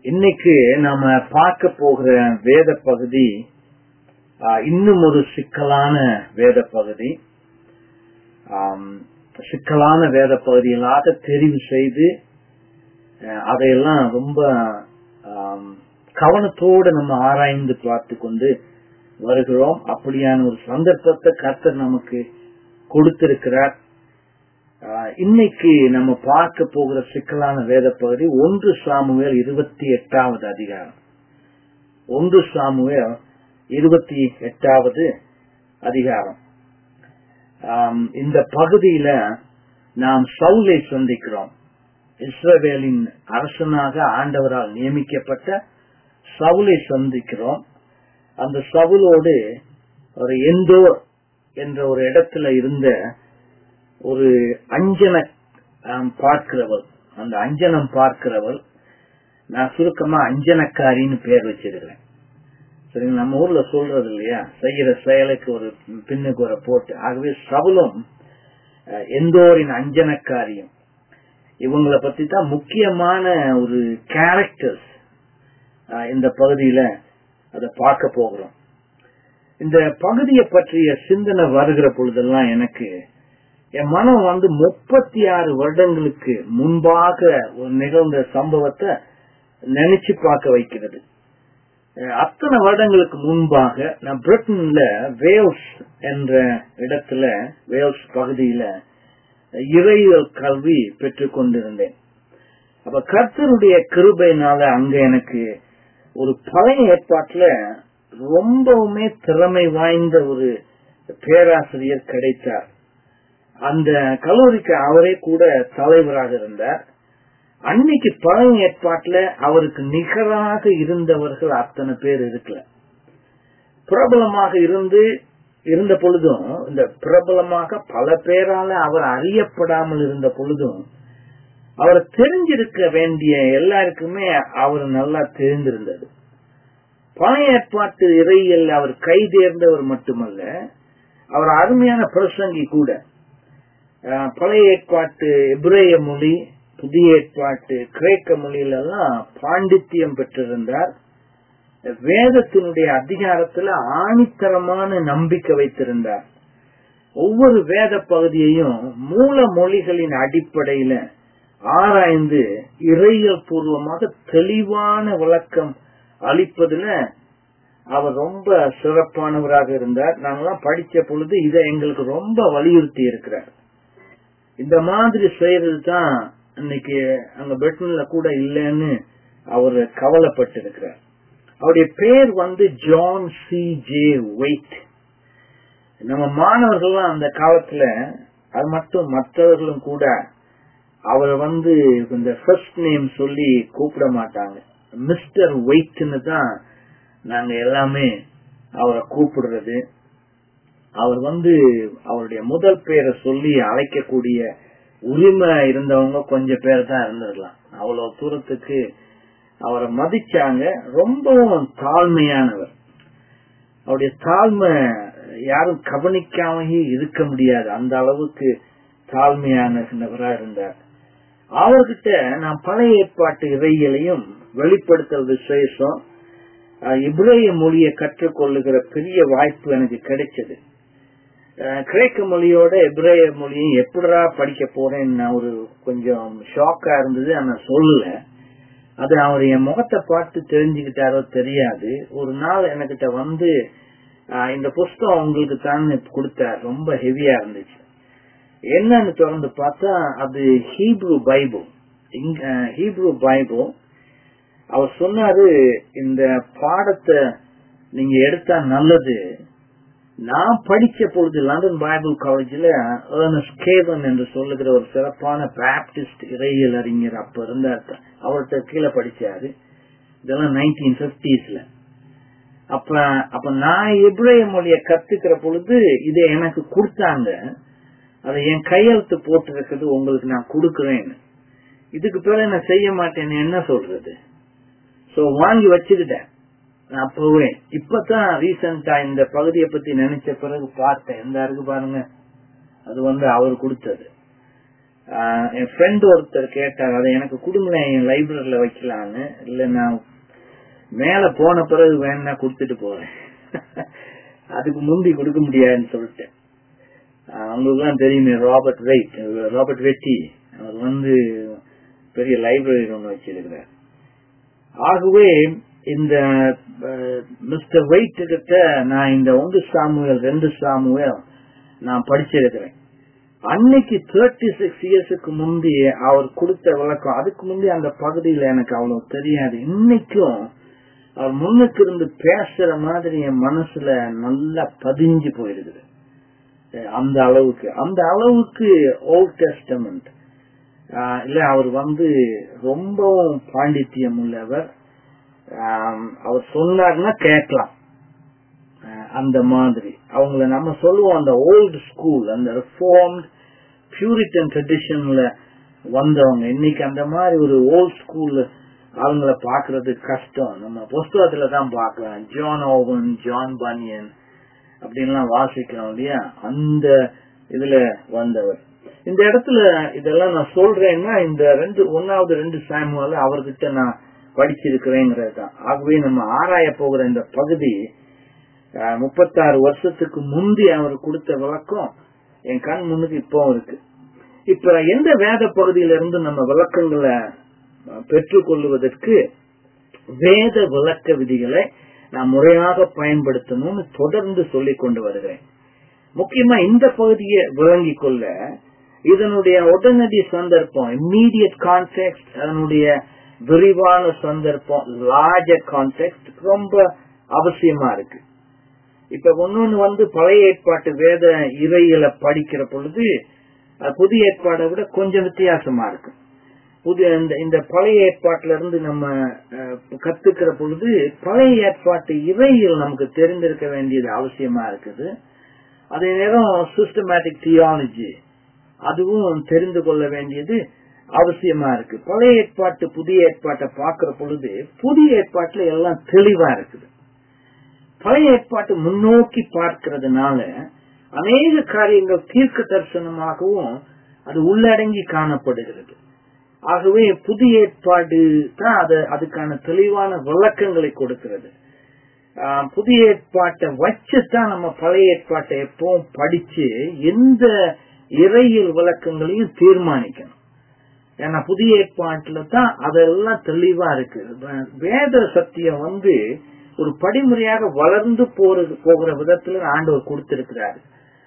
இன்னைக்கு நாம பார்க்க போகிற வேத பகுதி ஆஹ், இன்னும் ஒரு சிக்கலான வேத பகுதி ஆம், சிக்கலான வேத பகுதிகளாக தெரிவு செய்து அஹ், அதையெல்லாம் ரொம்ப ஆம், கவனத்தோடு நம்ம ஆராய்ந்து பார்த்து கொண்டு வருகிறோம் அப்படியான ஒரு சந்தர்ப்பத்தை கர்த்தர் நமக்கு கொடுத்திருக்கிறார் ஆஹ், இன்னைக்கு நம்ம பார்க்க போகிற சிக்கலான வேத பகுதி ஒன்று சாமுவேல் இருபத்தி எட்டாவது அதிகாரம் ஒன்று சாமுவேல் இருபத்தி எட்டாவது அதிகாரம் ஆம், இந்த பகுதியில நாம் சவுலை சந்திக்கிறோம் இஸ்ரவேலின் அரசனாக ஆண்டவரால் நியமிக்கப்பட்ட சவுலை சந்திக்கிறோம் அந்த சவுலோடு ஒரு எந்தோர் என்ற ஒரு இடத்துல இருந்த ஒரு அஞ்சன ஆம், பார்க்கிறவள் அந்த அஞ்சனம் பார்க்கிறவள் நான் சுருக்கமா அஞ்சனக்காரின்னு பேர் வச்சிருக்கிறேன் சரிங்க நம்ம ஊர்ல சொல்றது இல்லையா செய்யற செயலுக்கு ஒரு பின்னுக்கு ஒரு போட்டு ஆகவே சவுலும் அஹ், எந்தோரின் அஞ்சனக்காரியும் இவங்களை பத்தி தான் முக்கியமான ஒரு கேரக்டர்ஸ் இந்த பகுதியில அதை பார்க்க போகிறோம் இந்த பகுதியை பற்றிய சிந்தனை வருகிற பொழுதெல்லாம் எனக்கு என் மனம் வந்து முப்பத்தி ஆறு வருடங்களுக்கு முன்பாக ஒரு நிகழ்ந்த சம்பவத்தை நினைச்சு பார்க்க வைக்கிறது அஹ் அத்தனை வருடங்களுக்கு முன்பாக நான் பிரிட்டன்ல வேல்ஸ் என்ற இடத்துல வேல்ஸ் பகுதியில இறையியல் கல்வி பெற்றுக் கொண்டிருந்தேன் அப்ப கர்த்தருடைய கிருபையினால அங்க எனக்கு ஒரு பழைய ஏற்பாட்டுல ரொம்பவுமே திறமை வாய்ந்த ஒரு பேராசிரியர் கிடைத்தார் அந்த கல்லூரிக்கு அவரே கூட தலைவராக இருந்தார் அன்னைக்கு பழைய ஏற்பாட்டுல அவருக்கு நிகராக இருந்தவர்கள் அத்தனை பேர் இருக்கல பிரபலமாக இருந்து இருந்த பொழுதும் இந்த பிரபலமாக பல பேரால அவர் அறியப்படாமல் இருந்த பொழுதும் அவர் தெரிஞ்சிருக்க வேண்டிய எல்லாருக்குமே அவர் நல்லா தெரிந்திருந்தது பழைய ஏற்பாட்டு இறையில் அவர் கைதேர்ந்தவர் மட்டுமல்ல அவர் அருமையான பிரசங்கி கூட அஹ், பழைய ஏற்பாட்டு எபிரேய மொழி புதிய ஏற்பாட்டு கிரேக்க மொழியிலெல்லாம் பாண்டித்தியம் பெற்றிருந்தார் வேதத்தினுடைய அதிகாரத்துல ஆணித்தரமான நம்பிக்கை வைத்திருந்தார் ஒவ்வொரு வேத பகுதியையும் மூல மொழிகளின் அடிப்படையில ஆராய்ந்து இறையியல் பூர்வமாக தெளிவான விளக்கம் அளிப்பதுல அவர் ரொம்ப சிறப்பானவராக இருந்தார் நாங்கெல்லாம் படிச்ச பொழுது இதை எங்களுக்கு ரொம்ப வலியுறுத்தி இருக்கிறார் இந்த மாதிரி செய்யறது தான் இன்னைக்கு அங்க பிரிட்டன்ல கூட இல்லைன்னு அவர் கவலைப்பட்டு இருக்கிறார் அவருடைய பேர் வந்து ஜான் சி ஜே வெயிட் நம்ம மாணவர்கள்லாம் அந்த காலத்துல அது மட்டும் மற்றவர்களும் கூட அவரை வந்து இந்த ஃபர்ஸ்ட் நேம் சொல்லி கூப்பிட மாட்டாங்க மிஸ்டர் வெயிட்னு தான் நாங்க எல்லாமே அவரை கூப்பிடுறது அவர் வந்து அவருடைய முதல் பேரை சொல்லி அழைக்கக்கூடிய உரிமை இருந்தவங்க கொஞ்சம் பேர் தான் இருந்திருக்கலாம் அவ்வளவு தூரத்துக்கு அவரை மதிச்சாங்க ரொம்பவும் தாழ்மையானவர் அவருடைய தாழ்மை யாரும் கவனிக்காமயே இருக்க முடியாது அந்த அளவுக்கு தாழ்மையானவரா இருந்தார் அவர்கிட்ட நான் பழைய ஏற்பாட்டு இறையிலையும் வெளிப்படுத்தல் விசேஷம் அஹ், இப்ரேய மொழியை கற்றுக்கொள்ளுகிற பெரிய வாய்ப்பு எனக்கு கிடைச்சது அஹ், கிரேக்க மொழியோட எப்ரேய மொழியும் எப்படிடா படிக்க போறேன்னு நான் ஒரு கொஞ்சம் ஷாக்கா இருந்தது ஆனா சொல்லல அது அவர் என் முகத்தை பார்த்து தெரிஞ்சுக்கிட்டாரோ தெரியாது ஒரு நாள் என்கிட்ட வந்து அஹ், இந்த புஸ்தகம் உங்களுக்கு தான் கொடுத்தார் ரொம்ப ஹெவியா இருந்துச்சு என்னன்னு திறந்து பார்த்தா அது ஹீப்ரு பைபிள் இங்க ஹீப்ரு பைபிள் அவர் சொன்னாரு இந்த பாடத்தை நீங்க எடுத்தா நல்லது நான் படிச்ச பொழுது லண்டன் பைபிள் காலேஜில் ஏர்னஸ் கேவன் என்று சொல்லுகிற ஒரு சிறப்பான பாப்டிஸ்ட் இறையியல் அறிஞர் அப்ப இருந்தார் அவர்கிட்ட கீழே படிச்சாரு இதெல்லாம் நைன்டீன் பிப்டிஸ்ல அப்ப அப்ப நான் எப்ரேய மொழியை கத்துக்கிற பொழுது இதை எனக்கு கொடுத்தாங்க அதை என் கையெழுத்து போட்டிருக்கிறது உங்களுக்கு நான் கொடுக்கிறேன்னு இதுக்கு பிறகு நான் செய்ய மாட்டேன்னு என்ன சொல்றது சோ வாங்கி வச்சுக்கிட்டேன் நான் அப்பவே இப்பதான் ரீசெண்டா இந்த பகுதியை பத்தி நினைச்ச பிறகு பார்த்தேன் இந்த இருக்கு பாருங்க அது வந்து அவர் கொடுத்தது ஆஹ் என் ஃப்ரெண்ட் ஒருத்தர் கேட்டார் அதை எனக்கு கொடுங்களேன் என் லைப்ரரியில வைக்கலான்னு இல்ல நான் மேல போன பிறகு வேணா கொடுத்துட்டு போறேன் அதுக்கு முந்தி கொடுக்க முடியாதுன்னு சொல்லிட்டேன் அவங்களுக்கு தான் தெரியுமே ராபர்ட் வெயிட் ராபர்ட் வெட்டி அவர் வந்து பெரிய லைப்ரரி ஒன்று வச்சிருக்கிறார் ஆகவே இந்த மிஸ்டர் வெயிட் கிட்ட நான் இந்த ஒன்று சாமுவேல் ரெண்டு சாமுவேல் நான் படிச்சிருக்கிறேன் அன்னைக்கு தேர்ட்டி சிக்ஸ் இயர்ஸுக்கு முந்தி அவர் கொடுத்த விளக்கம் அதுக்கு முந்தி அந்த பகுதியில எனக்கு அவ்வளவு தெரியாது இன்னைக்கும் அவர் முன்னுக்கு இருந்து பேசுற மாதிரி என் மனசுல நல்லா பதிஞ்சு போயிருக்குது அந்த அளவுக்கு அந்த அளவுக்கு ஓல்ட் டெஸ்டமெண்ட் இல்ல அவர் வந்து ரொம்பவும் பாண்டித்யம் உள்ளவர் அவர் சொன்னார்னா கேட்கலாம் அந்த மாதிரி அவங்கள நம்ம சொல்லுவோம் அந்த ஓல்டு ஸ்கூல் அந்த ரிஃபார்ம்ட் பியூரிட்டன் ட்ரெடிஷன்ல வந்தவங்க இன்னைக்கு அந்த மாதிரி ஒரு ஓல்ட் ஸ்கூல் அவங்கள பாக்குறது கஷ்டம் நம்ம புஸ்தகத்துல தான் பார்க்கலாம் ஜான் ஓவன் ஜான் பனியன் அப்படின்லாம் வாசிக்கிறோம் இல்லையா அந்த இதுல வந்தவர் இந்த இடத்துல இதெல்லாம் நான் சொல்றேன்னா இந்த ரெண்டு ஒன்னாவது ரெண்டு சாமுவல அவர்கிட்ட நான் படிச்சிருக்கிறேங்கிறது தான் ஆகவே நம்ம ஆராய போகிற இந்த பகுதி முப்பத்தாறு வருஷத்துக்கு முந்தி அவர் கொடுத்த விளக்கம் என் கண் முன்னுக்கு இப்போ இருக்கு இப்ப எந்த வேத பகுதியிலிருந்து நம்ம விளக்கங்களை பெற்றுக்கொள்வதற்கு வேத விளக்க விதிகளை நான் முறையாக பயன்படுத்தணும்னு தொடர்ந்து சொல்லிக் கொண்டு வருகிறேன் முக்கியமா இந்த பகுதியை விளங்கி கொள்ள இதனுடைய உடனடி சந்தர்ப்பம் இம்மீடியட் கான்டெக்ட் அதனுடைய விரிவான சந்தர்ப்பம் லார்ஜர் கான்டெக்ட் ரொம்ப அவசியமா இருக்கு இப்ப ஒன்னொன்னு வந்து பழைய ஏற்பாட்டு வேத இறையில படிக்கிற பொழுது புதிய ஏற்பாடை விட கொஞ்சம் வித்தியாசமா இருக்கு புதிய இந்த இந்த பழைய ஏற்பாட்டுல இருந்து நம்ம கத்துக்கிற பொழுது பழைய ஏற்பாட்டு இறையில் நமக்கு தெரிந்திருக்க வேண்டியது அவசியமா இருக்குது அதே நேரம் சிஸ்டமேட்டிக் தியாலஜி அதுவும் தெரிந்து கொள்ள வேண்டியது அவசியமா இருக்கு பழைய ஏற்பாட்டு புதிய ஏற்பாட்டை பார்க்கிற பொழுது புதிய ஏற்பாட்டுல எல்லாம் தெளிவா இருக்குது பழைய ஏற்பாட்டு முன்னோக்கி பார்க்கிறதுனால அநேக காரியங்கள் தீர்க்க தரிசனமாகவும் அது உள்ளடங்கி காணப்படுகிறது ஆகவே புதிய ஏற்பாடு தான் அது அதுக்கான தெளிவான விளக்கங்களை கொடுக்கிறது புதிய ஏற்பாட்டை வச்சுதான் நம்ம பழைய ஏற்பாட்டை எப்பவும் படிச்சு எந்த இறையியல் விளக்கங்களையும் தீர்மானிக்கணும் ஏன்னா புதிய ஏற்பாட்டுல தான் அதெல்லாம் தெளிவா இருக்கு வேத சத்தியம் வந்து ஒரு படிமுறையாக வளர்ந்து போறது போகிற விதத்துல ஆண்டவர் கொடுத்திருக்கிறாரு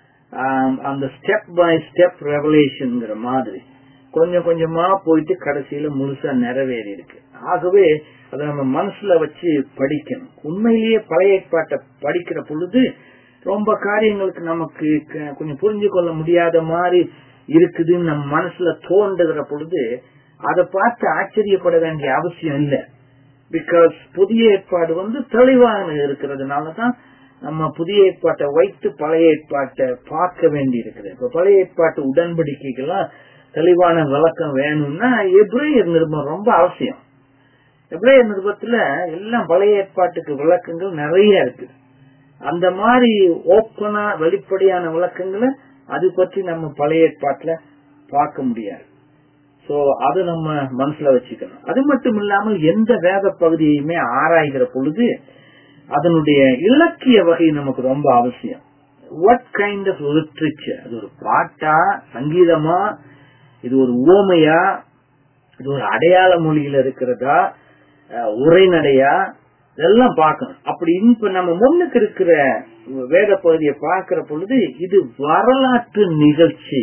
அந்த ஸ்டெப் பை ஸ்டெப் ரெவலேஷன்ங்கிற மாதிரி கொஞ்சம் கொஞ்சமா போயிட்டு கடைசியில முழுசா நிறைவேறி இருக்கு ஆகவே அதை நம்ம மனசுல வச்சு படிக்கணும் உண்மையிலேயே பழைய ஏற்பாட்டை படிக்கிற பொழுது ரொம்ப காரியங்களுக்கு நமக்கு கொஞ்சம் புரிஞ்சு கொள்ள முடியாத மாதிரி இருக்குதுன்னு நம்ம மனசுல தோன்றுகிற பொழுது அதை பார்த்து ஆச்சரியப்பட வேண்டிய அவசியம் இல்லை பிகாஸ் புதிய ஏற்பாடு வந்து தெளிவாக இருக்கிறதுனாலதான் நம்ம புதிய ஏற்பாட்டை வைத்து பழைய ஏற்பாட்டை பார்க்க வேண்டி இருக்குது இப்ப பழைய ஏற்பாட்டு உடன்படிக்கைகள்லாம் தெளிவான விளக்கம் வேணும்னா எப்ரேயர் நிருபம் ரொம்ப அவசியம் எப்ரேயர் நிருபத்துல எல்லாம் பழைய ஏற்பாட்டுக்கு விளக்கங்கள் நிறைய இருக்கு அந்த மாதிரி ஓப்பனா வெளிப்படையான விளக்கங்களை அது பற்றி நம்ம பழைய ஏற்பாட்டுல பார்க்க முடியாது சோ அது நம்ம மனசுல வச்சுக்கணும் அது மட்டும் இல்லாமல் எந்த வேத பகுதியுமே ஆராய்கிற பொழுது அதனுடைய இலக்கிய வகை நமக்கு ரொம்ப அவசியம் வாட் கைண்ட் ஆஃப் லிட்ரேச்சர் அது ஒரு பாட்டா சங்கீதமா இது ஒரு உவமையா இது ஒரு அடையாள மொழியில இருக்கிறதா உரைநடையா இதெல்லாம் பார்க்கணும் அப்படி இப்ப நம்ம முன்னுக்கு இருக்கிற வேத பகுதியை பார்க்கிற பொழுது இது வரலாற்று நிகழ்ச்சி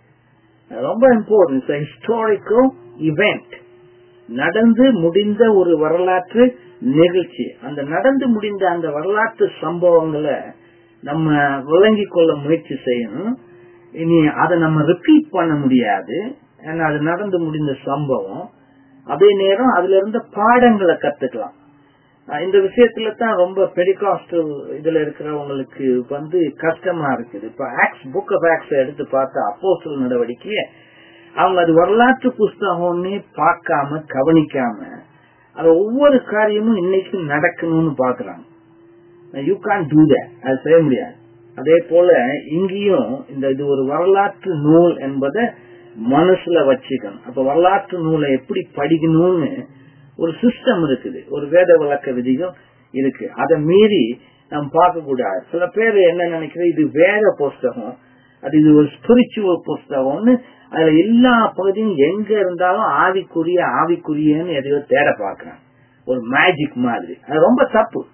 ரொம்ப இம்பார்ட்டன்ட் ஹிஸ்டாரிக்கல் இவெண்ட் நடந்து முடிந்த ஒரு வரலாற்று நிகழ்ச்சி அந்த நடந்து முடிந்த அந்த வரலாற்று சம்பவங்களை நம்ம விளங்கி கொள்ள முயற்சி செய்யணும் இனி அதை நம்ம ரிப்பீட் பண்ண முடியாது ஏன்னா அது நடந்து முடிந்த சம்பவம் அதே நேரம் அதுல இருந்த பாடங்களை கத்துக்கலாம் இந்த விஷயத்துல தான் ரொம்ப பெரிகாஸ்டல் இதுல இருக்கிறவங்களுக்கு வந்து கஷ்டமா இருக்குது இப்ப ஆக்ஸ் புக் ஆஃப் ஆக்ஸ் எடுத்து பார்த்தா அப்போஸ்டல் நடவடிக்கைய அவங்க அது வரலாற்று புஸ்தகம்னே பார்க்காம கவனிக்காம அது ஒவ்வொரு காரியமும் இன்னைக்கு நடக்கணும்னு பாக்குறாங்க யூ கான் டூ தட் அது செய்ய முடியாது அதே போல இங்கேயும் இந்த இது ஒரு வரலாற்று நூல் என்பதை மனசுல வச்சுக்கணும் அப்ப வரலாற்று நூலை எப்படி படிக்கணும்னு ஒரு சிஸ்டம் இருக்குது ஒரு வேத விளக்க விதிகள் இருக்கு அதை மீறி நாம் பார்க்க கூடாது சில பேர் என்ன நினைக்கிறது இது வேத புஸ்தகம் அது இது ஒரு ஸ்பிரிச்சுவல் புஸ்தகம்னு அதுல எல்லா பகுதியும் எங்க இருந்தாலும் ஆவிக்குரிய ஆவிக்குரியன்னு எதையோ தேட பாக்குறாங்க ஒரு மேஜிக் மாதிரி அது ரொம்ப தப்பு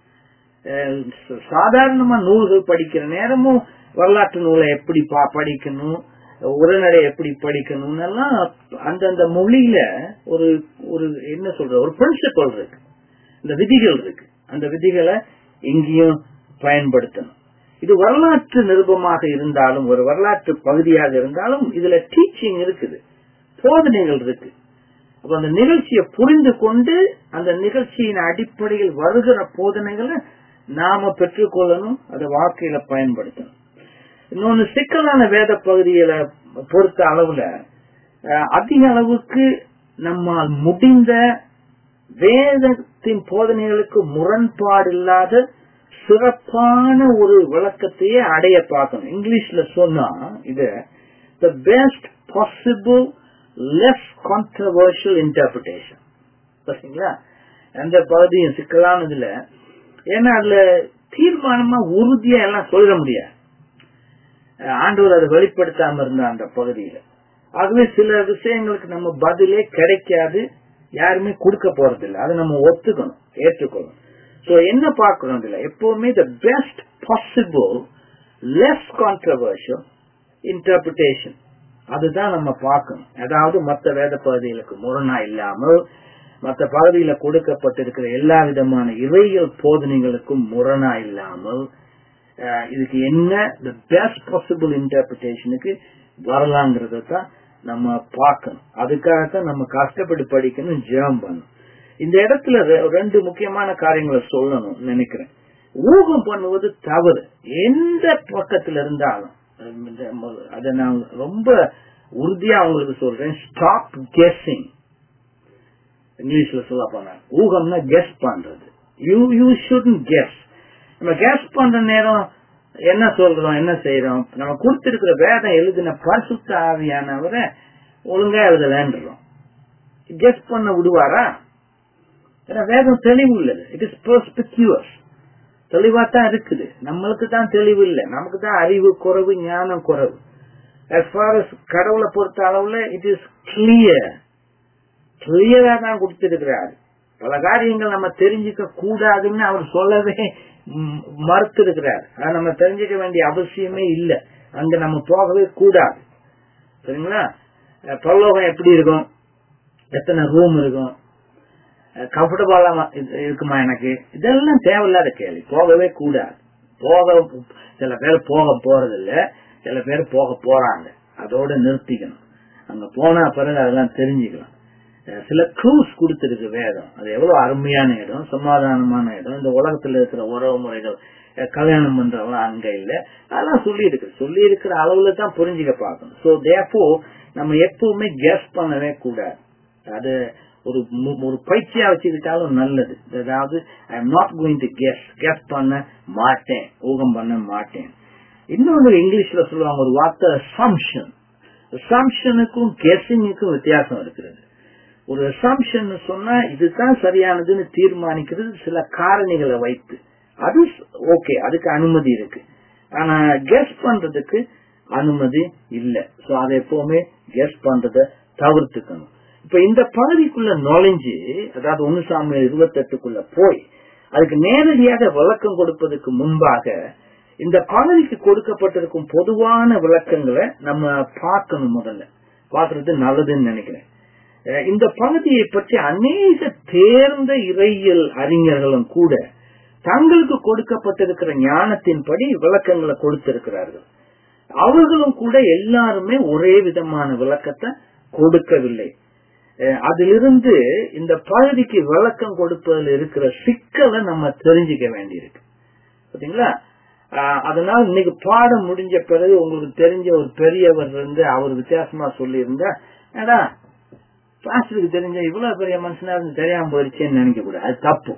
சாதாரணமா நூல்கள் படிக்கிற நேரமும் வரலாற்று நூலை எப்படி படிக்கணும் உரைநடை எப்படி படிக்கணும்னு எல்லாம் அந்தந்த மொழியில ஒரு ஒரு என்ன சொல்ற ஒரு பிரின்சிபல் இருக்கு இந்த விதிகள் இருக்கு அந்த விதிகளை எங்கேயும் பயன்படுத்தணும் இது வரலாற்று நிருபமாக இருந்தாலும் ஒரு வரலாற்று பகுதியாக இருந்தாலும் இதுல டீச்சிங் இருக்குது போதனைகள் இருக்கு அப்ப அந்த நிகழ்ச்சியை புரிந்து கொண்டு அந்த நிகழ்ச்சியின் அடிப்படையில் வருகிற போதனைகளை நாம பெற்றுக்கொள்ளணும் அதை வாழ்க்கையில பயன்படுத்தணும் இன்னொன்னு சிக்கலான வேத பகுதிகளை பொறுத்த அளவுல அதிக அளவுக்கு நம்மால் முடிந்த வேதத்தின் போதனைகளுக்கு முரண்பாடு இல்லாத சிறப்பான ஒரு விளக்கத்தையே அடைய பார்க்கணும் இங்கிலீஷ்ல சொன்னா இது the best possible less controversial interpretation பார்த்தீங்களா அந்த பகுதியும் சிக்கலானதுல ஏன்னா அதுல தீர்மானமா உறுதியா எல்லாம் சொல்ல முடியாது ஆண்டவர் அதை வெளிப்படுத்தாம இருந்த அந்த பகுதியில ஆகவே சில விஷயங்களுக்கு நம்ம பதிலே கிடைக்காது யாருமே கொடுக்க போறது இல்லை அதை நம்ம ஒத்துக்கணும் ஏற்றுக்கொள்ளணும் சோ என்ன பார்க்கணும் இதுல எப்பவுமே the best possible less controversial interpretation அதுதான் நம்ம பார்க்கணும் அதாவது மற்ற வேத பகுதிகளுக்கு முரணா இல்லாமல் மற்ற பகுதியில கொடுக்கப்பட்டிருக்கிற எல்லா விதமான இறையல் போதனைகளுக்கும் முரணா இல்லாமல் இதுக்கு என்ன த பெஸ்ட் பாசிபிள் இன்டர்பிரிட்டேஷனுக்கு வரலாங்கிறத தான் நம்ம பார்க்கணும் அதுக்காகத்தான் நம்ம கஷ்டப்பட்டு படிக்கணும் ஜெபம் பண்ணணும் இந்த இடத்துல ரெண்டு முக்கியமான காரியங்களை சொல்லணும் நினைக்கிறேன் ஊகம் பண்ணுவது தவறு எந்த பக்கத்துல இருந்தாலும் அதை நான் ரொம்ப உறுதியா உங்களுக்கு சொல்றேன் ஸ்டாப் கெஸ்ஸிங் இங்கிலீஷ்ல சொல்ல போனா ஊகம்னா கெஸ் பண்றது யூ யூ ஷுடன் கெஸ் நம்ம கெஸ் பண்ற நேரம் என்ன சொல்றோம் என்ன செய்யறோம் நம்ம கொடுத்திருக்கிற வேதம் எழுதின பரிசுத்த ஆவியானவரை ஒழுங்கா எழுதலன்றோம் கெஸ் பண்ண விடுவாரா ஏன்னா வேதம் தெளிவு இல்லது இட் இஸ் பெர்ஸ்பெக்டிவஸ் தெளிவா தான் இருக்குது நம்மளுக்கு தான் தெளிவு இல்லை நமக்கு தான் அறிவு குறைவு ஞானம் குறைவு as far as கடவுளை பொறுத்த அளவுல இட் இஸ் கிளியர் கிளியரா தான் கொடுத்திருக்கிறார் பல காரியங்கள் நம்ம தெரிஞ்சுக்க கூடாதுன்னு அவர் சொல்லவே மறுத்து இருக்கிறார் அதை நம்ம தெரிஞ்சுக்க வேண்டிய அவசியமே இல்லை அங்க நம்ம போகவே கூடாது சரிங்களா பரலோகம் எப்படி இருக்கும் எத்தனை ரூம் இருக்கும் கம்ஃபர்டபுளா இருக்குமா எனக்கு இதெல்லாம் தேவையில்லாத கேள்வி போகவே கூடாது போக சில பேர் போக போறது இல்ல சில பேர் போக போறாங்க அதோட நிறுத்திக்கணும் அங்க போனா பிறகு அதெல்லாம் தெரிஞ்சுக்கலாம் சில க்ளூஸ் கொடுத்திருக்கு வேதம் அது எவ்வளவு அருமையான இடம் சமாதானமான இடம் இந்த உலகத்துல இருக்கிற உறவு முறைகள் கல்யாணம் பண்றவங்க அங்க இல்ல அதெல்லாம் சொல்லி இருக்கு சொல்லி இருக்கிற அளவுல தான் புரிஞ்சுக்க பார்க்கணும் சோ தேப்போ நம்ம எப்பவுமே கெஸ் பண்ணவே கூடாது அது ஒரு ஒரு பயிற்சியா வச்சுக்கிட்டாலும் நல்லது அதாவது I am not going to guess guess பண்ண மாட்டேன் ஊகம் பண்ண மாட்டேன் இன்னொன்று இங்கிலீஷ்ல சொல்லுவாங்க ஒரு வார்த்தை அசம்ஷன் அசம்ஷனுக்கும் கெஸிங்குக்கும் வித்தியாசம் இருக்கிறது ஒரு அசம்ஷன் சொன்னா இதுதான் சரியானதுன்னு தீர்மானிக்கிறது சில காரணிகளை வைத்து அது ஓகே அதுக்கு அனுமதி இருக்கு ஆனா கெஸ் பண்றதுக்கு அனுமதி இல்ல சோ அதை எப்பவுமே கெஸ் பண்றத தவிர்த்துக்கணும் இப்ப இந்த பகுதிக்குள்ள நுழைஞ்சு அதாவது ஒன்னு சாமி இருபத்தி எட்டுக்குள்ள போய் அதுக்கு நேரடியாக விளக்கம் கொடுப்பதற்கு முன்பாக இந்த பகுதிக்கு கொடுக்கப்பட்டிருக்கும் பொதுவான விளக்கங்களை நம்ம பார்க்கணும் முதல்ல பார்க்கறது நல்லதுன்னு நினைக்கிறேன் இந்த பகுதியை பற்றி அநேக தேர்ந்த இறையியல் அறிஞர்களும் கூட தங்களுக்கு கொடுக்கப்பட்டிருக்கிற ஞானத்தின்படி விளக்கங்களை கொடுத்திருக்கிறார்கள் அவர்களும் கூட எல்லாருமே ஒரே விதமான விளக்கத்தை கொடுக்கவில்லை அதிலிருந்து இந்த பகுதிக்கு விளக்கம் கொடுப்பதில் இருக்கிற சிக்கலை நம்ம தெரிஞ்சுக்க வேண்டியிருக்கு பாத்தீங்களா அதனால இன்னைக்கு பாடம் முடிஞ்ச பிறகு உங்களுக்கு தெரிஞ்ச ஒரு பெரியவர் இருந்து அவர் வித்தியாசமா சொல்லி இருந்தா ஏடா பாஸ்டருக்கு தெரிஞ்ச இவ்வளவு பெரிய மனுஷனா இருந்து தெரியாம போயிருச்சேன்னு நினைக்க கூடாது அது தப்பு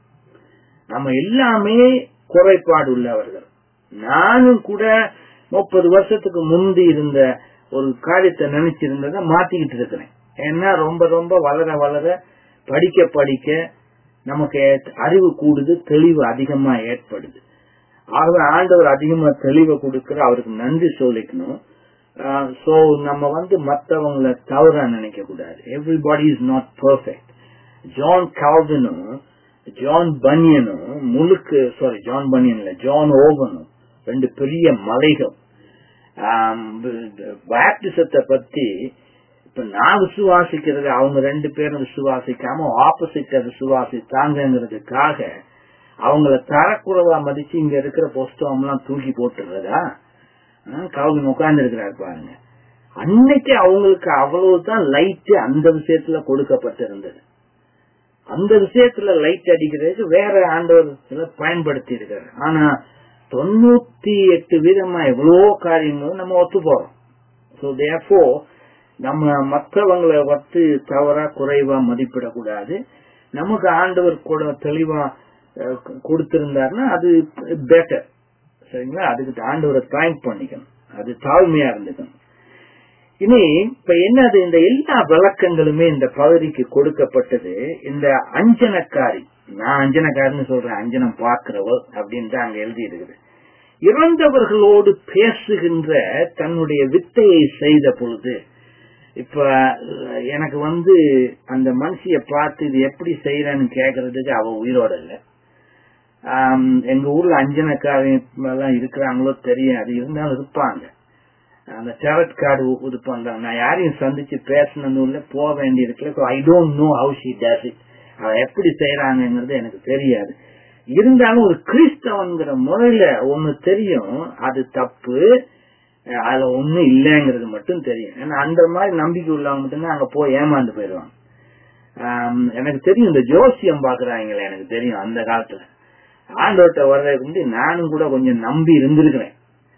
நம்ம எல்லாமே குறைபாடு உள்ளவர்கள் நானும் கூட முப்பது வருஷத்துக்கு முந்தி இருந்த ஒரு காரியத்தை நினைச்சிருந்ததை மாத்திக்கிட்டு இருக்கிறேன் ஏன்னா ரொம்ப ரொம்ப வளர வளர படிக்க படிக்க நமக்கு அறிவு கூடுது தெளிவு அதிகமா ஏற்படுது ஆகவே ஆண்டவர் அதிகமா தெளிவை கொடுக்கிற அவருக்கு நன்றி சொல்லிக்கணும் சோ நம்ம வந்து மற்றவங்களை தவறா நினைக்க கூடாது everybody is not perfect John கால்வினும் ஜான் பனியனும் முழுக்கு சாரி ஜான் பனியன் இல்ல ஜான் ஓவனும் ரெண்டு பெரிய மலைகள் பேப்டிசத்தை பத்தி இப்ப நான் விசுவாசிக்கிறது அவங்க ரெண்டு பேரும் விசுவாசிக்காம ஆப்போசிட்ட விசுவாசித்தாங்கிறதுக்காக அவங்கள தரக்குறைவா மதிச்சு இங்க இருக்கிற புஸ்தகம் எல்லாம் தூக்கி போட்டுறதா கவுன் உட்கார்ந்து இருக்கிறார் பாருங்க அன்னைக்கு அவங்களுக்கு அவ்வளவுதான் லைட் அந்த விஷயத்துல கொடுக்கப்பட்டிருந்தது அந்த விஷயத்துல லைட் அடிக்கிறதுக்கு வேற ஆண்டவர் பயன்படுத்தி இருக்காரு ஆனா தொண்ணூத்தி எட்டு வீதமா எவ்வளவோ காரியங்களும் நம்ம ஒத்து போறோம் ஸோ தேஃபோ நம்ம மற்றவங்களை வத்து தவறா குறைவா மதிப்பிடக்கூடாது நமக்கு ஆண்டவர் கூட தெளிவா கொடுத்திருந்தாருன்னா அது பெட்டர் சரிங்களா அதுக்கு ஆண்டவரை தேங்க் பண்ணிக்கணும் அது தாழ்மையா இருந்துக்கணும் இனி இப்ப என்னது இந்த எல்லா விளக்கங்களுமே இந்த பகுதிக்கு கொடுக்கப்பட்டது இந்த அஞ்சனக்காரி நான் அஞ்சனக்காரின்னு சொல்றேன் அஞ்சனம் பார்க்கிறவள் அப்படின்னு அங்க எழுதி இருக்குது இறந்தவர்களோடு பேசுகின்ற தன்னுடைய வித்தையை செய்த பொழுது இப்ப எனக்கு வந்து அந்த மனுஷிய பார்த்து இது எப்படி செய்யறன்னு கேக்குறதுக்கு அவ உயிரோட இல்ல எங்க ஊர்ல அஞ்சனக்காரி எல்லாம் இருக்கிறாங்களோ தெரியும் அது இருந்தாலும் இருப்பாங்க அந்த டெரட் கார்டு இது பண்றாங்க நான் யாரையும் சந்திச்சு பேசணும் இல்ல போக வேண்டி இருக்குல்ல I don't know how she does it அவ எப்படி செய்யறாங்கிறது எனக்கு தெரியாது இருந்தாலும் ஒரு கிறிஸ்தவன்கிற முறையில ஒண்ணு தெரியும் அது தப்பு அதுல ஒண்ணும் இல்லைங்கிறது மட்டும் தெரியும் ஏன்னா அந்த மாதிரி நம்பிக்கை உள்ளவங்க மட்டும்தான் அங்க போய் ஏமாந்து போயிடுவாங்க எனக்கு தெரியும் இந்த ஜோசியம் பாக்குறாங்களே எனக்கு தெரியும் அந்த காலத்துல ஆண்டவர்கிட்ட வர்றதுக்கு முந்தி நானும் கூட கொஞ்சம் நம்பி இருந்திருக்கிறேன்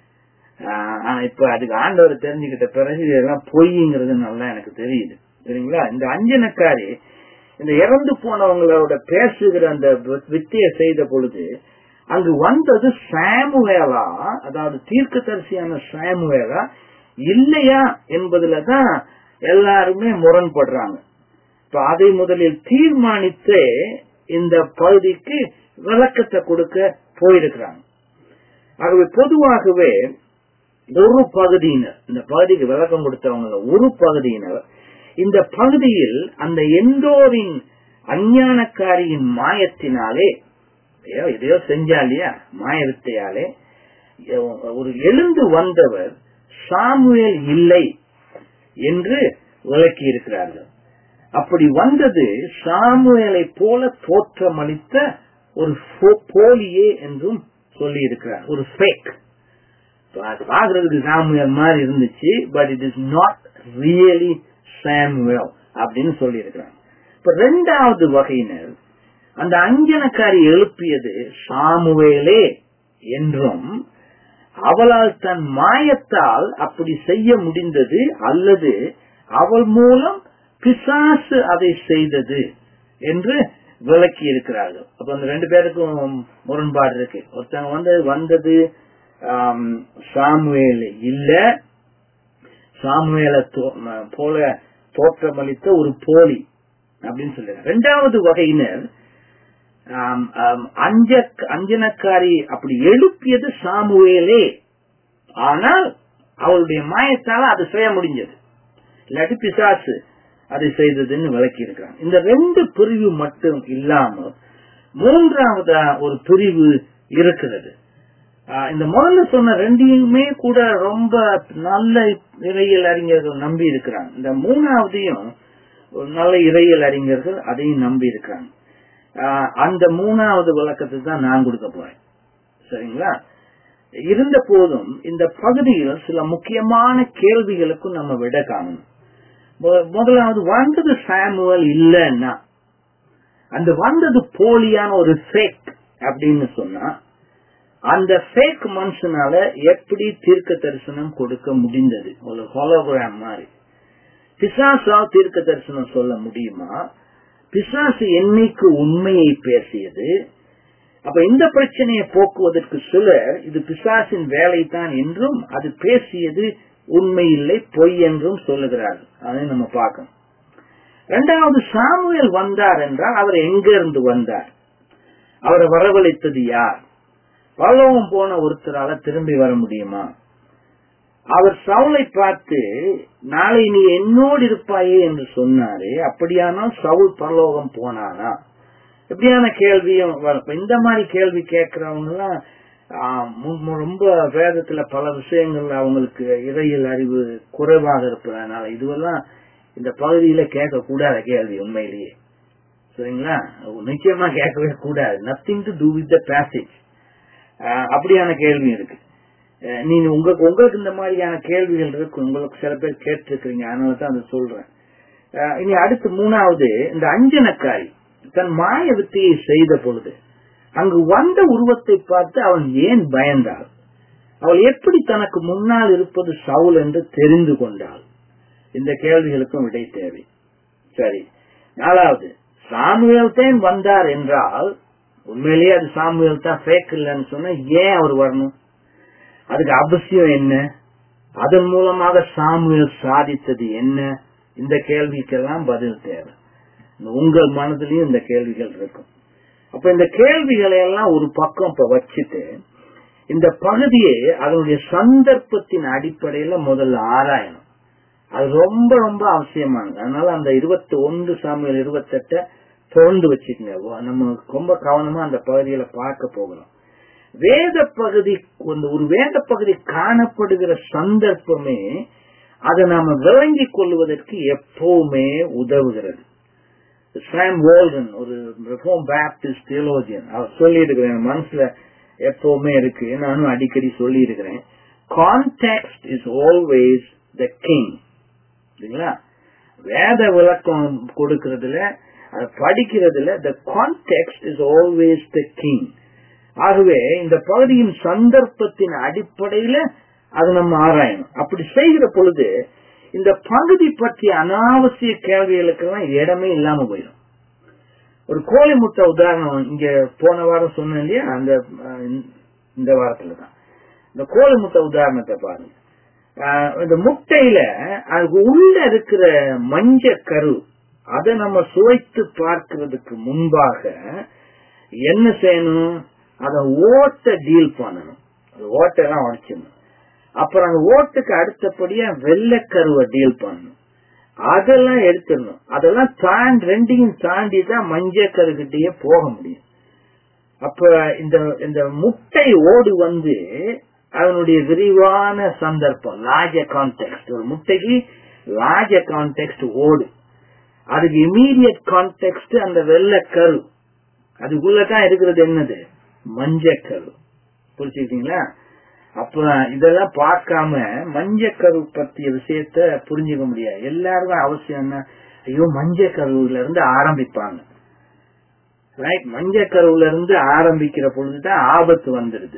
ஆனா இப்ப அதுக்கு ஆண்டவர் தெரிஞ்சுக்கிட்ட பிறகு இதெல்லாம் பொய்ங்கிறது நல்லா எனக்கு தெரியுது சரிங்களா இந்த அஞ்சனக்காரி இந்த இறந்து போனவங்களோட பேசுகிற அந்த வித்தியை செய்த பொழுது அங்கு வந்தது சாமுவேலா அதாவது தீர்க்க தரிசியான சாமுவேலா இல்லையா என்பதுலதான் எல்லாருமே முரண்படுறாங்க இப்ப அதை முதலில் தீர்மானித்து இந்த பகுதிக்கு விளக்கத்தை கொடுக்க போயிருக்கிறாங்க ஆகவே பொதுவாகவே ஒரு பகுதியினர் இந்த பகுதிக்கு விளக்கம் கொடுத்தவங்க ஒரு பகுதியினர் இந்த பகுதியில் அந்த எந்தோரின் அஞ்ஞானக்காரியின் மாயத்தினாலே எதையோ செஞ்சா இல்லையா மாய வித்தையாலே ஒரு எழுந்து வந்தவர் சாமுவேல் இல்லை என்று விளக்கி இருக்கிறார்கள் அப்படி வந்தது சாமுவேலை போல தோற்றமளித்த ஒரு போலியே என்றும் சொல்லி இருக்கிறார் ஒரு ஃபேக் பாக்குறதுக்கு சாமுவேல் மாதிரி இருந்துச்சு but it is not really Samuel அப்படின்னு சொல்லி இருக்கிறாங்க இப்ப ரெண்டாவது வகையினர் அந்த அஞ்சனக்காரி எழுப்பியது சாமுவேலே என்றும் அவளால் தன் மாயத்தால் அப்படி செய்ய முடிந்தது அல்லது அவள் மூலம் பிசாசு அதை செய்தது என்று விளக்கி இருக்கிறார்கள் அப்ப அந்த ரெண்டு பேருக்கும் முரண்பாடு இருக்கு ஒருத்தங்க வந்து வந்தது சாமுவேல் இல்ல சாமுவேல போல தோற்றமளித்த ஒரு போலி அப்படின்னு சொல்லுங்க ரெண்டாவது வகையினர் அஞ்ச அஞ்சனக்காரி அப்படி எழுப்பியது சாமுவேலே ஆனால் அவளுடைய மாயத்தால அது செய்ய முடிஞ்சது இல்லாட்டி பிசாசு அதை செய்ததுன்னு விளக்கி இருக்கிறாங்க இந்த ரெண்டு பிரிவு மட்டும் இல்லாம மூன்றாவதா ஒரு பிரிவு இருக்கிறது இந்த முதல்ல சொன்ன ரெண்டையுமே கூட ரொம்ப நல்ல இறையியல் அறிஞர்கள் நம்பி இருக்கிறாங்க இந்த மூணாவதையும் ஒரு நல்ல இறையியல் அறிஞர்கள் அதையும் நம்பி இருக்கிறாங்க அந்த மூணாவது விளக்கத்தை தான் நான் கொடுக்க போறேன் சரிங்களா இருந்த போதும் இந்த பகுதியில் சில முக்கியமான கேள்விகளுக்கும் நம்ம விட காணணும் முதலாவது வந்தது சாமுவல் இல்லைன்னா அந்த வந்தது போலியான ஒரு ஃபேக் அப்படின்னு சொன்னா அந்த ஃபேக் மனுஷனால எப்படி தீர்க்க தரிசனம் கொடுக்க முடிந்தது ஒரு ஹோலோகிராம் மாதிரி பிசாசா தீர்க்க தரிசனம் சொல்ல முடியுமா பிசாசு என்னைக்கு உண்மையை பேசியது அப்ப இந்த பிரச்சனையை போக்குவதற்கு சிலர் இது பிசாசின் வேலைதான் என்றும் அது பேசியது உண்மை இல்லை பொய் என்றும் சொல்லுகிறார்கள் அதை நம்ம பார்க்கணும் இரண்டாவது சாமுவேல் வந்தார் என்றால் அவர் எங்க இருந்து வந்தார் அவரை வரவழைத்தது யார் பரலோகம் போன ஒருத்தரால திரும்பி வர முடியுமா அவர் சவுலை பார்த்து நாளை நீ என்னோடு இருப்பாயே என்று சொன்னாரு அப்படியானால் சவுல் பரலோகம் போனானா இப்படியான கேள்வியும் வரும் இந்த மாதிரி கேள்வி கேட்கறவங்க எல்லாம் ரொம்ப வேதத்துல பல விஷயங்கள் அவங்களுக்கு இறையில் அறிவு குறைவாக இருப்பதனால இதுவெல்லாம் இந்த பகுதியில கேட்க கூடாத கேள்வி உண்மையிலேயே சரிங்களா நிச்சயமா கேட்கவே கூடாது nothing to do with the passage அப்படியான கேள்வி இருக்கு நீங்க உங்களுக்கு உங்களுக்கு இந்த மாதிரியான கேள்விகள் இருக்கு உங்களுக்கு சில பேர் கேட்டிருக்கிறீங்க அதனால தான் அதை சொல்றேன் இனி அடுத்து மூணாவது இந்த அஞ்சனக்காரி தன் மாய வித்தையை செய்த பொழுது அங்கு வந்த உருவத்தை பார்த்து அவன் ஏன் பயந்தாள் அவள் எப்படி தனக்கு முன்னால் இருப்பது சவுல் என்று தெரிந்து கொண்டாள் இந்த கேள்விகளுக்கும் விடை தேவை சரி நாலாவது சாமுவேல் தான் வந்தார் என்றால் உண்மையிலேயே அது சாமுவேல் தான் ஃபேக் இல்லைன்னு சொன்னா ஏன் அவர் வரணும் அதுக்கு அவசியம் என்ன அதன் மூலமாக சாமுவேல் சாதித்தது என்ன இந்த கேள்விக்கெல்லாம் பதில் தேவை உங்கள் மனதிலையும் இந்த கேள்விகள் இருக்கும் அப்ப இந்த கேள்விகளை எல்லாம் ஒரு பக்கம் இப்ப வச்சுட்டு இந்த பகுதியை அதனுடைய சந்தர்ப்பத்தின் அடிப்படையில முதல்ல ஆராயணும் அது ரொம்ப ரொம்ப அவசியமானது அதனால அந்த இருபத்தி ஒன்று சாமியல் இருபத்தெட்ட தொடர்ந்து வச்சுக்கோங்க நம்ம ரொம்ப கவனமா அந்த பகுதியில பார்க்க போகிறோம் வேத பகுதி ஒரு வேத பகுதி காணப்படுகிற சந்தர்ப்பமே அதை நாம விளங்கிக் கொள்வதற்கு எப்பவுமே உதவுகிறது சாம் வேல்டன் ஒரு ரிஃபார்ம் பேப்டிஸ்ட் தியோலோஜியன் அவர் சொல்லி இருக்கிறேன் மனசுல எப்பவுமே இருக்கு நானும் அடிக்கடி சொல்லி இருக்கிறேன் context is always the king சரிங்களா வேத விளக்கம் கொடுக்கறதுல அதை படிக்கிறதுல the context is always the king ஆகவே இந்த பகுதியின் சந்தர்ப்பத்தின் அடிப்படையில அது நம்ம ஆராயணும் அப்படி செய்கிற பொழுது இந்த பகுதி பற்றிய அனாவசிய கேள்விகளுக்கெல்லாம் இடமே இல்லாம போயிடும் ஒரு கோழி முட்டை உதாரணம் இங்க போன வாரம் சொன்னேன் இல்லையா அந்த இந்த வாரத்துல தான் இந்த கோழி முட்டை உதாரணத்தை பாருங்க இந்த முட்டையில அதுக்கு உள்ள இருக்கிற மஞ்ச கரு அதை நம்ம சுவைத்து பார்க்கிறதுக்கு முன்பாக என்ன செய்யணும் அதை ஓட்ட டீல் பண்ணணும் ஓட்டெல்லாம் உடைச்சிடணும் அப்புறம் அந்த ஓட்டுக்கு அடுத்தபடியா வெள்ளக்கருவை டீல் பண்ணணும் அதெல்லாம் எடுத்துடணும் அதெல்லாம் தாண்டி ரெண்டையும் தாண்டி தான் மஞ்சள் கருகிட்டயே போக முடியும் அப்ப இந்த இந்த முட்டை ஓடு வந்து அதனுடைய விரிவான சந்தர்ப்பம் லார்ஜ கான்டெக்ட் ஒரு முட்டைக்கு லார்ஜ கான்டெக்ட் ஓடு அதுக்கு இமீடியட் கான்டெக்ட் அந்த வெள்ளக்கரு அதுக்குள்ளதான் இருக்கிறது என்னது மஞ்சக்கரு புரிச்சுக்கிட்டீங்களா அப்ப இதெல்லாம் பார்க்காம மஞ்சக்கரு பத்திய விஷயத்த புரிஞ்சுக்க முடியாது எல்லாருக்கும் அவசியம் என்ன ஐயோ மஞ்சக்கருவுல இருந்து ஆரம்பிப்பாங்க ரைட் மஞ்சக்கருவுல இருந்து ஆரம்பிக்கிற பொழுதுதான் ஆபத்து வந்துடுது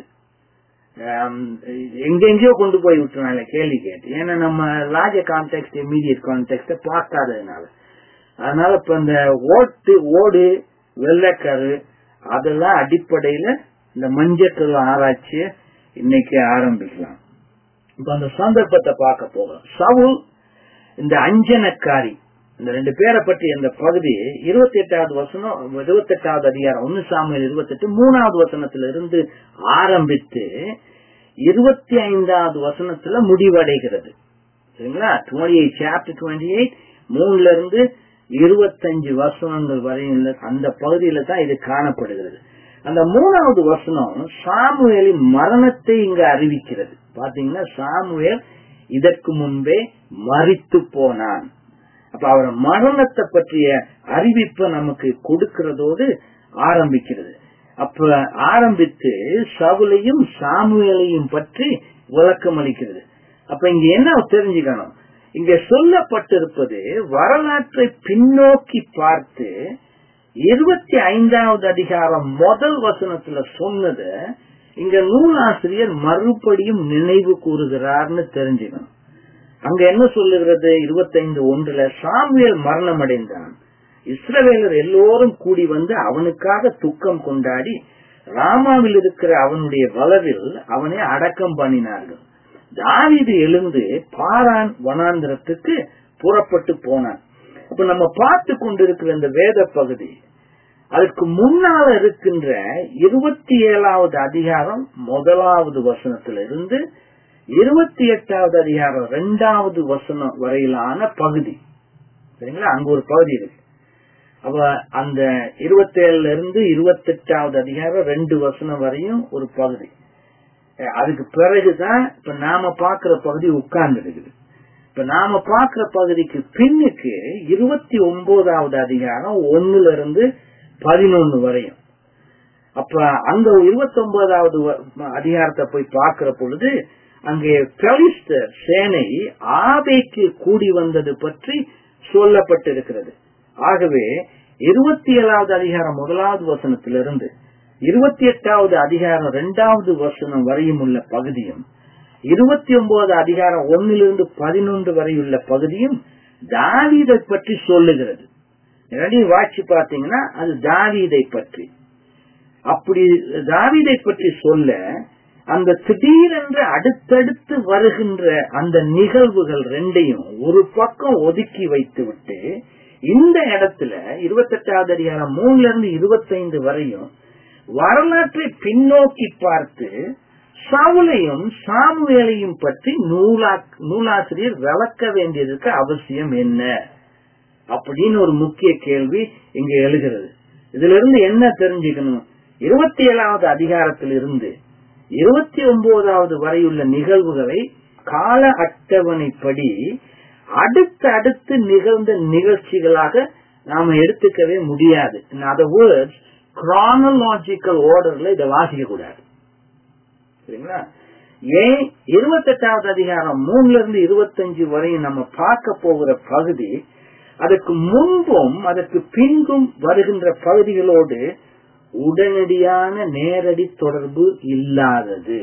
எங்கெங்கயோ கொண்டு போய் விட்டுறாங்க கேள்வி கேட்டு ஏன்னா நம்ம லார்ஜ கான்டெக்ட் இமீடியட் கான்டெக்ட பார்க்காததுனால அதனால இப்ப இந்த ஓட்டு ஓடு வெள்ளக்கரு அதெல்லாம் அடிப்படையில இந்த மஞ்சக்கரு ஆராய்ச்சிய இன்னைக்கு ஆரம்பிக்கலாம் இப்ப அந்த சந்தர்ப்பத்தை பார்க்க போகிறோம் சவுல் இந்த அஞ்சனக்காரி இந்த ரெண்டு பேரை பற்றி அந்த பகுதி இருபத்தி எட்டாவது வசனம் இருபத்தி எட்டாவது அதிகாரம் ஒன்னு சாமியில் இருபத்தி எட்டு மூணாவது வசனத்துல இருந்து ஆரம்பித்து இருபத்தி ஐந்தாவது வசனத்துல முடிவடைகிறது சரிங்களா twenty eight chapter twenty eight மூணுல இருந்து இருபத்தஞ்சு வசனங்கள் வரையும் அந்த பகுதியில தான் இது காணப்படுகிறது அந்த மூணாவது வசனம் சாமுவேலின் மரணத்தை இங்க அறிவிக்கிறது பாத்தீங்கன்னா சாமுவேல் இதற்கு முன்பே மறித்து போனான் அப்ப அவர் மரணத்தை பற்றிய அறிவிப்பை நமக்கு கொடுக்கிறதோடு ஆரம்பிக்கிறது அப்ப ஆரம்பித்து சவுலையும் சாமுவேலையும் பற்றி விளக்கம் அளிக்கிறது அப்ப இங்க என்ன தெரிஞ்சுக்கணும் இங்க சொல்லப்பட்டிருப்பது வரலாற்றை பின்னோக்கி பார்த்து இருபத்தி ஐந்தாவது அதிகாரம் முதல் வசனத்துல சொன்னத இங்க நூலாசிரியர் மறுபடியும் நினைவு கூறுகிறார்னு தெரிஞ்சுக்கணும் அங்க என்ன சொல்லுகிறது இருபத்தைந்து ஒன்றுல சாமுவேல் மரணம் அடைந்தான் இஸ்ரவேலர் எல்லோரும் கூடி வந்து அவனுக்காக துக்கம் கொண்டாடி ராமாவில் இருக்கிற அவனுடைய வளவில் அவனை அடக்கம் பண்ணினார்கள் தாவீது எழுந்து பாரான் வனாந்திரத்துக்கு புறப்பட்டு போனான் இப்ப நம்ம பார்த்து கொண்டிருக்கிற இந்த வேத பகுதி அதுக்கு முன்னால இருக்கின்ற இருபத்தி ஏழாவது அதிகாரம் முதலாவது வசனத்திலிருந்து இருபத்தி எட்டாவது அதிகாரம் இரண்டாவது வசனம் வரையிலான பகுதி சரிங்களா அங்க ஒரு பகுதி இருக்கு அப்ப அந்த இருபத்தி ஏழுல இருந்து இருபத்தி எட்டாவது அதிகாரம் ரெண்டு வசனம் வரையும் ஒரு பகுதி அஹ் அதுக்கு பிறகுதான் இப்ப நாம பாக்குற பகுதி உட்கார்ந்து இருக்குது இப்ப நாம பாக்குற பகுதிக்கு பின்னுக்கு இருபத்தி ஒன்பதாவது அதிகாரம் ஒண்ணுல இருந்து பதினொன்னு வரையும் அப்ப அங்க இருபத்தி ஒன்பதாவது அதிகாரத்தை போய் பார்க்கிற பொழுது அங்கே பெலிஸ்டர் சேனை ஆபேக்கு கூடி வந்தது பற்றி சொல்லப்பட்டிருக்கிறது ஆகவே இருபத்தி ஏழாவது அதிகாரம் முதலாவது வசனத்திலிருந்து இருபத்தி எட்டாவது அதிகாரம் இரண்டாவது வசனம் வரையும் உள்ள பகுதியும் இருபத்தி ஒன்பது அதிகாரம் ஒன்னிலிருந்து பதினொன்று வரையுள்ள பகுதியும் தாவீதை பற்றி சொல்லுகிறது ரெண்டையும் வாட்சி பார்த்தீங்கன்னா அது தாவீதை பற்றி அப்படி தாவீதை பற்றி சொல்ல அந்த திடீரென்று அடுத்தடுத்து வருகின்ற அந்த நிகழ்வுகள் ரெண்டையும் ஒரு பக்கம் ஒதுக்கி வைத்துவிட்டு இந்த இடத்துல இருபத்தெட்டாவது அதிகாரம் மூணுல இருந்து இருபத்தைந்து வரையும் வரலாற்றை பின்னோக்கி பார்த்து சவுலையும் சாமுவேலையும் பற்றி நூலா நூலாசிரியர் விளக்க வேண்டியதுக்கு அவசியம் என்ன அப்படின்னு ஒரு முக்கிய கேள்வி இங்க எழுகிறது இதுல இருந்து என்ன தெரிஞ்சுக்கணும் இருபத்தி ஏழாவது அதிகாரத்தில் இருந்து இருபத்தி ஒன்பதாவது வரையுள்ள நிகழ்வுகளை கால அட்டவணைப்படி அடுத்து அடுத்து நிகழ்ந்த நிகழ்ச்சிகளாக நாம எடுத்துக்கவே முடியாது அதர் வேர்ட்ஸ் கிரானலாஜிக்கல் ஆர்டர்ல இதை வாசிக்க கூடாது சரிங்களா ஏன் இருபத்தெட்டாவது அதிகாரம் மூணுல இருந்து இருபத்தஞ்சு வரையும் நம்ம பார்க்க போகிற பகுதி அதற்கு முன்பும் அதற்கு பின்பும் வருகின்ற பகுதிகளோடு உடனடியான நேரடி தொடர்பு இல்லாதது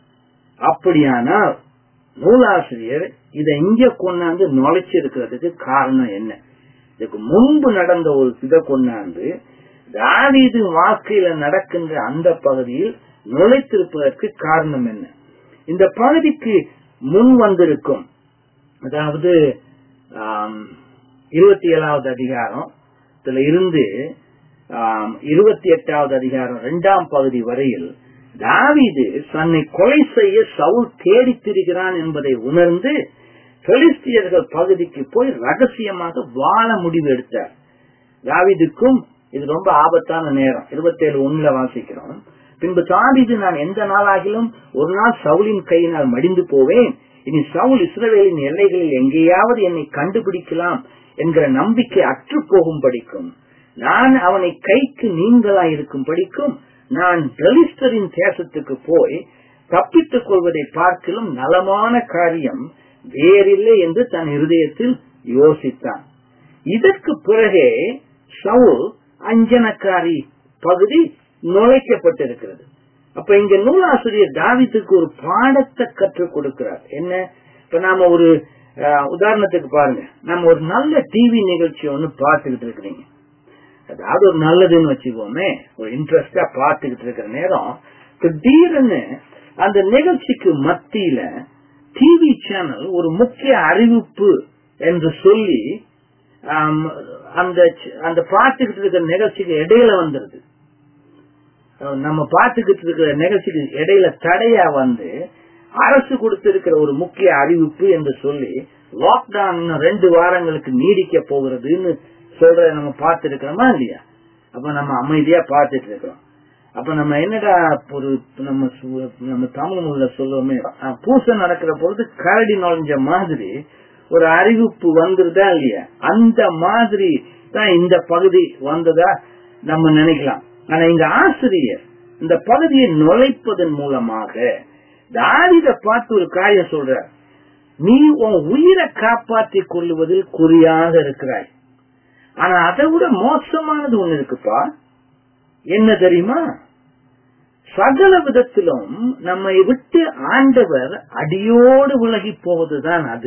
அப்படியானால் நூலாசிரியர் இதை இங்க கொண்டாந்து நுழைச்சிருக்கிறதுக்கு காரணம் என்ன இதுக்கு முன்பு நடந்த ஒரு இதை கொண்டாந்து தாவீது வாழ்க்கையில நடக்கின்ற அந்த பகுதியில் நுழைத்திருப்பதற்கு காரணம் என்ன இந்த பகுதிக்கு முன் வந்திருக்கும் அதாவது இருபத்தி ஏழாவது அதிகாரம் இதுல இருந்து இருபத்தி எட்டாவது அதிகாரம் இரண்டாம் பகுதி வரையில் தாவீது தன்னை கொலை செய்ய சவுல் தேடி திரிகிறான் என்பதை உணர்ந்து பெலிஸ்தியர்கள் பகுதிக்கு போய் ரகசியமாக வாழ முடிவு எடுத்தார் தாவீதுக்கும் இது ரொம்ப ஆபத்தான நேரம் இருபத்தேழு ஒண்ணுல வாசிக்கிறோம் பின்பு தாவீது நான் எந்த நாளாகிலும் ஒரு நாள் சவுலின் கையினால் மடிந்து போவேன் இனி சவுல் இஸ்ரவேலின் எல்லைகளில் எங்கேயாவது என்னை கண்டுபிடிக்கலாம் என்கிற நம்பிக்கை அற்று போகும் படிக்கும் நான் அவனை கைக்கு நீங்களா இருக்கும் படிக்கும் நான் பெலிஸ்டரின் தேசத்துக்கு போய் தப்பித்துக் கொள்வதை பார்க்கலும் நலமான காரியம் வேறில்லை என்று தன் இருதயத்தில் யோசித்தான் இதற்கு பிறகே சவுல் அஞ்சனக்காரி பகுதி நுழைக்கப்பட்டிருக்கிறது அப்ப இங்க நூலாசிரியர் தாவித்துக்கு ஒரு பாடத்தை கற்றுக் கொடுக்கிறார் என்ன இப்ப நாம ஒரு உதாரணத்துக்கு பாருங்க நம்ம ஒரு நல்ல டிவி நிகழ்ச்சி ஒண்ணு பார்த்துக்கிட்டு இருக்கிறீங்க அதாவது ஒரு நல்லதுன்னு வச்சுக்கோமே ஒரு இன்ட்ரெஸ்டா பார்த்துக்கிட்டு இருக்கிற நேரம் திடீர்னு அந்த நிகழ்ச்சிக்கு மத்தியில டிவி சேனல் ஒரு முக்கிய அறிவிப்பு என்று சொல்லி அந்த அந்த பார்த்துக்கிட்டு இருக்கிற நிகழ்ச்சிக்கு இடையில வந்துருது நம்ம பார்த்துக்கிட்டு இருக்கிற நிகழ்ச்சிக்கு இடையில தடையா வந்து அரசு கொடுத்திருக்கிற ஒரு முக்கிய அறிவிப்பு என்று சொல்லி லாக்டவுன் ரெண்டு வாரங்களுக்கு நீடிக்க போகிறதுன்னு சொல்ற நம்ம பார்த்துருக்கிறோமா இல்லையா அப்ப நம்ம அமைதியா பார்த்துட்டு இருக்கிறோம் அப்ப நம்ம என்னடா ஒரு நம்ம நம்ம தமிழ் மொழியில சொல்லுவோமே பூசை நடக்கிற பொழுது கரடி நுழைஞ்ச மாதிரி ஒரு அறிவிப்பு வந்துருதா இல்லையா அந்த மாதிரி தான் இந்த பகுதி வந்ததா நம்ம நினைக்கலாம் ஆனா இங்க ஆசிரியர் இந்த பகுதியை நுழைப்பதன் மூலமாக தாரித பார்த்து ஒரு காரியம் சொல்ற நீ உன் உயிரை காப்பாற்றிக் கொள்ளுவதில் குறியாக இருக்கிறாய் ஆனா அதை விட மோசமானது ஒண்ணு இருக்குப்பா என்ன தெரியுமா சகல விதத்திலும் நம்மை விட்டு ஆண்டவர் அடியோடு விலகி போவதுதான் அது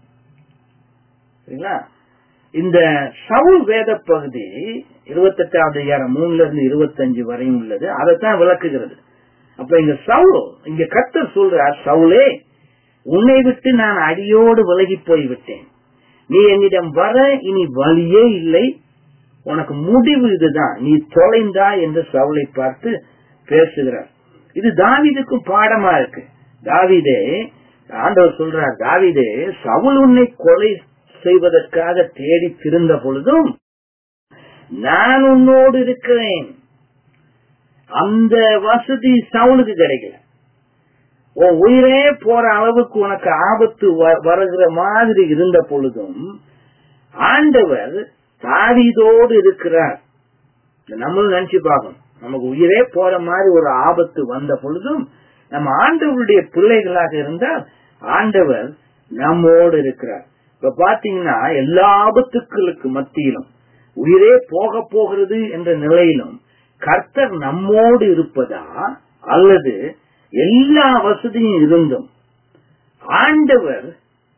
சரிங்களா இந்த சவுல் வேத பகுதி இருபத்தி எட்டாவது அதிகாரம் மூணுல இருந்து இருபத்தஞ்சு வரையும் உள்ளது அதைத்தான் விளக்குகிறது அப்ப இங்க சவுல் இங்க கத்தர் சொல்றார் சவுலே உன்னை விட்டு நான் அடியோடு விலகி போய்விட்டேன் நீ என்னிடம் வர இனி வழியே இல்லை உனக்கு முடிவு இதுதான் நீ தொலைந்தா என்று சவுளை பார்த்து பேசுகிறார் இது தாவிதுக்கும் பாடமா இருக்கு தாவிதே ஆண்டவர் சொல்றார் தாவிதே சவுல் உன்னை கொலை செய்வதற்காக தேடி திருந்த பொழுதும் நான் உன்னோடு இருக்கிறேன் அந்த வசதி சவுலுக்கு கிடைக்கல உன் உயிரே போற அளவுக்கு உனக்கு ஆபத்து வருகிற மாதிரி இருந்த பொழுதும் ஆண்டவர் தாவிதோடு இருக்கிறார் நம்மளும் நினைச்சு பார்க்கணும் நமக்கு உயிரே போற மாதிரி ஒரு ஆபத்து வந்த பொழுதும் நம்ம ஆண்டவருடைய பிள்ளைகளாக இருந்தால் ஆண்டவர் நம்மோடு இருக்கிறார் இப்ப பாத்தீங்கன்னா எல்லா ஆபத்துக்களுக்கு மத்தியிலும் உயிரே போக போகிறது என்ற நிலையிலும் கர்த்தர் நம்மோடு இருப்பதா அல்லது எல்லா வசதியும் இருந்தும் ஆண்டவர்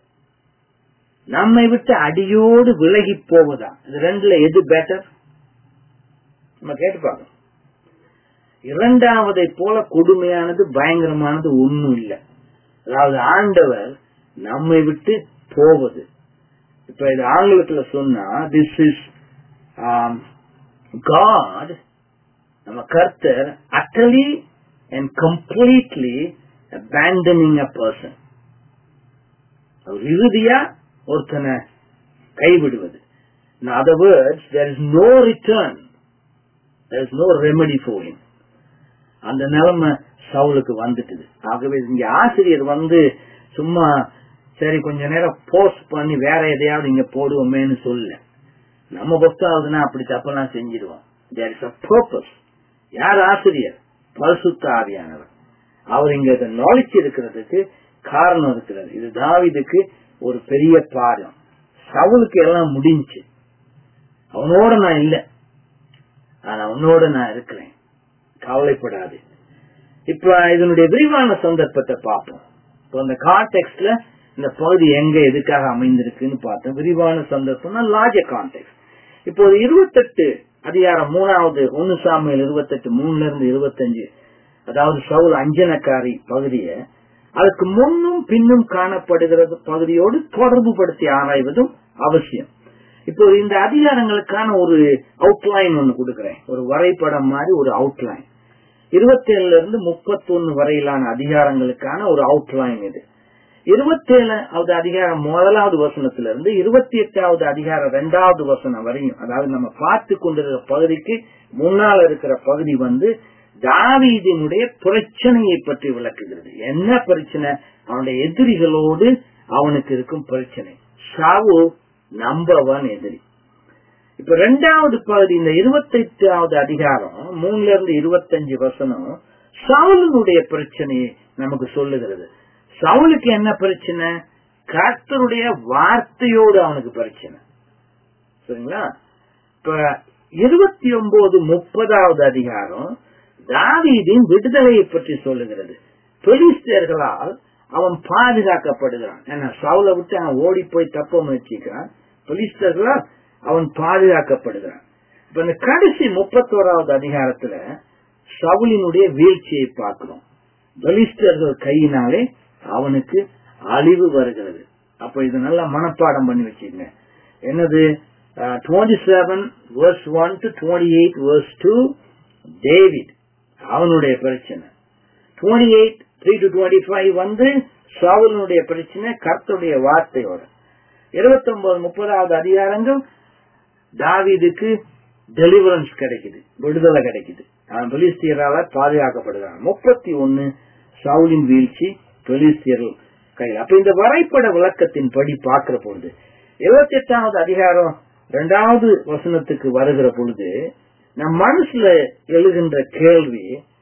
நம்மை விட்டு அடியோடு விலகி போவதா இது ரெண்டுல எது பெட்டர் நம்ம கேட்டு பார்க்கணும் இரண்டாவதை போல கொடுமையானது பயங்கரமானது ஒண்ணும் இல்லை அதாவது ஆண்டவர் நம்மை விட்டு போவது இப்ப இது ஆங்கிலத்துல சொன்னா திஸ் இஸ் காட் நம்ம கர்த்தர் utterly and completely abandoning a person அவர் இறுதியா ஒருத்தனை கைவிடுவது In other words, there is no return. There is no remedy for him. அந்த நிலைமை சவுலுக்கு வந்துட்டுது ஆகவே இங்க ஆசிரியர் வந்து சும்மா சரி கொஞ்ச நேரம் போஸ்ட் பண்ணி வேற எதையாவது இங்க போடுவோமேன்னு சொல்ல நம்ம புஸ்தாவதுன்னா அப்படி தப்பெல்லாம் செஞ்சிருவோம் தேர் இஸ் அ பர்பஸ் யார் ஆசிரியர் பரிசுத்த ஆவியானவர் அவர் இங்க இதை நுழைச்சு இருக்கிறதுக்கு காரணம் இருக்கிறது இது தாவிதுக்கு ஒரு பெரிய பாடம் சவுலுக்கு எல்லாம் முடிஞ்சு அவனோட நான் இல்ல ஆனா உன்னோட நான் இருக்கிறேன் கவலைப்படாது இப்ப இதனுடைய விரிவான சந்தர்ப்பத்தை பார்ப்போம் இப்போ இந்த கான்டெக்ட்ல இந்த பகுதி எங்க எதுக்காக அமைந்திருக்குன்னு பார்த்தோம் விரிவான சந்தர்ப்பம்னா லார்ஜ கான்டெக்ட் இப்போது இருபத்தெட்டு அதிகாரம் மூணாவது ஒன்னு சாமியில் இருபத்தெட்டு மூணுல இருந்து இருபத்தஞ்சு அதாவது சவுல் அஞ்சனக்காரி பகுதியை அதுக்கு முன்னும் பின்னும் காணப்படுகிறது பகுதியோடு தொடர்பு படுத்தி ஆராய்வதும் அவசியம் இப்போ இந்த அதிகாரங்களுக்கான ஒரு அவுட்லைன் ஒன்னு கொடுக்கிறேன் ஒரு வரைபடம் மாதிரி ஒரு அவுட்லைன் இருபத்தி ஏழுல இருந்து முப்பத்தி ஒன்னு வரையிலான அதிகாரங்களுக்கான ஒரு அவுட்லைன் இது இருபத்தி ஏழாவது அதிகாரம் முதலாவது வசனத்துல இருந்து இருபத்தி எட்டாவது அதிகாரம் இரண்டாவது வசனம் வரையும் அதாவது நம்ம பார்த்து கொண்டிருக்கிற பகுதிக்கு முன்னால் இருக்கிற பகுதி வந்து தாவீதினுடைய பிரச்சனையை பற்றி விளக்குகிறது என்ன பிரச்சனை அவனுடைய எதிரிகளோடு அவனுக்கு இருக்கும் பிரச்சனை சாவு நம்பர் ஒன் எதிரி இப்ப ரெண்டாவது பகுதி இந்த இருபத்தி எட்டாவது அதிகாரம் மூணுல இருந்து இருபத்தஞ்சு வசனம் சவுலனுடைய பிரச்சனையை நமக்கு சொல்லுகிறது சவுலுக்கு என்ன பிரச்சனை கர்த்தருடைய வார்த்தையோடு அவனுக்கு பிரச்சனை சரிங்களா இப்ப இருபத்தி ஒன்பது முப்பதாவது அதிகாரம் தாவீதின் விடுதலையை பற்றி சொல்லுகிறது பெலிஸ்தர்களால் அவன் பாதுகாக்கப்படுகிறான் ஏன்னா சவுல விட்டு அவன் ஓடி போய் தப்ப முயற்சிக்கிறான் பெலிஸ்தர்களால் அவன் பாதுகாக்கப்படுகிறான் இப்ப இந்த கடைசி முப்பத்தோராவது அதிகாரத்துல சவுலினுடைய வீழ்ச்சியை பார்க்கிறோம் பெலிஸ்தர்கள் கையினாலே அவனுக்கு அழிவு வருகிறது அப்ப இது நல்லா மனப்பாடம் பண்ணி வச்சுக்கங்க என்னது twenty seven verse one to twenty eight verse two David அவனுடைய பிரச்சனை twenty eight three to twenty five வந்து சவுலனுடைய பிரச்சனை கர்த்தருடைய வார்த்தையோட இருபத்தி ஒன்பது முப்பதாவது அதிகாரங்கள் தாவீதுக்கு டெலிவரன்ஸ் கிடைக்குது விடுதலை கிடைக்குது அவன் பெலிஸ்தியரால பாதுகாக்கப்படுகிறான் முப்பத்தி ஒன்னு சவுலின் வீழ்ச்சி பெலிஸ்தியர்கள் கையில் அப்ப இந்த வரைபட விளக்கத்தின் படி பார்க்கிற பொழுது இருபத்தி எட்டாவது அதிகாரம் இரண்டாவது வசனத்துக்கு வருகிற பொழுது நம் மனசுல எழுகின்ற கேள்வி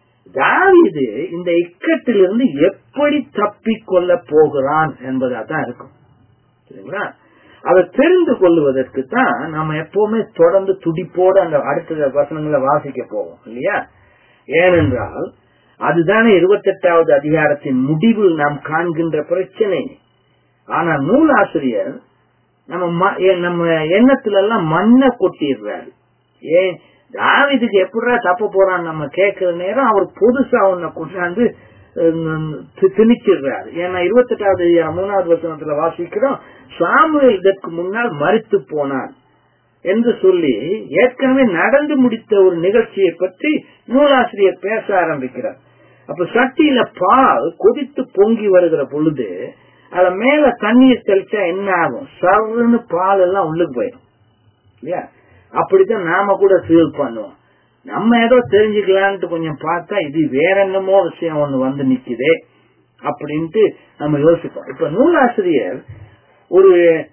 தாவீது இந்த இக்கட்டிலிருந்து எப்படி தப்பிக்கொள்ள போகிறான் என்பதா தான் இருக்கும் சரிங்களா அதை தெரிந்து கொள்வதற்கு தான் நம்ம எப்பவுமே தொடர்ந்து துடிப்போடு அந்த அடுத்த வசனங்களை வாசிக்க போவோம் இல்லையா ஏனென்றால் அதுதானே இருபத்தெட்டாவது அதிகாரத்தின் முடிவில் நாம் காண்கின்ற பிரச்சனை ஆனா நூலாசிரியர் நம்ம நம்ம எண்ணத்துல எல்லாம் மண்ணை கொட்டிடுறாரு ஏன் தாவிதுக்கு எப்படா தப்ப போறான்னு நம்ம கேட்கிற நேரம் அவர் புதுசா ஒன்ன கொண்டாந்து திணிச்சிடுறாரு ஏன்னா இருபத்தெட்டாவது மூணாவது வசனத்துல வாசிக்கிறோம் சாமுவேல் இதற்கு முன்னால் மறித்து போனான் என்று சொல்லி ஏற்கனவே நடந்து முடித்த ஒரு நிகழ்ச்சியை பற்றி நூலாசிரியர் பேச ஆரம்பிக்கிறார் அப்ப சட்டியில பால் கொதித்து பொங்கி வருகிற பொழுது அத மேல தண்ணீர் தெளிச்சா என்ன ஆகும் சர்ன்னு பால் எல்லாம் உள்ளுக்கு போயிடும் இல்லையா அப்படித்தான் நாம கூட ஃபீல் பண்ணுவோம் நம்ம ஏதோ தெரிஞ்சுக்கலான்ட்டு கொஞ்சம் பார்த்தா இது வேற என்னமோ விஷயம் ஒண்ணு வந்து நிக்குதே அப்படின்ட்டு நம்ம யோசிப்போம் இப்ப நூலாசிரியர் ஒரு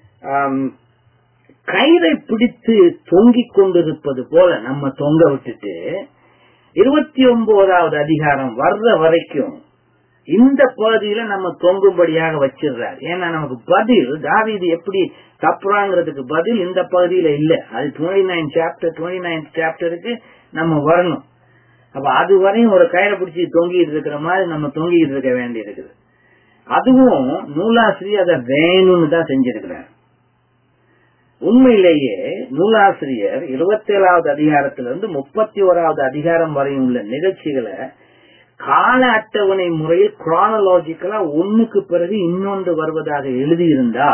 கயிறை பிடித்து தொங்கிக் கொண்டிருப்பது போல நம்ம தொங்க விட்டுட்டு இருபத்தி ஒன்பதாவது அதிகாரம் வர்ற வரைக்கும் இந்த பகுதியில நம்ம தொங்கும்படியாக வச்சிடுறாரு ஏன்னா நமக்கு பதில் தாவிது எப்படி தப்புறாங்கிறதுக்கு பதில் இந்த பகுதியில இல்ல அது twenty nine chapter twenty nine சாப்டருக்கு நம்ம வரணும் அப்ப அது வரையும் ஒரு கயிறை பிடிச்சி தொங்கிட்டு இருக்கிற மாதிரி நம்ம தொங்கிட்டு இருக்க வேண்டி இருக்குது அதுவும் நூலாசிரியர் அதை வேணும்னு தான் செஞ்சிருக்கிறார் உண்மையிலேயே நூலாசிரியர் இருபத்தேழாவது அதிகாரத்திலிருந்து முப்பத்தி ஓராவது அதிகாரம் வரையும் உள்ள நிகழ்ச்சிகளை கால அட்டவணை முறையில் குரானலாஜிக்கலா ஒண்ணுக்கு பிறகு இன்னொன்று வருவதாக எழுதியிருந்தா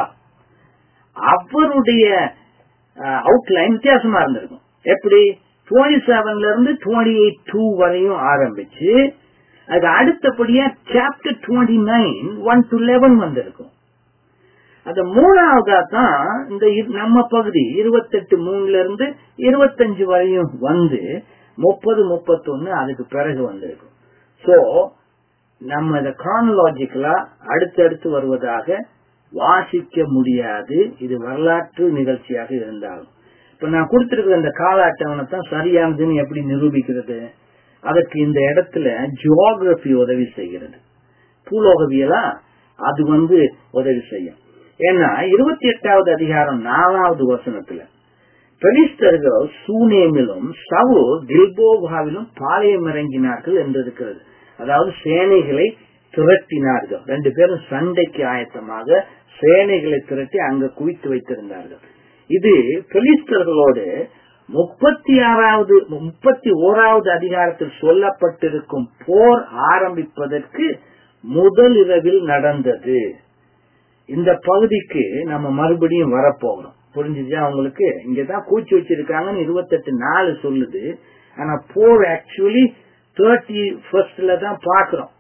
அவருடைய அவுட்லைன் வித்தியாசமா இருந்திருக்கும் எப்படி டுவெண்ட்டி செவன்ல இருந்து டுவெண்ட்டி எயிட் டூ வரையும் ஆரம்பிச்சு அது அடுத்தபடியா chapter twenty nine one to eleven வந்திருக்கும் அது மூணாவதா தான் இந்த நம்ம பகுதி இருபத்தெட்டு மூணுல இருந்து இருபத்தஞ்சு வரையும் வந்து முப்பது முப்பத்தொன்னு அதுக்கு பிறகு வந்திருக்கும் சோ நம்ம இதை கானலாஜிக்கலா அடுத்தடுத்து வருவதாக வாசிக்க முடியாது இது வரலாற்று நிகழ்ச்சியாக இருந்தாலும் இப்ப நான் கொடுத்திருக்கிற இந்த கால அட்டவணை தான் சரியானதுன்னு எப்படி நிரூபிக்கிறது அதற்கு இந்த இடத்துல ஜியோகிரபி உதவி செய்கிறது பூலோகவியலா அது வந்து உதவி செய்யும் ஏன்னா இருபத்தி எட்டாவது அதிகாரம் நாலாவது வசனத்துல பெலிஸ்தர்கள் சூனேமிலும் சவு கில்போகாவிலும் பாளையம் இறங்கினார்கள் என்று இருக்கிறது அதாவது சேனைகளை திரட்டினார்கள் ரெண்டு பேரும் சண்டைக்கு ஆயத்தமாக சேனைகளை திரட்டி அங்க குவித்து வைத்திருந்தார்கள் இது பெலிஸ்தர்களோடு முப்பத்தி ஆறாவது முப்பத்தி ஓராவது அதிகாரத்தில் சொல்லப்பட்டிருக்கும் போர் ஆரம்பிப்பதற்கு முதல் இரவில் நடந்தது இந்த பகுதிக்கு நம்ம மறுபடியும் வரப்போகிறோம் புரிஞ்சுச்சா அவங்களுக்கு இங்கதான் கூச்சி வச்சிருக்காங்கன்னு இருபத்தெட்டு நாலு சொல்லுது ஆனா போர் ஆக்சுவலி தேர்ட்டி ஃபர்ஸ்ட்ல தான் பாக்குறோம்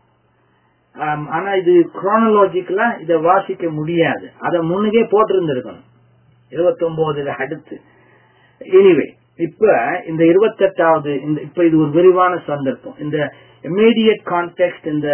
ஆனா இது குரோனலாஜிக்கலா இத வாசிக்க முடியாது அத முன்னுக்கே போட்டிருந்திருக்கணும் இருபத்தி ஒன்பதுல அடுத்து எனிவே இப்ப இந்த இருபத்தெட்டாவது இந்த இப்ப இது ஒரு விரிவான சந்தர்ப்பம் இந்த இமீடியட் கான்டெக்ட் இந்த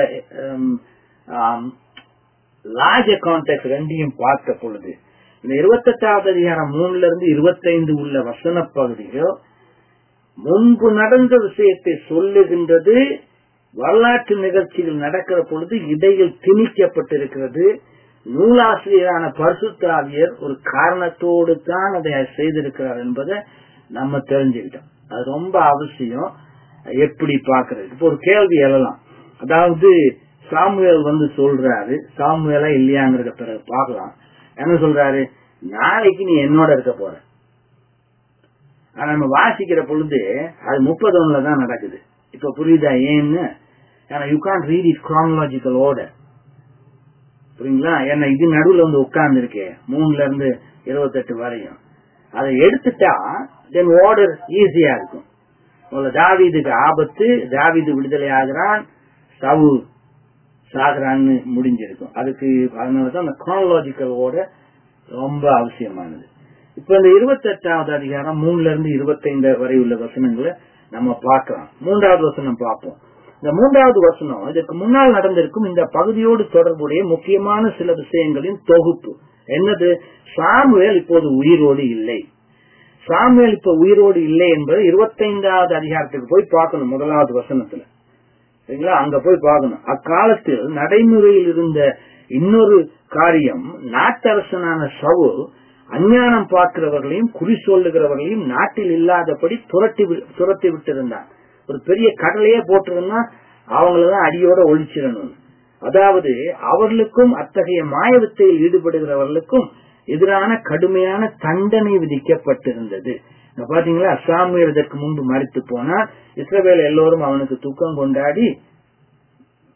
லார்ஜ கான்டெக்ட் ரெண்டையும் பார்த்த பொழுது இந்த இருபத்தெட்டாவது அதிகாரம் மூணுல இருந்து இருபத்தைந்து உள்ள வசன பகுதிகள் முன்பு நடந்த விஷயத்தை சொல்லுகின்றது வரலாற்று நிகழ்ச்சிகள் நடக்கிற பொழுது இடையில் திணிக்கப்பட்டிருக்கிறது நூலாசிரியரான பரிசுத்தாவியர் ஒரு காரணத்தோடு தான் அதை செய்திருக்கிறார் என்பதை நம்ம தெரிஞ்சுக்கிட்டோம் அது ரொம்ப அவசியம் எப்படி பாக்குறது இப்போ ஒரு கேள்வி எழலாம் அதாவது சாமுவேல் வந்து சொல்றாரு சாமுவேலா இல்லையாங்கிறத பிறகு பார்க்கலாம் என்ன சொல்றாரு நாளைக்கு நீ என்னோட இருக்க போற ஆனா நம்ம வாசிக்கிற பொழுது அது முப்பது ஒண்ணுல தான் நடக்குது இப்ப புரியுதா ஏன்னு ஏன்னா you can read it chronological order புரியுங்களா ஏன்னா இது நடுவுல வந்து உட்கார்ந்து இருக்கே மூணுல இருந்து இருபத்தெட்டு வரையும் அதை எடுத்துட்டா தென் ஆர்டர் ஈஸியா இருக்கும் தாவீதுக்கு ஆபத்து தாவீது விடுதலை ஆகிறான் சவு சாகுறான்னு முடிஞ்சிருக்கும் அதுக்கு அதனாலதான் அந்த குரானலாஜிக்கல் ஓர்டர் ரொம்ப அவசியமானது இப்ப இந்த இருபத்தி எட்டாவது அதிகாரம் மூணுல இருந்து இருபத்தைந்து வரை உள்ள வசனங்களை நம்ம பார்க்கலாம் மூன்றாவது வசனம் பார்ப்போம் இந்த மூன்றாவது வசனம் இதற்கு முன்னால் நடந்திருக்கும் இந்த பகுதியோடு தொடர்புடைய முக்கியமான சில விஷயங்களின் தொகுப்பு என்னது சாமுவேல் இப்போது உயிரோடு இல்லை சாமுவேல் இப்ப உயிரோடு இல்லை என்பது இருபத்தைந்தாவது அதிகாரத்துக்கு போய் பார்க்கணும் முதலாவது வசனத்துல சரிங்களா அங்க போய் பார்க்கணும் அக்காலத்தில் நடைமுறையில் இருந்த இன்னொரு காரியம் நாட்டரசனான சவு அஞ்ஞானம் பார்க்கிறவர்களையும் குறி சொல்லுகிறவர்களையும் நாட்டில் இல்லாதபடி துரட்டி துரத்தி விட்டிருந்தான் ஒரு பெரிய கடலையே போட்டிருந்தா அவங்களதான் அடியோட ஒழிச்சிடணும் அதாவது அவர்களுக்கும் அத்தகைய மாயவித்தையில் ஈடுபடுகிறவர்களுக்கும் எதிரான கடுமையான தண்டனை விதிக்கப்பட்டிருந்தது பாத்தீங்களா சாமுவேல் இதற்கு முன்பு மறித்து போனா இஸ்ரவேல் எல்லோரும் அவனுக்கு துக்கம் கொண்டாடி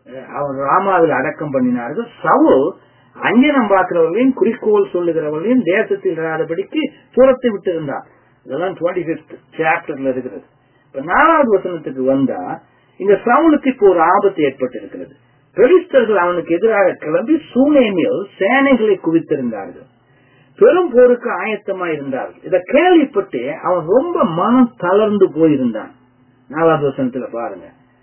அஹ், அவர் ராமாவில் அடக்கம் பண்ணினார்கள் சவுல் அஞ்சனம் பார்க்கிறவர்களையும் குறிக்கோள் சொல்லுகிறவர்களையும் தேசத்தில் இராதபடிக்கு துரத்தி விட்டு இருந்தார் இதெல்லாம் டுவெண்ட்டி பிப்த் சாப்டர்ல இருக்கிறது இப்ப நாலாவது வசனத்துக்கு வந்தா இந்த சவுலுக்கு இப்போ ஒரு ஆபத்து ஏற்பட்டு இருக்கிறது பெலிஸ்தர்கள் அவனுக்கு எதிராக கிளம்பி சூனேமியில் சேனைகளை குவித்திருந்தார்கள் பெரும் போருக்கு ஆயத்தமா இருந்தார்கள் இத கேள்விப்பட்டு அவன் ரொம்ப மனம் தளர்ந்து போயிருந்தான் நாலாவது வசனத்துல பாருங்க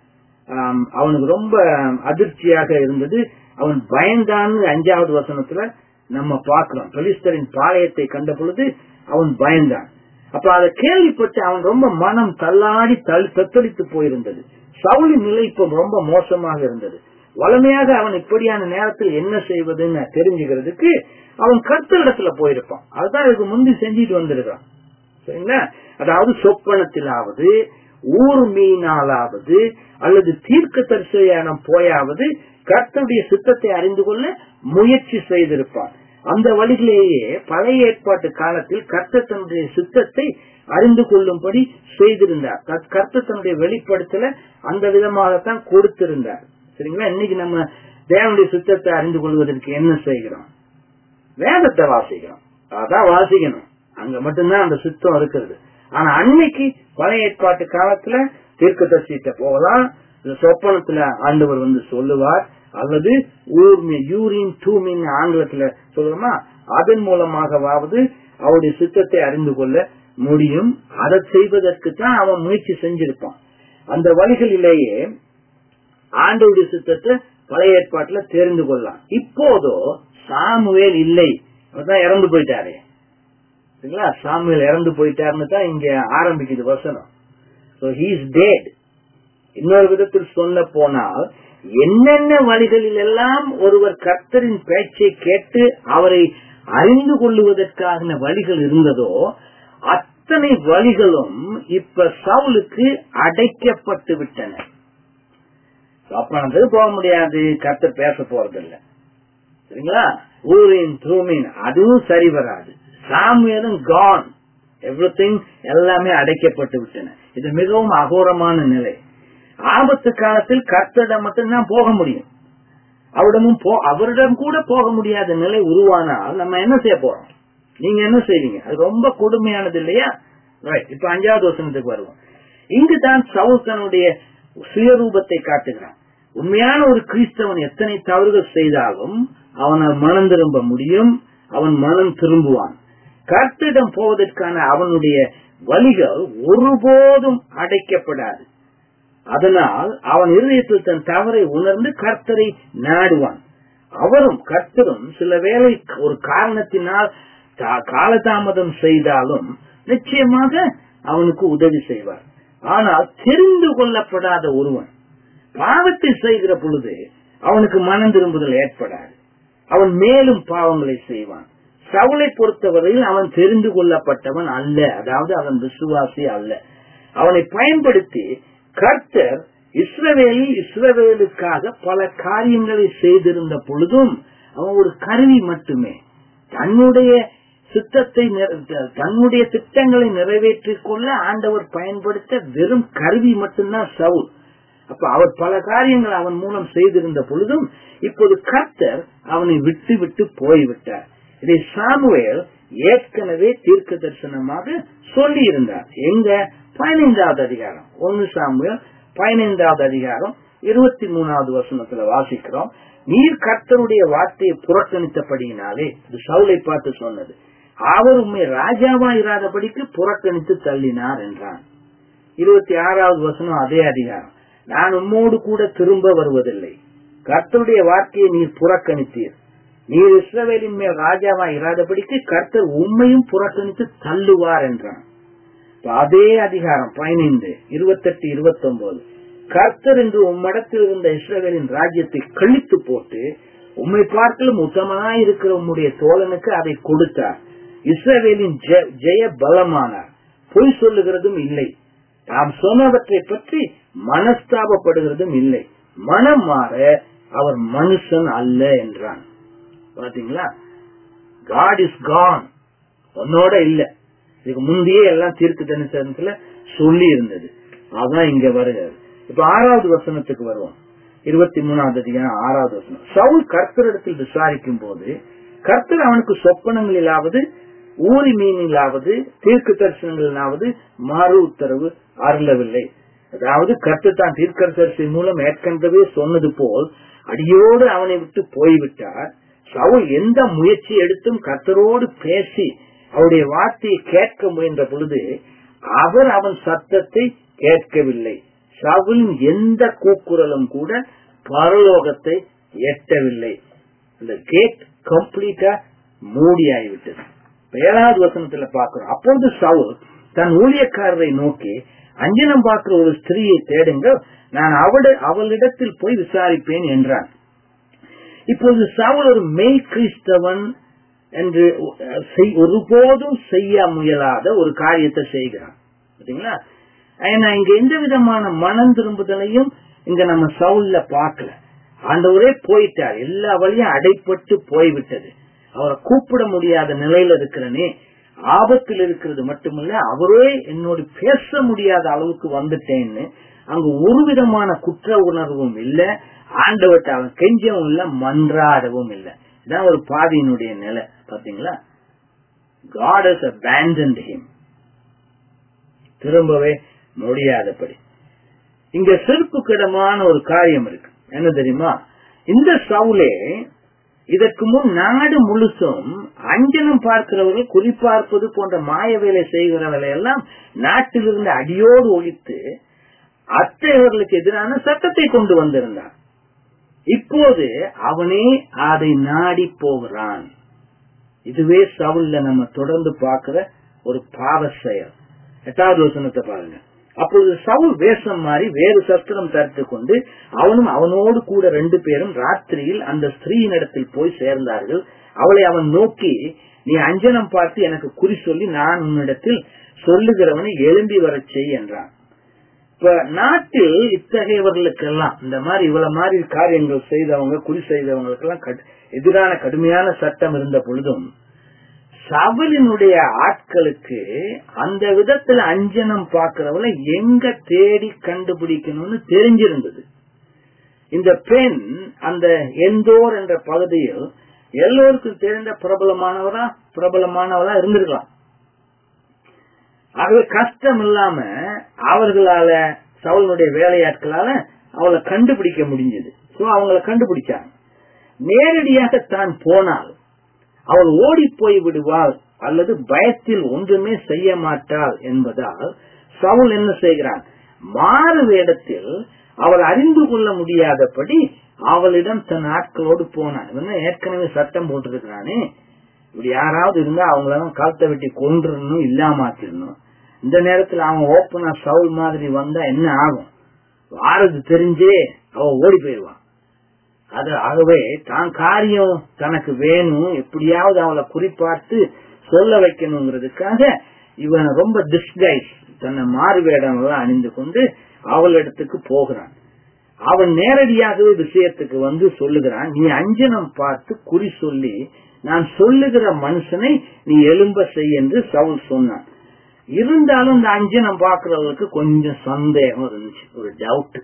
ஆம், அவனுக்கு ரொம்ப அதிர்ச்சியாக இருந்தது அவன் பயந்தான்னு அஞ்சாவது வசனத்துல நம்ம பார்க்கிறோம் பெலிஸ்தரின் பாளையத்தை கண்ட பொழுது அவன் பயந்தான் அப்ப அதை கேள்விப்பட்டு அவன் ரொம்ப மனம் தள்ளாடி தள் தத்தளித்து போயிருந்தது சவுளின் நிலை இப்ப ரொம்ப மோசமாக இருந்தது வளமையாக அவன் இப்படியான நேரத்தில் என்ன செய்வதுன்னு தெரிஞ்சுக்கிறதுக்கு அவன் கர்த்தரிடத்துல போயிருப்பான் அதுதான் இதுக்கு முந்தி செஞ்சுட்டு வந்திருக்கான் சரிங்களா அதாவது சொப்பனத்திலாவது ஊர் மீனாலாவது அல்லது தீர்க்க தரிசனம் போயாவது கர்த்தருடைய சித்தத்தை அறிந்து கொள்ள முயற்சி செய்திருப்பான் அந்த வழியிலேயே பழைய ஏற்பாட்டு காலத்தில் கர்த்தர் தன்னுடைய சித்தத்தை அறிந்து கொள்ளும்படி செய்திருந்தார் கர்த்த- கர்த்தர் தன்னுடைய வெளிப்படுத்தல அந்த விதமாகத்தான் கொடுத்திருந்தார் சரிங்களா இன்னைக்கு நம்ம தேவனுடைய சித்தத்தை அறிந்து கொள்வதற்கு என்ன செய்கிறோம் வேதத்தை வாசிக்கிறோம் அதான் வாசிக்கணும் அங்க மட்டும்தான் அந்த சித்தம் இருக்கிறது ஆனா அன்னைக்கு பழைய ஏற்பாட்டு காலத்துல தீர்க்க போகலாம் இந்த சொப்பனத்துல ஆண்டவர் வந்து சொல்லுவார் அல்லது ஊர்மி யூரின் டூமின் ஆங்கிலத்துல சொல்லுமா அதன் மூலமாகவாவது அவருடைய சித்தத்தை அறிந்து கொள்ள முடியும் அதை செய்வதற்கு தான் அவன் முயற்சி செஞ்சிருப்பான் அந்த வழிகளிலேயே ஆண்டவருடைய சித்தத்தை பழைய ஏற்பாட்டுல தெரிந்து கொள்ளலாம் இப்போதோ சாமுவேல் இல்லை அவர்தான் இறந்து போயிட்டாரு சரிங்களா சாமுவேல் இறந்து போயிட்டாருன்னு தான் இங்க ஆரம்பிக்குது வசனம் சோ ஹீஸ் டேட் இன்னொரு விதத்தில் சொல்ல போனால் என்னென்ன வழிகளில் எல்லாம் ஒருவர் கர்த்தரின் பேச்சை கேட்டு அவரை அறிந்து கொள்ளுவதற்கான வழிகள் இருந்ததோ அத்தனை வழிகளும் இப்ப சவுலுக்கு அடைக்கப்பட்டு விட்டன சொப்பனத்துக்கு போக முடியாது கர்த்தர் பேச போறதில்ல சரிங்களா ஊரின் தூமின் அதுவும் சரி வராது சாமியரும் கான் எவ்ரி எல்லாமே அடைக்கப்பட்டு விட்டன இது மிகவும் அகோரமான நிலை ஆபத்து காலத்தில் கர்த்தரிடம் மட்டும்தான் போக முடியும் அவரிடமும் போ அவரிடம் கூட போக முடியாத நிலை உருவானால் நம்ம என்ன செய்ய போறோம் நீங்க என்ன செய்வீங்க அது ரொம்ப கொடுமையானது இல்லையா ரைட் இப்ப அஞ்சாவது வசனத்துக்கு வருவோம் இங்குதான் சவுல் தன்னுடைய சுயரூபத்தை காட்டுகிறான் உண்மையான ஒரு கிறிஸ்தவன் எத்தனை தவறுகள் செய்தாலும் அவனை மனம் திரும்ப முடியும் அவன் மனம் திரும்புவான் கர்த்தரிடம் போவதற்கான அவனுடைய வழிகள் ஒருபோதும் அடைக்கப்படாது அதனால் அவன் இருதயத்தில் தன் தவறை உணர்ந்து கர்த்தரை நாடுவான் அவரும் கர்த்தரும் சில வேளை ஒரு காரணத்தினால் தா- காலதாமதம் செய்தாலும் நிச்சயமாக அவனுக்கு உதவி செய்வார் ஆனால் தெரிந்து கொள்ளப்படாத ஒருவன் பாவத்தை செய்கிற பொழுது அவனுக்கு மனம் திரும்புதல் ஏற்படாது அவன் மேலும் பாவங்களை செய்வான் சவுளை பொறுத்தவரையில் அவன் தெரிந்து கொள்ளப்பட்டவன் அல்ல அதாவது அவன் விசுவாசி அல்ல அவனை பயன்படுத்தி கர்த்தர் இஸ்ரவேலில் இஸ்ரவேலுக்காக பல காரியங்களை செய்திருந்த பொழுதும் அவன் ஒரு கருவி மட்டுமே தன்னுடைய சித்தத்தை நிற- தன்னுடைய திட்டங்களை நிறைவேற்றிக் கொள்ள ஆண்டவர் பயன்படுத்த வெறும் கருவி மட்டும்தான் சவுல் அப்ப அவர் பல காரியங்கள் அவன் மூலம் செய்திருந்த பொழுதும் இப்போது கர்த்தர் அவனை விட்டு விட்டு போய்விட்டார் இதை சாமுவேல் ஏற்கனவே தீர்க்க தரிசனமாக சொல்லி இருந்தார் எங்க பதினைந்தாவது அதிகாரம் ஒன்னு சாமுவேல் பதினைந்தாவது அதிகாரம் இருபத்தி மூணாவது வசனத்துல வாசிக்கிறோம் நீர் கர்த்தருடைய வார்த்தையை புறக்கணித்தபடியினாலே இது சவுலை பார்த்து சொன்னது அவர் உண்மை ராஜாவா இராதபடிக்கு புறக்கணித்து தள்ளினார் என்றான் இருபத்தி ஆறாவது வசனம் அதே அதிகாரம் நான் உம்மோடு கூட திரும்ப வருவதில்லை கர்த்தருடைய வார்த்தையை நீர் புறக்கணித்தீர் நீர் இஸ்ரவேலின் மேல் ராஜாவா இராதபடிக்கு கர்த்தர் உண்மையும் புறக்கணித்து தள்ளுவார் என்றான் இப்ப அதே அதிகாரம் பதினைந்து இருபத்தெட்டு இருபத்தி ஒன்பது கர்த்தர் என்று உம்மிடத்தில் இருந்த இஸ்ரவேலின் ராஜ்யத்தை கழித்து போட்டு உம்மை பார்க்கலும் உத்தமனாய் இருக்கிற உம்முடைய தோழனுக்கு அதை கொடுத்தார் இஸ்ரவேலின் ஜெ- ஜெய பலமானார் பொய் சொல்லுகிறதும் இல்லை தாம் சொன்னவற்றை பற்றி மனஸ்தாபப்படுகிறதும் இல்லை மனம் மாற அவர் மனுஷன் அல்ல என்றான் பாத்தீங்களா காட் இஸ் கான் உன்னோட இல்ல இதுக்கு முந்தையே எல்லாம் தீர்க்கு தரிசனத்துல சொல்லி இருந்தது அதான் இங்க வருகிறது இப்ப ஆறாவது வசனத்துக்கு வருவோம் இருபத்தி மூணாவது அதிகாரம் ஆறாவது வசனம் சவுல் கர்த்தரிடத்தில் விசாரிக்கும் போது கர்த்தர் அவனுக்கு சொப்பனங்களிலாவது ஊரி மீனிலாவது தீர்க்க தரிசனங்களிலாவது மறு உத்தரவு அருளவில்லை அதாவது கர்த்தர் தான் தீர்க்கதரிசி மூலம் ஏற்கனவே சொன்னது போல் அடியோடு அவனை விட்டு போய்விட்டார் சவுல் எந்த முயற்சி எடுத்தும் கர்த்தரோடு பேசி அவருடைய வார்த்தையை கேட்க முயன்ற பொழுது அவர் அவன் சத்தத்தை கேட்கவில்லை சவுலின் எந்த கூக்குரலும் கூட பரலோகத்தை எட்டவில்லை இந்த கேட் கம்ப்ளீட்டா மூடியாகிவிட்டது ஏழாவது வசனத்துல பார்க்கிறோம் அப்பொழுது சவுல் தன் ஊழியக்காரரை நோக்கி அஞ்சனம் பார்க்கிற ஒரு ஸ்திரீயை தேடுங்கள் நான் அவட அவளிடத்தில் போய் விசாரிப்பேன் என்றான் இப்போது சவுல் ஒரு மெய் கிறிஸ்தவன் என்று ஒருபோதும் செய்ய முயலாத ஒரு காரியத்தை செய்கிறான் பாத்தீங்களா ஏன்னா இங்க எந்த விதமான மனம் திரும்புதலையும் இங்க நம்ம சவுல்ல பார்க்கல ஆண்டவரே போயிட்டார் எல்லா வழியும் அடைப்பட்டு போய்விட்டது அவரை கூப்பிட முடியாத நிலையில இருக்கிறனே ஆபத்தில் இருக்கிறது மட்டுமல்ல அவரே என்னோடு பேச முடியாத அளவுக்கு வந்துட்டேன்னு அங்க ஒரு விதமான குற்ற உணர்வும் இல்ல ஆண்டவர்கிட்ட அவன் கெஞ்சவும் இல்ல மன்றாடவும் இல்ல இதான் ஒரு பாதியினுடைய நிலை பாத்தீங்களா காட் இஸ் abandoned him திரும்பவே முடியாதபடி இங்க செருப்புக்கிடமான ஒரு காரியம் இருக்கு என்ன தெரியுமா இந்த சவுலே இதற்கு முன் நாடு முழுசும் அஞ்சனம் பார்க்கிறவர்கள் குறிப்பார்ப்பது போன்ற மாய வேலை செய்கிறவர்களை எல்லாம் நாட்டிலிருந்து அடியோடு ஒழித்து அத்தையவர்களுக்கு எதிரான சட்டத்தை கொண்டு வந்திருந்தான் இப்போது அவனே அதை நாடி போகிறான் இதுவே சவுல்ல நம்ம தொடர்ந்து பார்க்கிற ஒரு பாவ செயல் எட்டாவது வசனத்தை பாருங்க அப்பொழுது சவுல் வேஷம் மாறி வேறு சஸ்திரம் தரித்து கொண்டு அவனும் அவனோடு கூட ரெண்டு பேரும் ராத்திரியில் அந்த ஸ்திரீயின் இடத்தில் போய் சேர்ந்தார்கள் அவளை அவன் நோக்கி நீ அஞ்சனம் பார்த்து எனக்கு குறி சொல்லி நான் உன்னிடத்தில் சொல்லுகிறவனை எழும்பி வரச் செய் என்றான் இப்ப நாட்டில் இத்தகையவர்களுக்கெல்லாம் இந்த மாதிரி இவ்வளவு மாதிரி காரியங்கள் செய்தவங்க குறி செய்தவங்களுக்கெல்லாம் எதிரான கடுமையான சட்டம் இருந்த பொழுதும் சவலினுடைய ஆட்களுக்கு அந்த விதத்துல அஞ்சனம் பார்க்கிறவளை எங்க தேடி கண்டுபிடிக்கணும்னு தெரிஞ்சிருந்தது இந்த பெண் அந்த எந்தோர் என்ற பகுதியில் எல்லோருக்கும் தெரிந்த பிரபலமானவரா பிரபலமானவரா இருந்திருக்கலாம் ஆகவே கஷ்டம் இல்லாம அவர்களால சவுளுடைய வேலையாட்களால அவளை கண்டுபிடிக்க முடிஞ்சது சோ அவங்கள கண்டுபிடிச்சாங்க நேரடியாக தான் போனால் அவள் ஓடி போய் விடுவாள் அல்லது பயத்தில் ஒன்றுமே செய்ய மாட்டாள் என்பதால் சவுல் என்ன செய்கிறான் மாறு வேடத்தில் அவள் அறிந்து கொள்ள முடியாதபடி அவளிடம் தன் ஆட்களோடு போனான் இவன் ஏற்கனவே சட்டம் போட்டிருக்கிறானே இப்படி யாராவது இருந்தா அவங்களெல்லாம் கழுத்தை வெட்டி கொன்றுணும் இல்லாமாக்கிடணும் இந்த நேரத்துல அவன் ஓப்பனா சவுல் மாதிரி வந்தா என்ன ஆகும் வாரது தெரிஞ்சே அவ ஓடி போயிடுவான் அது ஆகவே தான் காரியம் தனக்கு வேணும் எப்படியாவது அவளை குறிப்பார்த்து சொல்ல வைக்கணுங்கிறதுக்காக இவன் ரொம்ப டிஸ்கைஸ் தன்னை மாறு வேடங்கள்லாம் அணிந்து கொண்டு அவளிடத்துக்கு போகிறான் அவன் நேரடியாகவே விஷயத்துக்கு வந்து சொல்லுகிறான் நீ அஞ்சனம் பார்த்து குறி சொல்லி நான் சொல்லுகிற மனுஷனை நீ எலும்ப செய் என்று சவுல் சொன்னான் இருந்தாலும் இந்த அஞ்சனம் பாக்குறவங்களுக்கு கொஞ்சம் சந்தேகம் இருந்துச்சு ஒரு டவுட்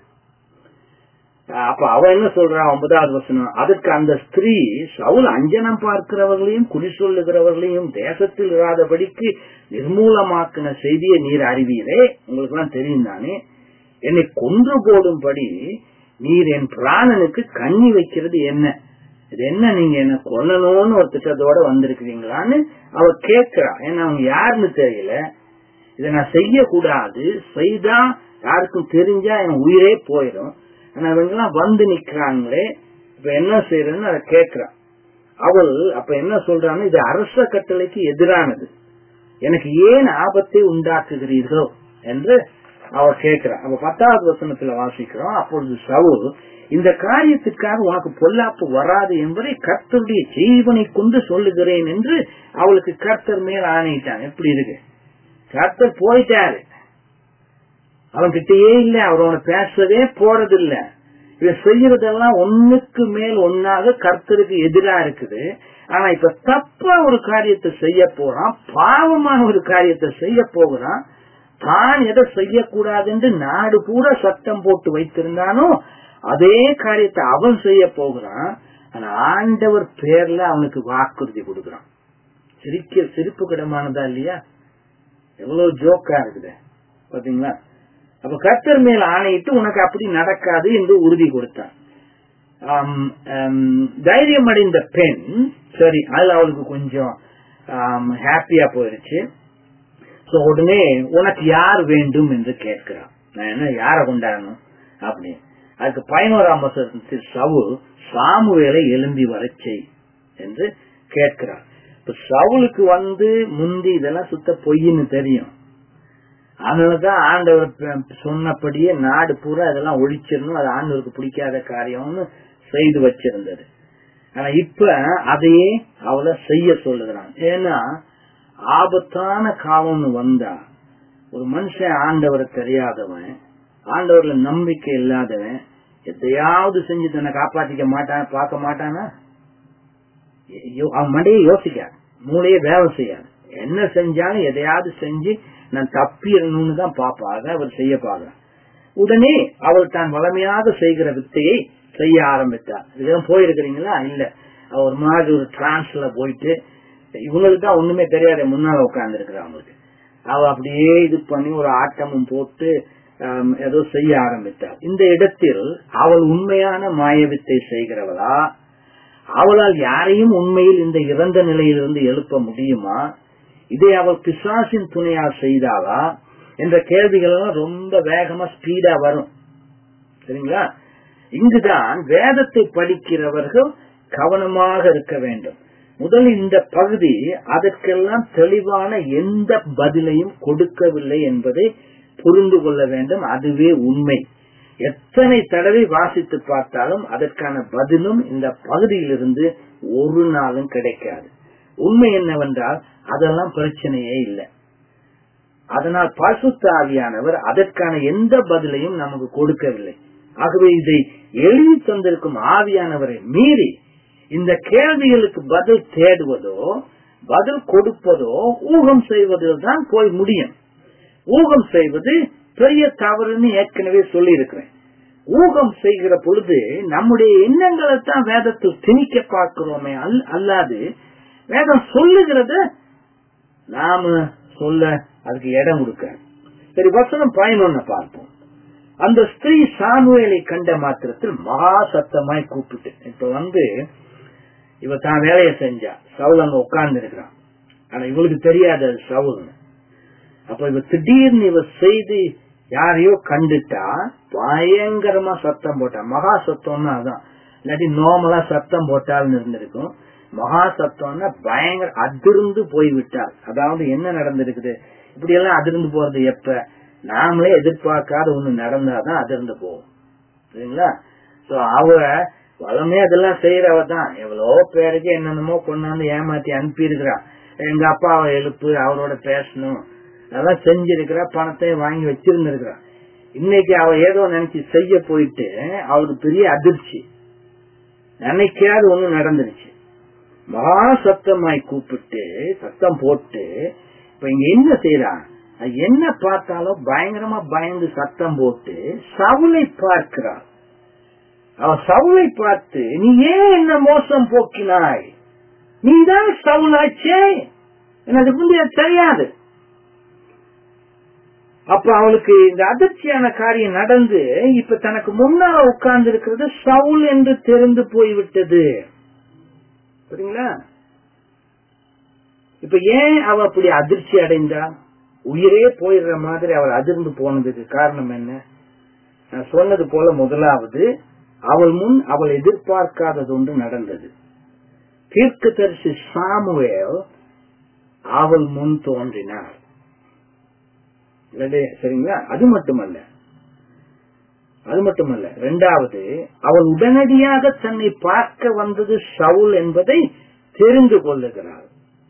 அப்ப அவ என்ன சொல்றா ஒன்பதாவது வசனம் அதற்கு அந்த ஸ்திரீ சவுல் அஞ்சனம் பார்க்கிறவர்களையும் குறி சொல்லுகிறவர்களையும் தேசத்தில் இராதபடிக்கு நிர்மூலமாக்கின செய்தியை நீர் அறிவீரே உங்களுக்கு எல்லாம் தெரியும் தானே என்னை கொன்று போடும்படி நீர் என் பிராணனுக்கு கண்ணி வைக்கிறது என்ன இது என்ன நீங்க என்ன கொல்லணும்னு ஒரு திட்டத்தோட வந்திருக்கிறீங்களான்னு அவ கேட்கிறா ஏன்னா அவங்க யாருன்னு தெரியல இதை நான் செய்யக்கூடாது செய்தா யாருக்கும் தெரிஞ்சா என் உயிரே போயிடும் ஆனா இவங்க எல்லாம் வந்து நிக்கிறாங்களே இப்ப என்ன செய்யறதுன்னு அதை கேட்கிறான் அவள் அப்ப என்ன சொல்றான்னு இது அரச கட்டளைக்கு எதிரானது எனக்கு ஏன் ஆபத்தை உண்டாக்குகிறீர்களோ என்று அவ கேட்கிறா அப்ப பத்தாவது வசனத்துல வாசிக்கிறோம் அப்பொழுது சவுல் இந்த காரியத்திற்காக உனக்கு பொல்லாப்பு வராது என்பதை கர்த்தருடைய ஜீவனை கொண்டு சொல்லுகிறேன் என்று அவளுக்கு கர்த்தர் மேல் ஆணையிட்டான் எப்படி இருக்கு கர்த்தர் போயிட்டாரு அவன் கிட்டயே இல்ல அவரோட பேசவே போறதில்ல இவன் செய்யறதெல்லாம் ஒண்ணுக்கு மேல் ஒன்னாக கர்த்தருக்கு எதிரா இருக்குது ஆனா இப்ப தப்பா ஒரு காரியத்தை செய்ய போறான் பாவமான ஒரு காரியத்தை செய்ய போகிறான் தான் எதை செய்யக்கூடாது என்று நாடு கூட சட்டம் போட்டு வைத்திருந்தானோ அதே காரியத்தை அவன் செய்ய போகிறான் ஆனா ஆண்டவர் பேர்ல அவனுக்கு வாக்குறுதி கொடுக்கிறான் சிரிக்க சிரிப்பு கிடமானதா இல்லையா எவ்வளவு ஜோக்கா இருக்குது பாத்தீங்களா அப்ப கர்த்தர் மேல் ஆணையிட்டு உனக்கு அப்படி நடக்காது என்று உறுதி கொடுத்தான் ஆம், ஆம், தைரியம் அடைந்த பெண் சரி அதுல அவளுக்கு கொஞ்சம் ஹாப்பியா போயிருச்சு சோ உடனே உனக்கு யார் வேண்டும் என்று கேட்கிறான் நான் என்ன யார கொண்டாடணும் அப்படின்னு அதுக்கு பதினோராம் வசனத்தில் சவுல் சாமுவேலை எழும்பி வரச் செய் என்று கேட்கிறார் இப்ப சவுலுக்கு வந்து முந்தி இதெல்லாம் சுத்த பொய்ன்னு தெரியும் அதனாலதான் ஆண்டவர் ப- சொன்னபடியே நாடு பூரா இதெல்லாம் ஒழிச்சிடணும் அது ஆண்டவருக்கு பிடிக்காத காரியம்னு செய்து வச்சிருந்தது ஆனா இப்ப அதையே அவளை செய்ய சொல்லுகிறான் ஏன்னா ஆபத்தான காலம்னு வந்தா ஒரு மனுஷன் ஆண்டவரை தெரியாதவன் ஆண்டவர்ல நம்பிக்கை இல்லாதவன் எதையாவது செஞ்சு தன்னை காப்பாத்திக்க மாட்டான் பார்க்க மாட்டானா யோ- அவன் மண்டையை யோசிக்காது மூளையே வேலை செய்யாது என்ன செஞ்சாலும் எதையாவது செஞ்சு நான் தப்பிடணும்னு தான் பாப்பா அதான் அவர் செய்ய பாக்குறான் உடனே அவள் தான் வளமையாக செய்கிற வித்தையை செய்ய ஆரம்பித்தார் இதெல்லாம் போயிருக்கிறீங்களா இல்ல அவ ஒரு மாதிரி ஒரு டிரான்ஸ்ல போயிட்டு இவங்களுக்கு தான் ஒண்ணுமே தெரியாத முன்னால உட்கார்ந்து இருக்கிறவங்களுக்கு அவ அப்படியே இது பண்ணி ஒரு ஆட்டமும் போட்டு ஆம், ஏதோ செய்ய ஆரம்பித்தார் இந்த இடத்தில் அவள் உண்மையான மாயவித்தை செய்கிறவளா அவளால் யாரையும் உண்மையில் இந்த இறந்த நிலையிலிருந்து எழுப்ப முடியுமா இதை அவள் பிசாசின் துணையால் செய்தாளா என்ற கேள்விகள் எல்லாம் ரொம்ப வேகமா ஸ்பீடா வரும் சரிங்களா இங்குதான் வேதத்தை படிக்கிறவர்கள் கவனமாக இருக்க வேண்டும் முதல் இந்த பகுதி அதற்கெல்லாம் தெளிவான எந்த பதிலையும் கொடுக்கவில்லை என்பதை புரிந்து கொள்ள வேண்டும் அதுவே உண்மை எத்தனை தடவை வாசித்து பார்த்தாலும் அதற்கான பதிலும் இந்த பகுதியிலிருந்து ஒரு நாளும் கிடைக்காது உண்மை என்னவென்றால் அதெல்லாம் பிரச்சனையே இல்லை அதனால் பரிசுத்த ஆவியானவர் அதற்கான எந்த பதிலையும் நமக்கு கொடுக்கவில்லை ஆகவே இதை எழுதி தந்திருக்கும் ஆவியானவரை மீறி இந்த கேள்விகளுக்கு பதில் தேடுவதோ பதில் கொடுப்பதோ ஊகம் செய்வதில் தான் போய் முடியும் ஊகம் செய்வது பெரிய தவறுன்னு ஏற்கனவே சொல்லி இருக்கிறேன் ஊகம் செய்கிற பொழுது நம்முடைய எண்ணங்களை தான் வேதத்தில் திணிக்க பார்க்கிறோமே அல்- அல்லாது வேதம் சொல்லுகிறத நாம சொல்ல அதுக்கு இடம் கொடுக்க சரி வசனம் பதினொன்னு பார்ப்போம் அந்த ஸ்திரீ சாமுவேலை கண்ட மாத்திரத்தில் மகா சத்தமாய் கூப்பிட்டு இப்ப வந்து இவ தான் வேலையை செஞ்சா சவுல் அங்க உட்கார்ந்து இருக்கிறான் ஆனா இவளுக்கு தெரியாது அது சவுல்னு அப்ப இவ திடீர்னு இவ செய்து யாரையோ கண்டுட்டா பயங்கரமா சத்தம் போட்டா மகா சத்தம்னா அதான் இல்லாட்டி நார்மலா சத்தம் போட்டால்னு இருந்திருக்கும் மகா சத்தம்னா பயங்கர அதிர்ந்து போய்விட்டாள் அதாவது என்ன நடந்திருக்குது இப்படி எல்லாம் அதிர்ந்து போறது எப்ப நாமளே எதிர்பார்க்காத ஒண்ணு நடந்தாதான் அதிர்ந்து போகும் சரிங்களா சோ அவ வளமே அதெல்லாம் செய்யறவ தான் எவ்வளவோ பேருக்கு என்னென்னமோ கொண்டாந்து ஏமாத்தி அனுப்பி இருக்கிறா எங்க அப்பாவை எழுப்பு அவரோட பேசணும் அதெல்லாம் செஞ்சிருக்கிறா பணத்தையும் வாங்கி வச்சிருந்திருக்கிறா இன்னைக்கு அவ ஏதோ நினைச்சு செய்ய போயிட்டு அவளுக்கு பெரிய அதிர்ச்சி நினைக்காது ஒண்ணு நடந்துருச்சு மகா சத்தமாய் கூப்பிட்டு சத்தம் போட்டு இப்ப இங்க என்ன செய்யறான் அது என்ன பார்த்தாலும் பயங்கரமா பயந்து சத்தம் போட்டு சவுளை பார்க்கிறாள் அவ சவுளை பார்த்து நீ ஏன் என்ன மோசம் போக்கினாய் நீதான் சவுளாச்சே எனக்கு முந்தைய தெரியாது அப்ப அவளுக்கு இந்த அதிர்ச்சியான காரியம் நடந்து இப்ப தனக்கு முன்னால உட்கார்ந்து இருக்கிறது சவுல் என்று தெரிந்து போய்விட்டது சரிங்களா இப்ப ஏன் அவ அப்படி அதிர்ச்சி அடைந்தா உயிரே போயிடுற மாதிரி அவள் அதிர்ந்து போனதுக்கு காரணம் என்ன நான் சொன்னது போல முதலாவது அவள் முன் அவள் எதிர்பார்க்காதது ஒன்று நடந்தது தீர்க்கதரிசி சாமுவேல் அவள் முன் தோன்றினார் இல்லையே, சரிங்களா அது மட்டுமல்ல அது மட்டுமல்ல இரண்டாவது அவள் உடனடியாக தன்னை பார்க்க வந்தது சவுல் என்பதை தெரிந்து கொள்ளுகிறாள்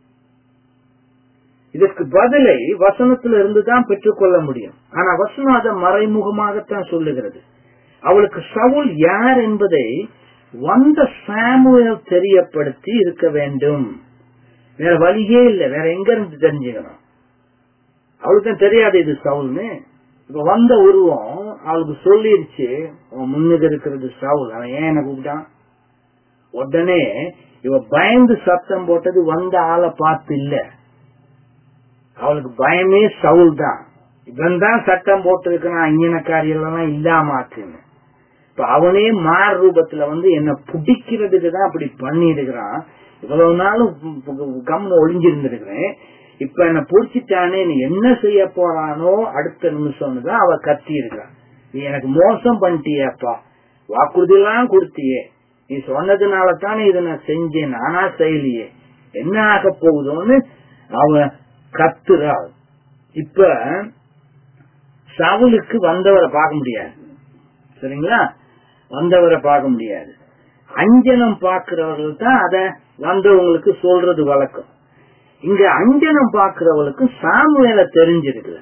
இதற்கு பதிலை வசனத்துல இருந்துதான் பெற்றுக்கொள்ள முடியும் ஆனா வசனம் அதை மறைமுகமாகத்தான் சொல்லுகிறது அவளுக்கு சவுல் யார் என்பதை வந்த சாமுவேல் தெரியப்படுத்தி இருக்க வேண்டும் வேற வழியே இல்லை வேற எங்க இருந்து தெரிஞ்சுக்கணும் அவளுக்கு தான் தெரியாது இது சவுல்னு இப்ப வந்த உருவம் அவளுக்கு சொல்லிருச்சு உன் முன்னுக்கு இருக்கிறது சவுல் அவன் ஏன் என்ன கூப்பிட்டான் உடனே இவ பயந்து சத்தம் போட்டது வந்த ஆளை பார்த்து இல்ல அவளுக்கு பயமே சவுல் தான் இவன் தான் சட்டம் போட்டிருக்கிறான் அஞ்ஞனக்காரியெல்லாம் இல்லாம ஆச்சுன்னு இப்ப அவனே மார் ரூபத்துல வந்து என்ன பிடிக்கிறதுக்கு தான் அப்படி பண்ணிருக்கிறான் இவ்வளவு நாளும் கம்னு ஒளிஞ்சிருந்திருக்கிறேன் இப்ப என்ன பிடிச்சிட்டானே நீ என்ன செய்ய போறானோ அடுத்த நிமிஷம் தான் அவ கத்தி இருக்கிறான் நீ எனக்கு மோசம் பண்ணிட்டியப்பா வாக்குறுதி எல்லாம் கொடுத்தியே நீ சொன்னதுனால தானே இதை நான் செஞ்சேன் நானா செய்யலையே என்ன ஆக போகுதோன்னு அவ கத்துறாள் இப்ப சவுலுக்கு வந்தவரை பார்க்க முடியாது சரிங்களா வந்தவரை பார்க்க முடியாது அஞ்சனம் பார்க்கிறவர்கள் தான் அத வந்தவங்களுக்கு சொல்றது வழக்கம் இங்க அஞ்சனம் பார்க்கிறவளுக்கு சாமுவேல தெரிஞ்சிருக்கல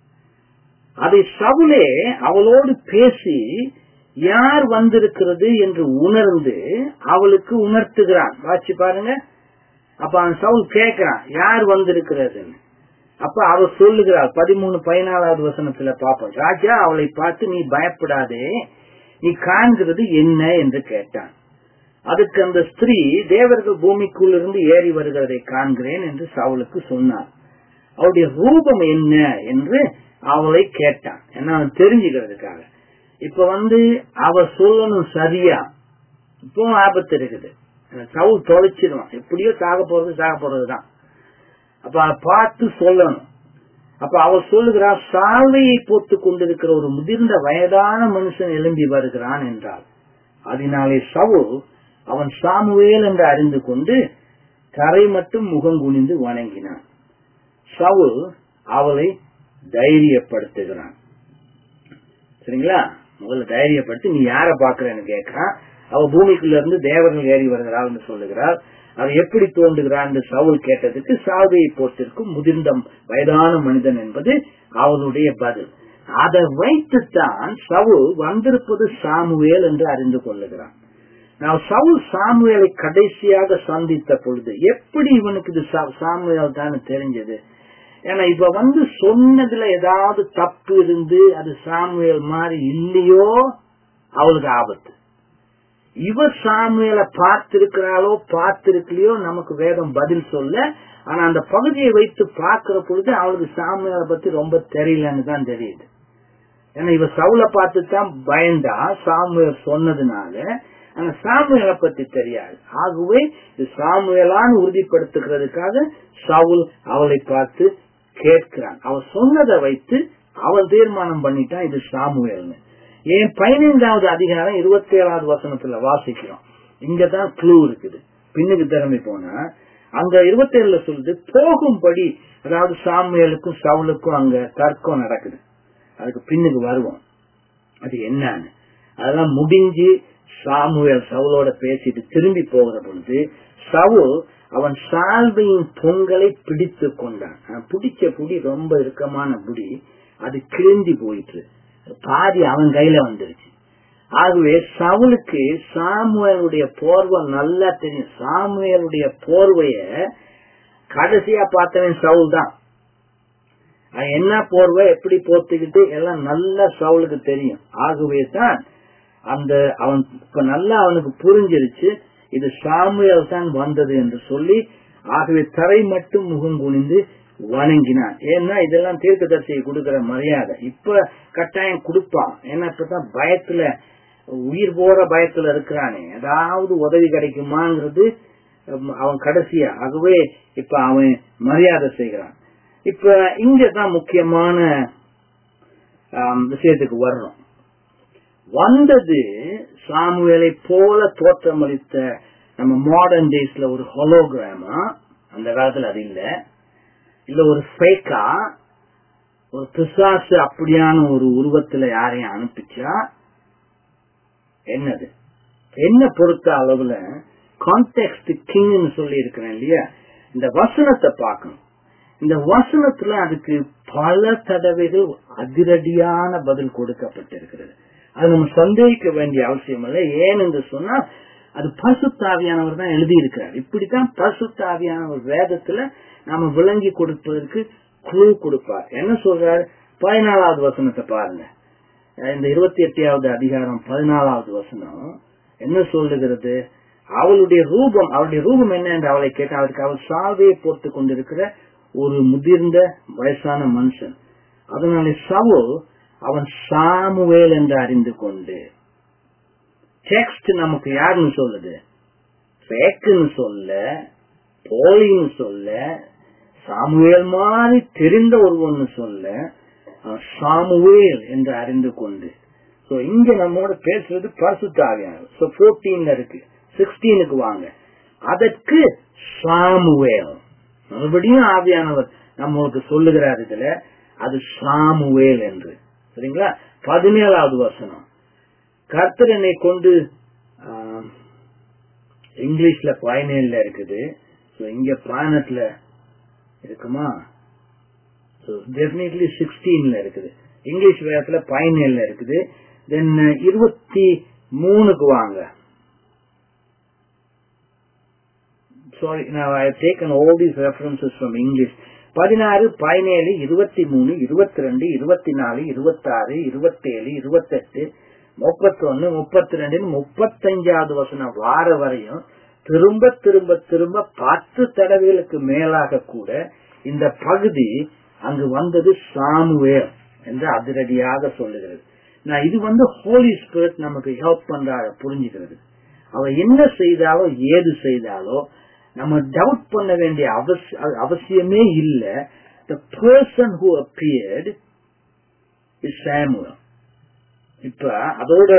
அதை சவுலே அவளோடு பேசி யார் வந்திருக்கிறது என்று உணர்ந்து அவளுக்கு உணர்த்துகிறான் வாட்சி பாருங்க அப்ப அவன் சவுல் கேட்கிறான் யார் வந்திருக்கிறதுன்னு அப்ப அவ சொல்லுகிறாள் பதிமூணு பதினாலாவது வசனத்துல பாப்போம் ராஜா அவளை பார்த்து நீ பயப்படாதே நீ காண்கிறது என்ன என்று கேட்டான் அதுக்கு அந்த ஸ்திரீ தேவர்கள் பூமிக்குள் இருந்து ஏறி வருகிறதை காண்கிறேன் என்று சவுலுக்கு சொன்னார் அவளுடைய ரூபம் என்ன என்று அவளை கேட்டான் என்ன அவன் தெரிஞ்சுக்கிறதுக்காக இப்ப வந்து அவ சொல்லணும் சரியா இப்போ ஆபத்து இருக்குது சவுல் தொலைச்சிடும் எப்படியோ சாக போறது சாக போறதுதான் அப்ப அதை பார்த்து சொல்லணும் அப்ப அவ சொல்லுகிறா சால்வையை போட்டு கொண்டிருக்கிற ஒரு முதிர்ந்த வயதான மனுஷன் எழும்பி வருகிறான் என்றாள் அதனாலே சவுல் அவன் சாமுவேல் என்று அறிந்து கொண்டு கரை மட்டும் முகம் குனிந்து வணங்கினான் சவுல் அவளை தைரியப்படுத்துகிறான் சரிங்களா முதல்ல தைரியப்படுத்தி நீ யார பாக்குறன்னு கேட்கிறான் அவ பூமிக்குள்ள இருந்து தேவர்கள் ஏறி வருகிறாள் என்று சொல்லுகிறாள் அது எப்படி தோன்றுகிறான் என்று சவுல் கேட்டதுக்கு சாவையை போட்டிருக்கும் முதிர்ந்த வயதான மனிதன் என்பது அவளுடைய பதில் அதை வைத்துத்தான் சவுல் வந்திருப்பது சாமுவேல் என்று அறிந்து கொள்ளுகிறான் நான் சவுல் சாமுவேலை கடைசியாக சந்தித்த பொழுது எப்படி இவனுக்கு இது சாமுவேல் தான் தெரிஞ்சது ஏன்னா இப்ப வந்து சொன்னதுல ஏதாவது தப்பு இருந்து அது சாமுவேல் மாதிரி இல்லையோ அவளுக்கு ஆபத்து இவ சாமுவேல பார்த்திருக்கிறாளோ பார்த்திருக்கலையோ நமக்கு வேதம் பதில் சொல்ல ஆனா அந்த பகுதியை வைத்து பார்க்கிற பொழுது அவளுக்கு சாமுவேல பத்தி ரொம்ப தெரியலன்னு தான் தெரியுது ஏன்னா இவ சவுல பார்த்து தான் பயந்தா சாமுவேல் சொன்னதுனால ஆனா சாமுவேலை பத்தி தெரியாது ஆகவே இது சாமுவேலான்னு உறுதிப்படுத்துகிறதுக்காக சவுல் அவளை பார்த்து கேட்கிறான் அவ சொன்னதை வைத்து அவள் தீர்மானம் பண்ணிட்டான் இது சாமுவேல்னு ஏன் பதினைந்தாவது அதிகாரம் இருபத்தி ஏழாவது வசனத்துல வாசிக்கிறோம் இங்கதான் க்ளூ இருக்குது பின்னுக்கு திறமை போனா அங்க இருபத்தி ஏழுல சொல்லுது போகும்படி அதாவது சாமுவேலுக்கும் சவுலுக்கும் அங்க தர்க்கம் நடக்குது அதுக்கு பின்னுக்கு வருவோம் அது என்னன்னு அதெல்லாம் முடிஞ்சு சாமுவேல் சவுலோட பேசிட்டு திரும்பி போகிற பொழுது சவுல் அவன் சால்வையின் பொங்கலை பிடித்து கொண்டான் பிடிச்ச புடி ரொம்ப இறுக்கமான புடி அது கிழிந்தி போயிட்டு பாதி அவன் கையில வந்துருச்சு ஆகவே சவுலுக்கு சாமுவேலுடைய போர்வை நல்லா தெரியும் சாமுவேலுடைய போர்வைய கடைசியா பார்த்தவன் சவுல் தான் என்ன போர்வை எப்படி போத்துக்கிட்டு எல்லாம் நல்லா சவுலுக்கு தெரியும் ஆகவே தான் அந்த அவன் இப்ப நல்லா அவனுக்கு புரிஞ்சிருச்சு இது சாமுவேல் தான் வந்தது என்று சொல்லி ஆகவே தரை மட்டும் முகம் குனிந்து வணங்கினான் ஏன்னா இதெல்லாம் தீர்க்கதரிசியை கொடுக்கிற மரியாதை இப்ப கட்டாயம் கொடுப்பான் ஏன்னா இப்பதான் பயத்துல உயிர் போற பயத்துல இருக்கிறானே ஏதாவது உதவி கிடைக்குமாங்கிறது அவன் கடைசியா ஆகவே இப்ப அவன் மரியாதை செய்கிறான் இப்ப இங்கதான் முக்கியமான விஷயத்துக்கு வர்றோம் வந்தது சாமுவேலை போல தோற்றமளித்த நம்ம மாடர்ன் டேஸ்ல ஒரு ஹொலோகிராமா அந்த காலத்துல அது இல்ல இல்ல ஒரு ஃபேக்கா ஒரு பிசாசு அப்படியான ஒரு உருவத்துல யாரையும் அனுப்பிச்சா என்னது என்ன பொறுத்த அளவுல கான்டெக்ட் கிங்னு சொல்லி இருக்கிறேன் இல்லையா இந்த வசனத்தை பார்க்கணும் இந்த வசனத்துல அதுக்கு பல தடவைகள் அதிரடியான பதில் கொடுக்கப்பட்டிருக்கிறது அது நம்ம சந்தேகிக்க வேண்டிய அவசியம் இல்லை ஏன் என்று சொன்னா அது பசுத்தாவியானவர் தான் எழுதியிருக்கிறார் இப்படித்தான் பசுத்தாவியானவர் வேதத்துல நாம விளங்கி கொடுப்பதற்கு குழு கொடுப்பார் என்ன சொல்றாரு பதினாலாவது வசனத்தை பாருங்க இந்த இருபத்தி எட்டாவது அதிகாரம் பதினாலாவது வசனம் என்ன சொல்லுகிறது அவளுடைய ரூபம் அவளுடைய ரூபம் என்ன என்று அவளை கேட்ட அவருக்கு அவள் சாவையை போட்டுக் கொண்டிருக்கிற ஒரு முதிர்ந்த வயசான மனுஷன் அதனாலே சவுல் அவன் சாமுவேல் என்று அறிந்து கொண்டு டெக்ஸ்ட் நமக்கு யாருன்னு சொல்லுது ஃபேக்குன்னு சொல்ல போலின்னு சொல்ல சாமுவேல் மாதிரி தெரிந்த ஒருவன் சொல்ல சாமுவேல் என்று அறிந்து கொண்டு சோ இங்க நம்மோட பேசுறது பரிசுத்தாவியானவர் சோ போர்டீன்ல இருக்கு சிக்ஸ்டீனுக்கு வாங்க அதற்கு சாமுவேல் மறுபடியும் ஆவியானவர் நம்மளுக்கு சொல்லுகிறார் இதுல அது சாமுவேல் என்று சரிங்களா பதினேழாவது வசனம் கர்த்தர் என்னை கொண்டு இங்கிலீஷ்ல பதினேழுல இருக்குது இங்க பதினெட்டுல இருக்குமா டெபினெட்லி சிக்ஸ்டீன்ல இருக்குது இங்கிலீஷ் வேதத்துல பதினேழுல இருக்குது தென் இருபத்தி மூணுக்கு வாங்க sorry I taken all these references from English பதினாறு பதினேழு இருபத்தி மூணு இருபத்தி ரெண்டு இருபத்தி நாலு இருபத்தாறு இருபத்தேழு இருபத்தெட்டு முப்பத்தி ஒன்னு முப்பத்தி ரெண்டு முப்பத்தஞ்சாவது வசனம் வார வரையும் திரும்ப திரும்ப திரும்ப பத்து தடவைகளுக்கு மேலாக கூட இந்த பகுதி அங்கு வந்தது சாமுவேல் என்று அதிரடியாக சொல்லுகிறது நான் இது வந்து ஹோலி ஸ்பிரிட் நமக்கு ஹெல்ப் பண்றாங்க புரிஞ்சுக்கிறது அவ என்ன செய்தாலோ ஏது செய்தாலோ நம்ம டவுட் பண்ண வேண்டிய அவசியமே இல்ல the person who appeared is Samuel இப்ப அதோட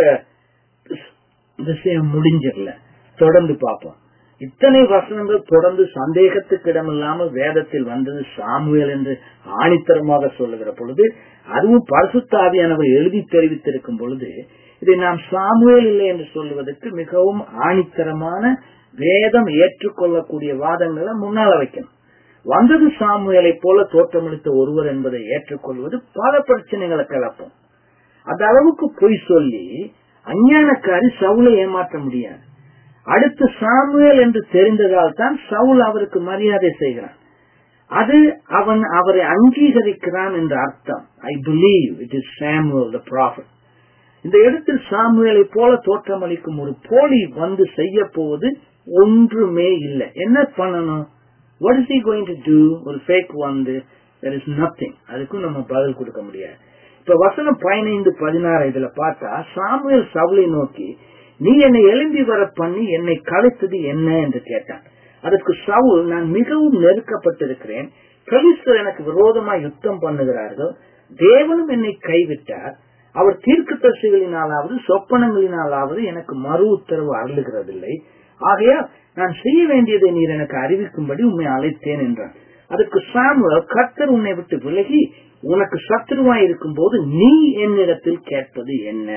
விஷயம் முடிஞ்சிடல தொடர்ந்து பார்ப்போம் இத்தனை வசனங்கள் தொடர்ந்து சந்தேகத்துக்கு இடமில்லாமல் வேதத்தில் வந்தது சாமுவேல் என்று ஆணித்தரமாக சொல்லுகிற பொழுது அதுவும் பரிசுத்தாவியானவர் எழுதி தெரிவித்திருக்கும் பொழுது இதை நாம் சாமுவேல் இல்லை என்று சொல்லுவதற்கு மிகவும் ஆணித்தரமான வேதம் ஏற்றுக்கொள்ளக்கூடிய வாதங்களை முன்னால வைக்கணும் வந்தது சாமுவேலை போல தோற்றமளித்த ஒருவர் என்பதை ஏற்றுக்கொள்வது பல பிரச்சனைகளை கிளப்பும் அந்த அளவுக்கு பொய் சொல்லி அஞ்ஞானக்காரி சவுளை ஏமாற்ற முடியாது அடுத்து சாமுவேல் என்று தெரிந்ததால் தான் சவுல் அவருக்கு மரியாதை செய்கிறான் அது அவன் அவரை அங்கீகரிக்கிறான் என்ற அர்த்தம் I believe it is Samuel the prophet இந்த இடத்தில் சாமுவேலை போல தோற்றமளிக்கும் ஒரு போலி வந்து செய்ய போவது ஒன்றுமே இல்லை என்ன பண்ணணும் what is he going to do ஒரு ஃபேக் வந்து there is nothing அதுக்கும் நம்ம பதில் கொடுக்க முடியாது இப்ப வசனம் பதினைந்து பதினாறு இதுல பார்த்தா சாமுவேல் சவுளை நோக்கி நீ என்னை எழும்பி வர பண்ணி என்னை கலைத்தது என்ன என்று கேட்டான் அதற்கு சவுல் நான் மிகவும் நெருக்கப்பட்டிருக்கிறேன் கலிஸ்தர் எனக்கு விரோதமா யுத்தம் பண்ணுகிறார்கள் தேவனும் என்னை கைவிட்டார் அவர் தீர்க்க தரிசிகளினாலாவது சொப்பனங்களினாலாவது எனக்கு மறு உத்தரவு அருளுகிறதில்லை ஆகையால் நான் செய்ய வேண்டியதை நீர் எனக்கு அறிவிக்கும்படி உண்மை அழைத்தேன் என்றான் அதற்கு சாமுவல் கர்த்தர் உன்னை விட்டு விலகி உனக்கு சத்துருவாய் இருக்கும் போது நீ என்னிடத்தில் கேட்பது என்ன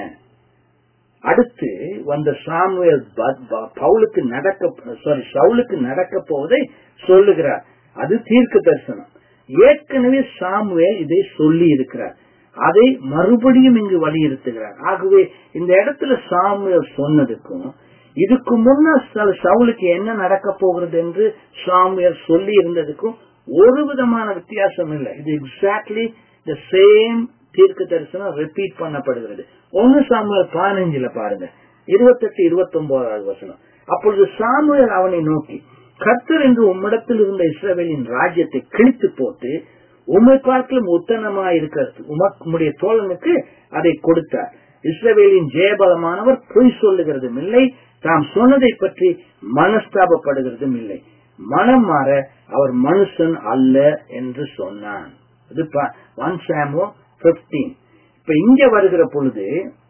அடுத்து வந்த சாமுவேல் பவுலுக்கு நடக்க சாரி சவுலுக்கு நடக்க போவதை சொல்லுகிறார் அது தீர்க்க தரிசனம் ஏற்கனவே சாமுவேல் இதை சொல்லி இருக்கிறார் அதை மறுபடியும் இங்கு வலியுறுத்துகிறார் ஆகவே இந்த இடத்துல சாமுவேல் சொன்னதுக்கும் இதுக்கு முன்னர் சவுலுக்கு என்ன நடக்க போகிறது என்று சாமுவேல் சொல்லி இருந்ததுக்கும் ஒரு விதமான வித்தியாசம் இல்லை இது எக்ஸாக்ட்லி த சேம் தீர்க்க தரிசனம் ரிப்பீட் பண்ணப்படுகிறது ஒன்னு சாமுவேல் பதினஞ்சுல பாருங்க இருபத்தெட்டு இருபத்தி ஒன்பதாவது வசனம் அப்பொழுது சாமுவேல் அவனை நோக்கி கர்த்தர் என்று உம்மிடத்தில் இருந்த இஸ்ரவேலின் ராஜ்யத்தை கிழித்து போட்டு உம்மை பார்க்கலும் உத்தனமா இருக்கிறது உமக்குடைய தோழனுக்கு அதை கொடுத்தார் இஸ்ரவேலின் ஜெயபலமானவர் பொய் சொல்லுகிறதும் இல்லை தாம் சொன்னதை பற்றி மனஸ்தாபப்படுகிறதும் இல்லை மனம் மாற அவர் மனுஷன் அல்ல என்று சொன்னான் இது ஒன் சாமோ பிப்டீன் இப்ப இங்க வருகிற பொழுது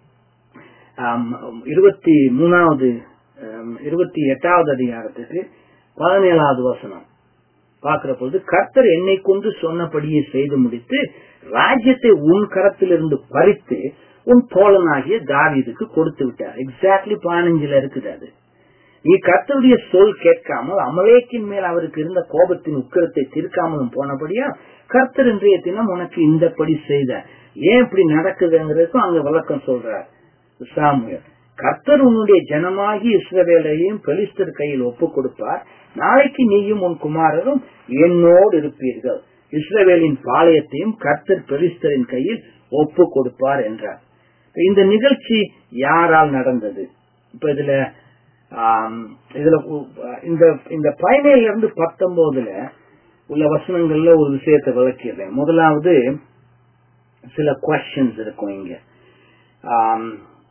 இருபத்தி மூணாவது இருபத்தி எட்டாவது அதிகாரத்துக்கு பதினேழாவது வசனம் பார்க்கிற பொழுது கர்த்தர் என்னை கொண்டு சொன்னபடியே செய்து முடித்து ராஜ்யத்தை உன் கரத்திலிருந்து பறித்து உன் தோழனாகிய தாவீதுக்கு கொடுத்து விட்டார் எக்ஸாக்ட்லி பதினஞ்சுல இருக்குது அது நீ கர்த்தருடைய சொல் கேட்காமல் அமலேக்கின் மேல் அவருக்கு இருந்த கோபத்தின் உக்கிரத்தை தீர்க்காமலும் போனபடியா கர்த்தர் இன்றைய தினம் உனக்கு இந்தபடி செய்த ஏன் இப்படி நடக்குதுங்கிறதுக்கும் அங்க விளக்கம் சொல்றார் சாமுயல் கர்த்தர் உன்னுடைய ஜனமாகி இஸ்ரவேலையும் பெலிஸ்தர் கையில் ஒப்பு கொடுப்பார் நாளைக்கு நீயும் உன் குமாரரும் என்னோடு இருப்பீர்கள் இஸ்ரவேலின் பாளையத்தையும் கர்த்தர் பெலிஸ்தரின் கையில் ஒப்பு கொடுப்பார் என்றார் இந்த நிகழ்ச்சி யாரால் நடந்தது இப்ப இதுல ஆம், இதுல உ- இந்த இந்த பதினேழுல இருந்து பத்தொன்பதுல உள்ள வசனங்கள்ல ஒரு விஷயத்தை விளக்கிடுறேன் முதலாவது சில கொஸ்டின்ஸ் இருக்கும் இங்க ஆம்,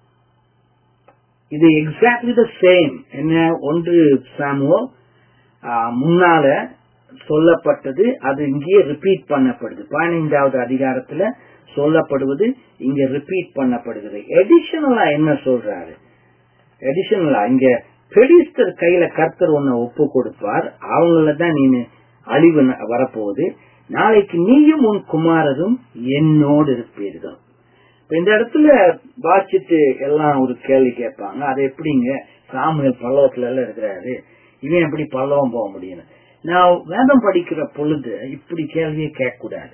இது எக்ஸாக்ட்லி த சேம் என்ன ஒன்று சாமுவோ முன்னால சொல்லப்பட்டது அது இங்கே ரிப்பீட் பண்ணப்படுது பதினைந்தாவது அதிகாரத்துல சொல்லப்படுவது இங்க ரிப்பீட் பண்ணப்படுகிறது எடிஷனலா என்ன சொல்றாரு எடிஷனலா இங்க பெலிஸ்தர் கையில கர்த்தர் ஒன்ன ஒப்பு கொடுப்பார் அவங்கள தான் நீ அழிவு ந- வரப்போகுது நாளைக்கு நீயும் உன் குமாரரும் என்னோடு இருப்பீர்கள் இப்ப இந்த இடத்துல வாசிச்சுட்டு எல்லாம் ஒரு கேள்வி கேட்பாங்க அது எப்படிங்க சாமுவேல் பல்லவத்துல எல்லாம் இருக்கிறாரு இவன் எப்படி பல்லவம் போக முடியும் நான் வேதம் படிக்கிற பொழுது இப்படி கேள்வியை கேட்கக்கூடாது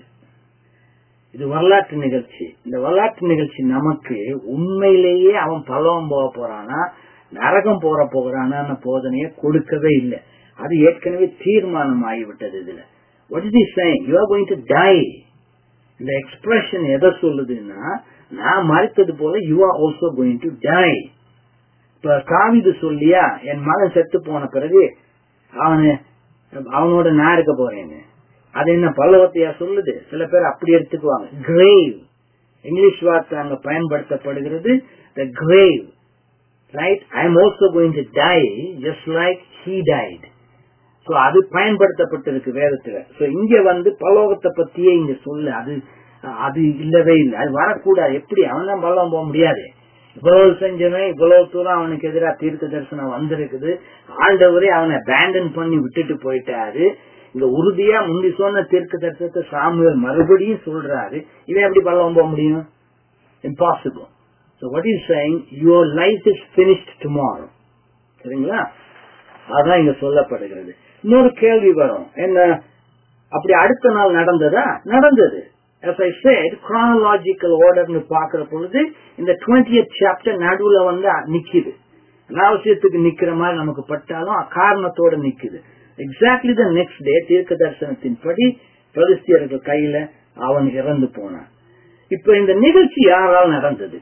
இது வரலாற்று நிகழ்ச்சி இந்த வரலாற்று நிகழ்ச்சி நமக்கு உண்மையிலேயே அவன் பல்லவம் போக போறானா நரகம் போற போகிறானான்னு போதனையை கொடுக்கவே இல்லை அது ஏற்கனவே தீர்மானம் ஆகிவிட்டது இதுல what is saying you are going to die இந்த எக்ஸ்பிரஷன் எதை சொல்லுதுன்னா நான் மறைத்தது போல you are also going to die இப்ப காவிது சொல்லியா என் மகன் செத்து போன பிறகு அவனு அவனோட நான் இருக்க போறேன்னு அது என்ன பல்லவத்தையா சொல்லுது சில பேர் அப்படி எடுத்துக்குவாங்க கிரேவ் இங்கிலீஷ் வார்த்தை அங்க பயன்படுத்தப்படுகிறது the grave right I am also going to die just like he died so அது பயன்படுத்தப்பட்டிருக்கு வேதத்துல சோ இங்க வந்து பலோகத்தை பத்தியே இங்க சொல்லு அது அது இல்லவே இல்லை அது வரக்கூடாது எப்படி அவன் தான் பல்லவம் போக முடியாது இவ்வளவு செஞ்சவன் இவ்வளவு தூரம் அவனுக்கு எதிராக தீர்க்க தரிசனம் வந்திருக்குது ஆண்டவரே அவனை abandon பண்ணி விட்டுட்டு போயிட்டாரு இங்க உறுதியா முந்தி சொன்ன தீர்க்க தரிசனத்தை சாமுவேல் மறுபடியும் சொல்றாரு இவன் எப்படி பல்லவம் போக முடியும் impossible So what is saying, your life is finished tomorrow. சரிங்களா அதான் இங்க சொல்லப்படுகிறது இன்னொரு கேள்வி வரும் என்ன அப்படி அடுத்த நாள் நடந்ததா நடந்தது as I said chronological orderன்னு பாக்குற பொழுது இந்த 20th chapter நடுவுல வந்து நிக்குது அனாவசியத்துக்கு நிக்கிற மாதிரி நமக்கு பட்டாலும் காரணத்தோட நிக்குது எக்ஸாக்ட்லி த நெக்ஸ்ட் டே தீர்க்க தரிசனத்தின்படி பெலிஸ்தியர்கள் கையில அவன் இறந்து போனான் இப்ப இந்த நிகழ்ச்சி யாரால் நடந்தது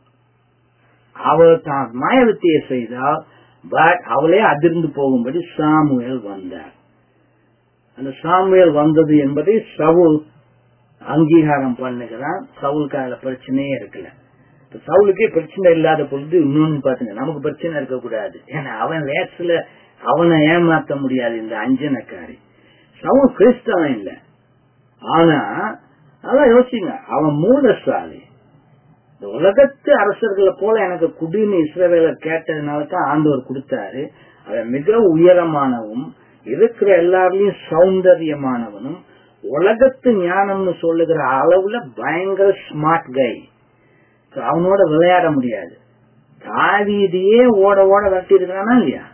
அவள் தான் மாயவத்தியை செய்தால் பட் அவளே அதிர்ந்து போகும்படி சாமுவேல் வந்தார் அந்த சாமுவேல் வந்தது என்பதை சவுல் அங்கீகாரம் பண்ணுகிறான் சவுலுக்கு அதுல பிரச்சனையே இருக்கல இப்ப சவுலுக்கே பிரச்சனை இல்லாத பொழுது இன்னொன்னு பாத்துங்க நமக்கு பிரச்சனை இருக்கக்கூடாது ஏன்னா அவன் லேட்ஸ்ல அவனை ஏமாத்த முடியாது இந்த அஞ்சனக்காரி சவுல் கிறிஸ்தவன் இல்ல ஆனா அதான் யோசிங்க அவன் மூலசாலி இந்த உலகத்து அரசர்களை போல எனக்கு குடின்னு இஸ்ரவேலர் கேட்டதுனால தான் ஆண்டவர் கொடுத்தாரு அவன் மிக உயரமானவும் இருக்கிற எல்லாருலயும் சௌந்தரியமானவனும் உலகத்து ஞானம்னு சொல்லுகிற அளவுல பயங்கர ஸ்மார்ட் கை அவனோட விளையாட முடியாது தாவீதியே ஓட ஓட விரட்டி இருக்கிறானா இல்லையா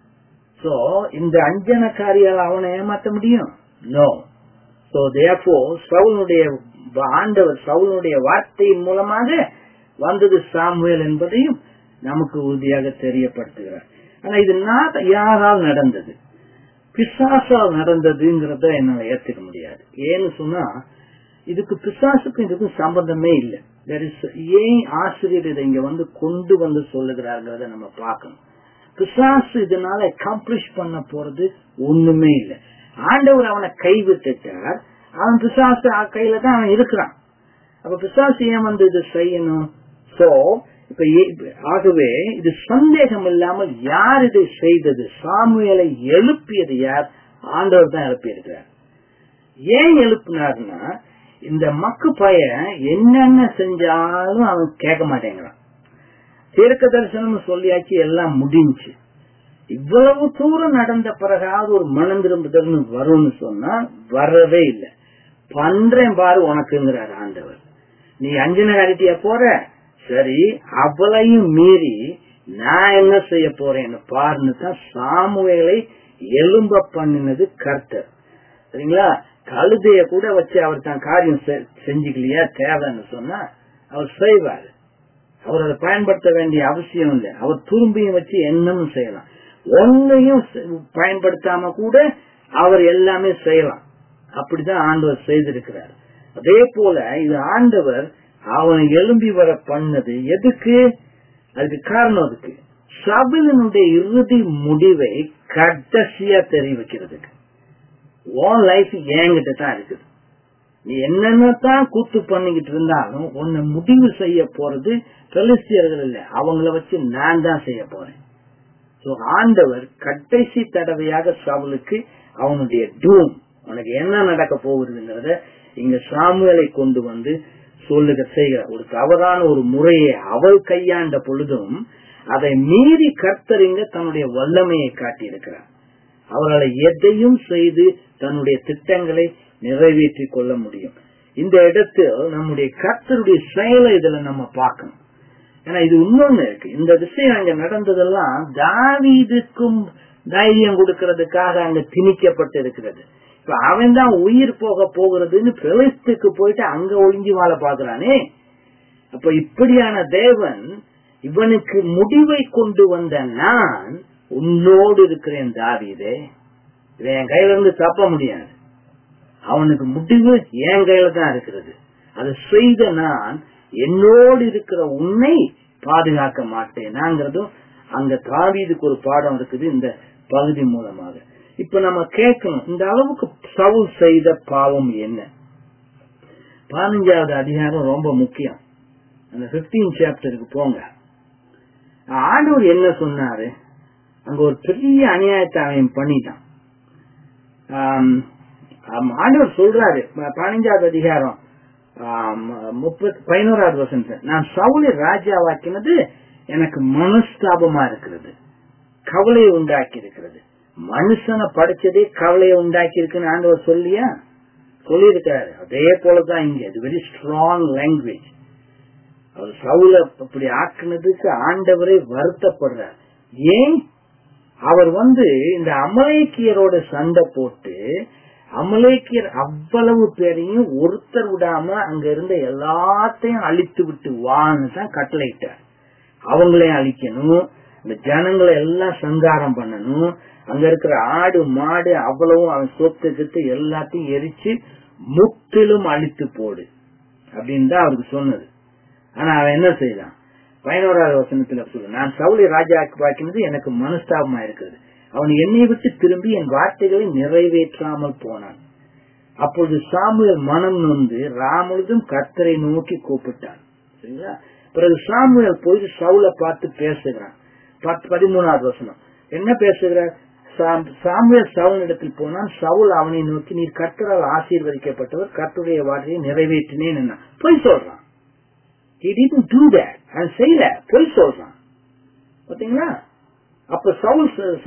சோ இந்த அஞ்சனக்காரியால் அவனை ஏமாத்த முடியும் நோ சோ தேப்போ சவுனுடைய ஆண்டவர் சவுனுடைய வார்த்தையின் மூலமாக வந்தது சாமுவேல் என்பதையும் நமக்கு உறுதியாக தெரியப்படுத்துகிறார் ஆனா இது நான் யாரால் நடந்தது பிசாசால் நடந்ததுங்கிறத என்னால ஏத்துக்க முடியாது ஏன்னு சொன்னா இதுக்கு பிசாசுக்கும் இதுக்கும் சம்பந்தமே இல்லை ஏன் ஆசிரியர் இதை இங்க வந்து கொண்டு வந்து சொல்லுகிறார்கிறத நம்ம பார்க்கணும் பிசாசு இதனால அக்காம்ப்ளிஷ் பண்ண போறது ஒண்ணுமே இல்லை ஆண்டவர் அவனை கைவிட்டுட்டார் அவன் பிசாசு கையில தான் அவன் இருக்கிறான் அப்ப பிசாசு ஏன் வந்து இது செய்யணும் சோ இப்ப ஆகவே இது சந்தேகம் இல்லாமல் யார் இதை செய்தது சாமுவேலை எழுப்பியது யார் ஆண்டவர் தான் எழுப்பி இருக்கிறார் ஏன் எழுப்பினார்னா இந்த மக்கு பையன் என்னென்ன செஞ்சாலும் அவன் கேட்க மாட்டேங்கிறான் தீர்க்க தரிசனம் சொல்லியாச்சு எல்லாம் முடிஞ்சு இவ்வளவு தூரம் நடந்த பிறகாவது ஒரு மனம் திரும்புதல்னு வரும்னு சொன்னா வரவே இல்லை பண்றேன் பாரு உனக்குங்கிறார் ஆண்டவர் நீ அஞ்சன காரிட்டியா போற சரி அவளையும் மீறி நான் என்ன செய்ய போறேன்னு பாருன்னு தான் சாமுவேலை எலும்ப பண்ணினது கர்த்தர் சரிங்களா கழுதைய கூட வச்சு அவர் தான் காரியம் செஞ்சுக்கலையா தேவைன்னு சொன்னா அவர் செய்வார் அவர் அதை பயன்படுத்த வேண்டிய அவசியம் இல்லை அவர் துரும்பியும் வச்சு என்னமும் செய்யலாம் ஒன்னையும் பயன்படுத்தாம கூட அவர் எல்லாமே செய்யலாம் அப்படிதான் ஆண்டவர் செய்திருக்கிறார் அதே போல இது ஆண்டவர் அவனை எழும்பி வர பண்ணது எதுக்கு அதுக்கு காரணம் இருக்கு சபையினுடைய இறுதி முடிவை கடைசியா தெரிவிக்கிறதுக்கு உன் லைஃப் என்கிட்ட தான் இருக்குது நீ என்னென்னதான் கூத்து பண்ணிக்கிட்டு இருந்தாலும் உன்னை முடிவு செய்ய போறது பெலிஸ்தியர்கள் இல்ல அவங்கள வச்சு நான் தான் செய்ய போறேன் சோ ஆண்டவர் கடைசி தடவையாக சவுலுக்கு அவனுடைய டூம் உனக்கு என்ன நடக்க போகுதுங்கிறத இங்க சாமுவேலை கொண்டு வந்து சொல்லுக செய்கிறார் ஒரு தவறான ஒரு முறையை அவள் கையாண்ட பொழுதும் அதை மீறி கர்த்தரிங்க தன்னுடைய வல்லமையை காட்டியிருக்கிறார் அவர்களை எதையும் செய்து தன்னுடைய திட்டங்களை நிறைவேற்றிக் கொள்ள முடியும் இந்த இடத்தில் நம்முடைய கர்த்தருடைய செயலை இதுல நம்ம பார்க்கணும் ஏன்னா இது இன்னொன்னு இருக்கு இந்த விஷயம் அங்க நடந்ததெல்லாம் தாவீதுக்கும் தைரியம் கொடுக்கறதுக்காக அங்க திணிக்கப்பட்டு இருக்கிறது இப்ப அவன் தான் உயிர் போக போகிறதுன்னு பிரவேசத்துக்கு போயிட்டு அங்க ஒளிஞ்சு வாழ பாக்குறானே அப்ப இப்படியான தேவன் இவனுக்கு முடிவை கொண்டு வந்த நான் உன்னோடு இருக்கிறேன் தாவீதே இவன் என் கையில இருந்து தப்ப முடியாது அவனுக்கு முடிவு என் கையில தான் இருக்கிறது அதை செய்த நான் என்னோடு இருக்கிற உன்னை பாதுகாக்க மாட்டேனாங்கிறதும் அங்க தாவீதுக்கு ஒரு பாடம் இருக்குது இந்த பகுதி மூலமாக இப்ப நம்ம கேட்கணும் இந்த அளவுக்கு சவுல் செய்த பாவம் என்ன பதினஞ்சாவது அதிகாரம் ரொம்ப முக்கியம் அந்த பிப்டீன் சாப்டருக்கு போங்க ஆண்டவர் என்ன சொன்னாரு அங்க ஒரு பெரிய அநியாயத்தை அவன் பண்ணிட்டான் ஆண்டவர் சொல்றாரு பதினஞ்சாவது அதிகாரம் முப்பத்தி பதினோராவது வசனத்தை நான் சவுளை ராஜாவாக்கினது எனக்கு மனஸ்தாபமா இருக்கிறது கவலையை உண்டாக்கி இருக்கிறது மனுஷனை படிச்சதே கவலையை உண்டாக்கி இருக்குன்னு ஆண்டவர் சொல்லியா சொல்லியிருக்காரு அதே போலதான் இங்க இது வெரி ஸ்ட்ராங் லாங்குவேஜ் அவர் சவுல அப்படி ஆக்குனதுக்கு ஆண்டவரை வருத்தப்படுறார் ஏன் அவர் வந்து இந்த அமலேக்கியரோட சண்டை போட்டு அமலேக்கியர் அவ்வளவு பேரையும் ஒருத்தர் விடாம அங்க இருந்த எல்லாத்தையும் அழித்து விட்டு வான்னு தான் கட்டளையிட்டார் அவங்களையும் அழிக்கணும் இந்த ஜனங்களை எல்லாம் சங்காரம் பண்ணணும் அங்க இருக்கிற ஆடு மாடு அவ்வளவும் அவன் சொத்து கித்து எல்லாத்தையும் எரிச்சு முற்றிலும் அழித்து போடு அப்படின்னு தான் அவருக்கு சொன்னது ஆனா அவன் என்ன செய்தான் பதினோராவது வசனத்துல சொல்லு நான் சவுளை ராஜாக்கு பார்க்கிறது எனக்கு மனஸ்தாபமா இருக்கிறது அவன் என்னை விட்டு திரும்பி என் வார்த்தைகளை நிறைவேற்றாமல் போனான் அப்பொழுது சாமுவேல் மனம் நொந்து ராமுழுதும் கர்த்தரை நோக்கி கூப்பிட்டான் சரிங்களா பிறகு சாமுவேல் போய் சவுளை பார்த்து பேசுகிறான் பதிமூணாவது வசனம் என்ன பேசுகிறார் சாமுவேல் சவுல் இடத்தில் போனான் சவுல் அவனை நோக்கி நீர் கர்த்தரால் ஆசீர்வதிக்கப்பட்டவர் கர்த்தருடைய வார்த்தையை நிறைவேற்றினேன் என்ன பொய் சொல்றான் he didn't do that அவன் செய்யல பொய் சொல்றான் பாத்தீங்களா அப்ப சவுல்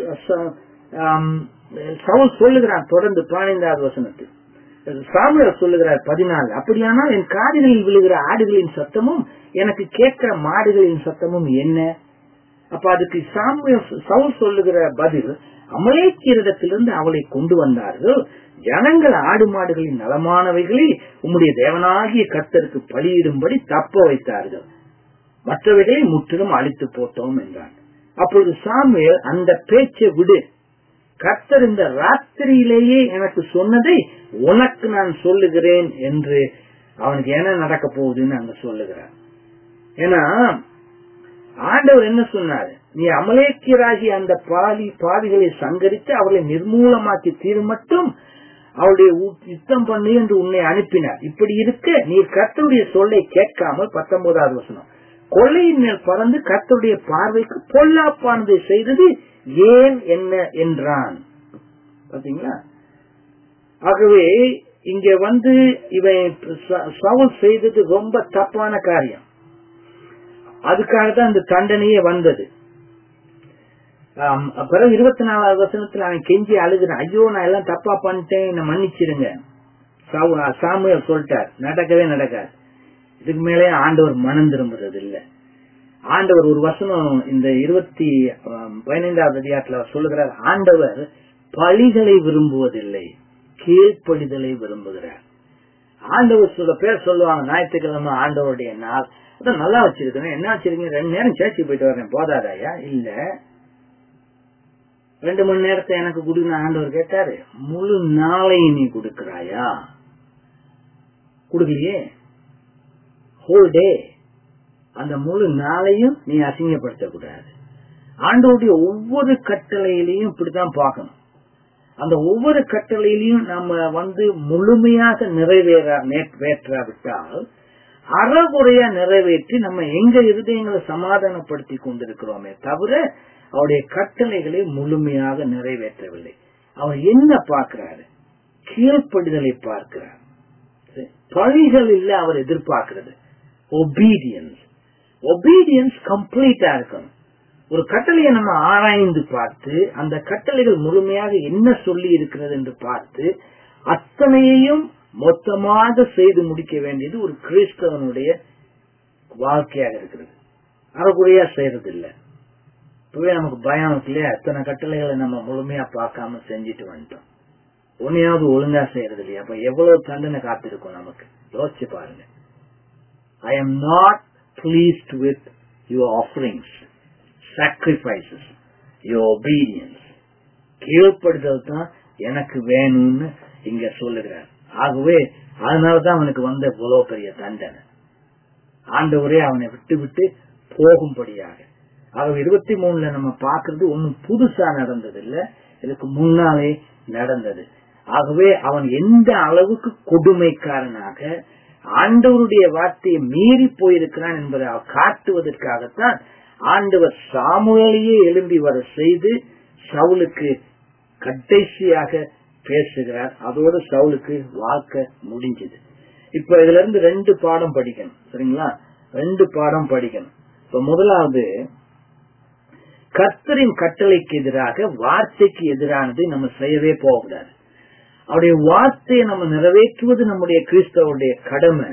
சவுல் சொல்லுகிறான் தொடர்ந்து பதினைந்தாவது வசனத்தில் சாமுவேல் சொல்லுகிறார் பதினாலு அப்படியானால் என் காதுகளில் விழுகிற ஆடுகளின் சத்தமும் எனக்கு கேட்கிற மாடுகளின் சத்தமும் என்ன அப்ப அதுக்கு சாமுவேல் சவுல் சொல்லுகிற பதில் அமலேக்கியரிடத்திலிருந்து அவளை கொண்டு வந்தார்கள் ஜனங்கள் ஆடு மாடுகளின் நலமானவைகளில் உம்முடைய தேவனாகிய கர்த்தருக்கு பலியிடும்படி தப்ப வைத்தார்கள் மற்றவைகளை முற்றிலும் அழித்து போட்டோம் என்றான் அப்பொழுது சாமுவேல் அந்த பேச்சை விடு கர்த்தர் இந்த ராத்திரியிலேயே எனக்கு சொன்னதை உனக்கு நான் சொல்லுகிறேன் என்று அவனுக்கு என்ன நடக்க போகுதுன்னு அங்க சொல்லுகிறார் ஏன்னா ஆண்டவர் என்ன சொன்னாரு நீ அமலேக்கியராகி அந்த பாதி பாதிகளை சங்கரித்து அவர்களை நிர்மூலமாக்கி தீர் மட்டும் அவருடைய யுத்தம் பண்ணி என்று உன்னை அனுப்பினார் இப்படி இருக்க நீ கர்த்தருடைய சொல்லை கேட்காமல் பத்தொன்பதாவது வசனம் கொள்ளையின் மேல் பறந்து கர்த்தருடைய பார்வைக்கு பொல்லாப்பானதை செய்தது ஏன் என்ன என்றான் பாத்தீங்களா ஆகவே இங்க வந்து இவன் சவுல் செய்தது ரொம்ப தப்பான காரியம் அதுக்காக தான் இந்த தண்டனையே வந்தது பிறகு இருபத்தி நாலாவது வசனத்துல அவன் கெஞ்சி அழுகுறான் ஐயோ நான் எல்லாம் தப்பா பண்ணிட்டேன் என்ன மன்னிச்சிருங்க சாமுவேல் சொல்லிட்டார் நடக்கவே நடக்காது இதுக்கு மேலே ஆண்டவர் மனம் திரும்புறது இல்ல ஆண்டவர் ஒரு வசனம் இந்த இருபத்தி பதினைந்தாவது அதிகாரத்துல சொல்லுகிறார் ஆண்டவர் பழிகளை விரும்புவதில்லை கீழ்ப்படிதலை விரும்புகிறார் ஆண்டவர் சில பேர் சொல்லுவாங்க ஞாயிற்றுக்கிழமை ஆண்டவருடைய நாள் அதான் நல்லா வச்சிருக்கணும் என்ன வச்சிருக்கீங்க ரெண்டு நேரம் சேர்ச்சி போயிட்டு வரேன் போதாதாயா இல்ல ரெண்டு மணி நேரத்தை எனக்கு கொடுன்னு ஆண்டவர் கேட்டாரு முழு நாளையும் நீ கொடுக்கிறாயா கொடுக்கலையே ஹோல் டே அந்த முழு நாளையும் நீ அசிங்கப்படுத்த கூடாது ஆண்டவருடைய ஒவ்வொரு கட்டளையிலையும் இப்படித்தான் பார்க்கணும் அந்த ஒவ்வொரு கட்டளையிலையும் நம்ம வந்து முழுமையாக நிறைவேற நிறைவேற்றாவிட்டால் அறகுறையா நிறைவேற்றி நம்ம எங்க இருதயங்களை சமாதானப்படுத்தி கொண்டிருக்கிறோமே தவிர அவருடைய கட்டளைகளை முழுமையாக நிறைவேற்றவில்லை அவர் என்ன பார்க்கிறாரு கீழ்ப்படுதலை பார்க்கிறார் பழிகள் இல்ல அவர் எதிர்பார்க்கிறது ஒபீடியன்ஸ் ஒபீடியன்ஸ் கம்ப்ளீட்டா இருக்கணும் ஒரு கட்டளையை நம்ம ஆராய்ந்து பார்த்து அந்த கட்டளைகள் முழுமையாக என்ன சொல்லி இருக்கிறது என்று பார்த்து அத்தனையையும் மொத்தமாக செய்து முடிக்க வேண்டியது ஒரு கிறிஸ்தவனுடைய வாழ்க்கையாக இருக்கிறது அறகுறையா செய்யறது இல்ல இப்பவே நமக்கு பயம் இருக்கு இல்லையா எத்தனை கட்டளைகளை நம்ம முழுமையா பார்க்காம செஞ்சுட்டு வந்துட்டோம் உன்னையாவது ஒழுங்கா செய்யறது இல்லையா அப்ப எவ்வளவு தண்டனை காத்திருக்கும் நமக்கு யோசிச்சு பாருங்க I M not pleased with your offerings sacrifices your obedience கீழ்ப்படுதல் தான் எனக்கு வேணும்னு இங்க சொல்லுகிறார் ஆகவே அதனாலதான் அவனுக்கு வந்த இவ்வளவு பெரிய தண்டனை ஆண்டவரே அவனை விட்டு விட்டு போகும்படியாக ஆகவே இருபத்தி மூணுல நம்ம பாக்குறது ஒன்னும் புதுசா நடந்தது இல்ல இதுக்கு முன்னாலே நடந்தது ஆகவே அவன் எந்த அளவுக்கு கொடுமைக்காரனாக ஆண்டவருடைய வார்த்தையை மீறி போயிருக்கிறான் என்பதை காட்டுவதற்காகத்தான் ஆண்டவர் சாமுவேலையே எழும்பி வர செய்து சவுலுக்கு கடைசியாக பேசுகிறார் அதோடு சவுலுக்கு வாழ்க்கை முடிஞ்சது இப்ப இதுல இருந்து ரெண்டு பாடம் படிக்கணும் சரிங்களா ரெண்டு பாடம் படிக்கணும் இப்ப முதலாவது கர்த்தரின் கட்டளைக்கு எதிராக வார்த்தைக்கு எதிரானது நம்ம செய்யவே போகக்கூடாது அவருடைய வார்த்தையை நம்ம நிறைவேற்றுவது நம்முடைய கிறிஸ்தவருடைய கடமை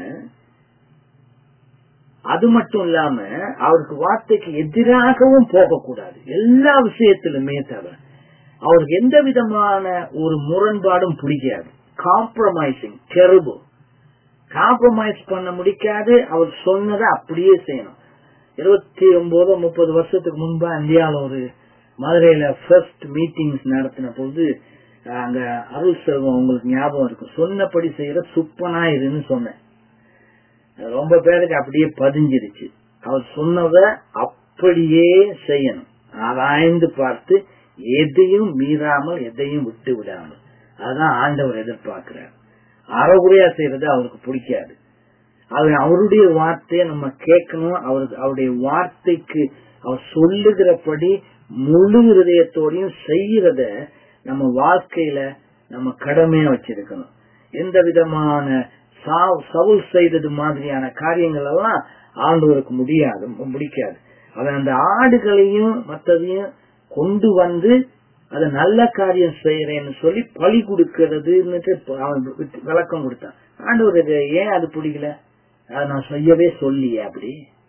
அது மட்டும் இல்லாம அவருக்கு வார்த்தைக்கு எதிராகவும் போகக்கூடாது எல்லா விஷயத்திலுமே தவிர அவருக்கு எந்த விதமான ஒரு முரண்பாடும் பிடிக்காது காம்ப்ரமைசிங் டெரபு காம்ப்ரமைஸ் பண்ண முடிக்காது அவர் சொன்னதை அப்படியே செய்யணும் இருபத்தி ஒன்பது முப்பது வருஷத்துக்கு முன்பா இந்தியாவில் ஒரு மதுரையில ஃபர்ஸ்ட் மீட்டிங்ஸ் நடத்தின போது அங்க அருள் செல்வம் உங்களுக்கு ஞாபகம் இருக்கும் சொன்னபடி செய்யற சுப்பனா இருன்னு சொன்னேன் ரொம்ப பேருக்கு அப்படியே பதிஞ்சிருச்சு அவர் சொன்னத அப்படியே செய்யணும் ஆராய்ந்து பார்த்து எதையும் மீறாமல் எதையும் விட்டு விடாமல் அதுதான் ஆண்டவர் எதிர்பார்க்கிறார் அறகுறையா செய்யறது அவருக்கு பிடிக்காது அவர் அவருடைய வார்த்தையை நம்ம கேட்கணும் அவருக்கு அவருடைய வார்த்தைக்கு அவர் சொல்லுகிறபடி முழு ஹிருதயத்தோடையும் செய்யறத நம்ம வாழ்க்கையில நம்ம கடமையா வச்சிருக்கணும் எந்த விதமான சவுல் செய்தது மாதிரியான காரியங்கள் எல்லாம் ஆண்டவருக்கு முடியாது முடிக்காது அவன் அந்த ஆடுகளையும் மற்றதையும் கொண்டு வந்து அத நல்ல காரியம் செய்யறேன்னு சொல்லி பழி கொடுக்கறதுன்னு அவன் விளக்கம் கொடுத்தான் ஆண்டவர் இது ஏன் அது பிடிக்கல அதை நான் செய்யவே சொல்லியே அப்படி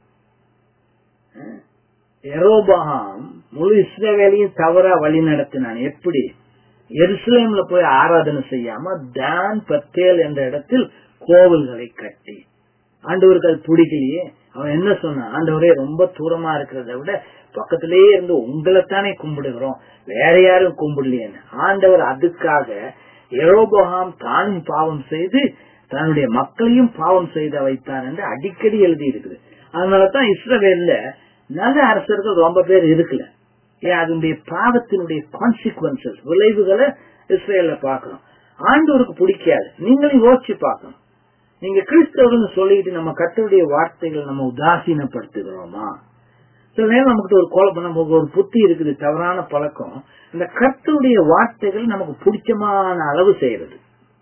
எரோபகாம் முழு இஸ்ரவேலையும் தவறா வழி நடத்தினான் எப்படி எருசலேம்ல போய் ஆராதனை செய்யாம தான் பத்தேல் என்ற இடத்தில் கோவில்களை கட்டி ஆண்டவருக்கு அது பிடிக்கலையே அவன் என்ன சொன்னான் ஆண்டவரே ரொம்ப தூரமா இருக்கிறத விட பக்கத்திலேயே இருந்து உங்களைத்தானே கும்பிடுகிறோம் வேற யாரும் கும்பிடலையேன்னு ஆண்டவர் அதுக்காக எரோபகாம் தானும் பாவம் செய்து தன்னுடைய மக்களையும் பாவம் செய்த வைத்தான் என்று அடிக்கடி எழுதி இருக்குது அதனாலதான் இஸ்ரவேல்ல நல்ல அரசர்கள் ரொம்ப பேர் இருக்கல ஏன் அதனுடைய பாவத்தினுடைய கான்சிக்வன்சஸ் விளைவுகளை இஸ்ரேல பாக்கிறோம் ஆண்டவருக்கு பிடிக்காது நீங்களும் யோசிச்சு பார்க்கணும் நீங்க கிறிஸ்தவர்கள் சொல்லிட்டு நம்ம கத்தருடைய வார்த்தைகள் நம்ம உதாசீனப்படுத்துகிறோமா சில நேரம் நமக்கு ஒரு குழப்பம் நமக்கு ஒரு புத்தி இருக்குது தவறான பழக்கம் இந்த கர்த்தருடைய வார்த்தைகள் நமக்கு பிடிச்சமான அளவு செய்யறது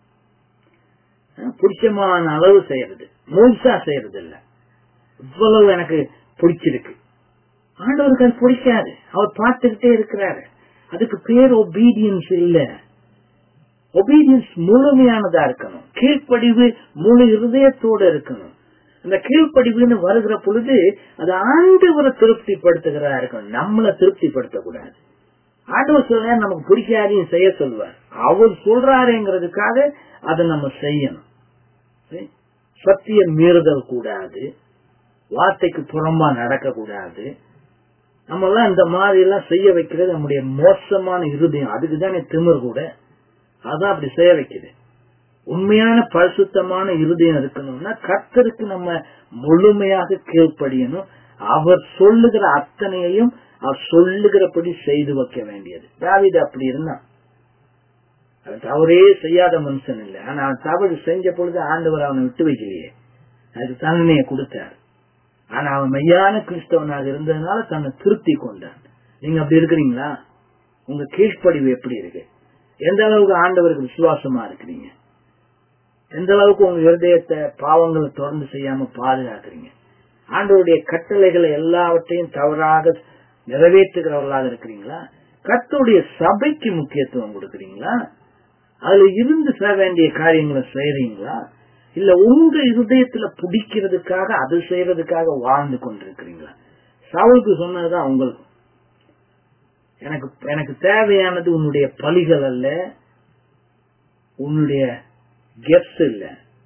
பிடிச்சமான அளவு செய்யறது முழுசா செய்யறது இல்ல இவ்வளவு எனக்கு பிடிச்சிருக்கு ஆண்டவருக்கு அது பிடிக்காது அவர் பார்த்துக்கிட்டே இருக்கிறாரு அதுக்கு பேர் ஒபீடியன்ஸ் இல்ல ஒபீடியன்ஸ் முழுமையானதா இருக்கணும் கீழ்ப்படிவு முழு இருதயத்தோட இருக்கணும் அந்த கீழ்ப்படிவுன்னு வருகிற பொழுது அது ஆண்டவரை திருப்திப்படுத்துகிறதா இருக்கணும் நம்மளை திருப்திப்படுத்த கூடாது ஆண்டவர் சொல்ல நமக்கு பிடிக்காதையும் செய்ய சொல்லுவார் அவர் சொல்றாருங்கிறதுக்காக அதை நம்ம செய்யணும் சத்தியம் மீறுதல் கூடாது வார்த்தைக்கு புறம்பா நடக்க கூடாது நம்ம எல்லாம் இந்த மாதிரி எல்லாம் செய்ய வைக்கிறது நம்முடைய மோசமான இருதயம் அதுக்கு தானே திமிர் கூட அதான் அப்படி செய்ய வைக்குது உண்மையான பரிசுத்தமான இருதயம் இருக்கணும்னா கர்த்தருக்கு நம்ம முழுமையாக கீழ்ப்படியணும் அவர் சொல்லுகிற அத்தனையையும் அவர் சொல்லுகிறபடி செய்து வைக்க வேண்டியது தாவிது அப்படி இருந்தான் அவன் தவறே செய்யாத மனுஷன் இல்லை ஆனா அவன் தவறு செஞ்ச பொழுது ஆண்டவர் அவனை விட்டு வைக்கலையே அதுக்கு தண்டனையை கொடுத்தார் ஆனா அவன் மெய்யான கிறிஸ்தவனாக இருந்ததுனால தன்னை திருப்தி கொண்டான் நீங்க அப்படி இருக்கிறீங்களா உங்க கீழ்ப்படிவு எப்படி இருக்கு எந்த அளவுக்கு ஆண்டவருக்கு விசுவாசமா இருக்கிறீங்க எந்த அளவுக்கு உங்க இருதயத்தை பாவங்களை தொடர்ந்து செய்யாம பாதுகாக்கிறீங்க ஆண்டவருடைய கட்டளைகளை எல்லாவற்றையும் தவறாக நிறைவேற்றுகிறவர்களாக இருக்கிறீங்களா கர்த்தருடைய சபைக்கு முக்கியத்துவம் கொடுக்கிறீங்களா அதுல இருந்து செய்ய வேண்டிய காரியங்களை செய்யறீங்களா இல்ல உங்க இருதயத்துல பிடிக்கிறதுக்காக அது செய்யறதுக்காக வாழ்ந்து கொண்டிருக்கிறீங்களா சவுலுக்கு சொன்னதுதான் உங்களுக்கு எனக்கு எனக்கு தேவையானது உன்னுடைய பலிகள் அல்ல உன்னுடைய கெப்ஸ் இல்ல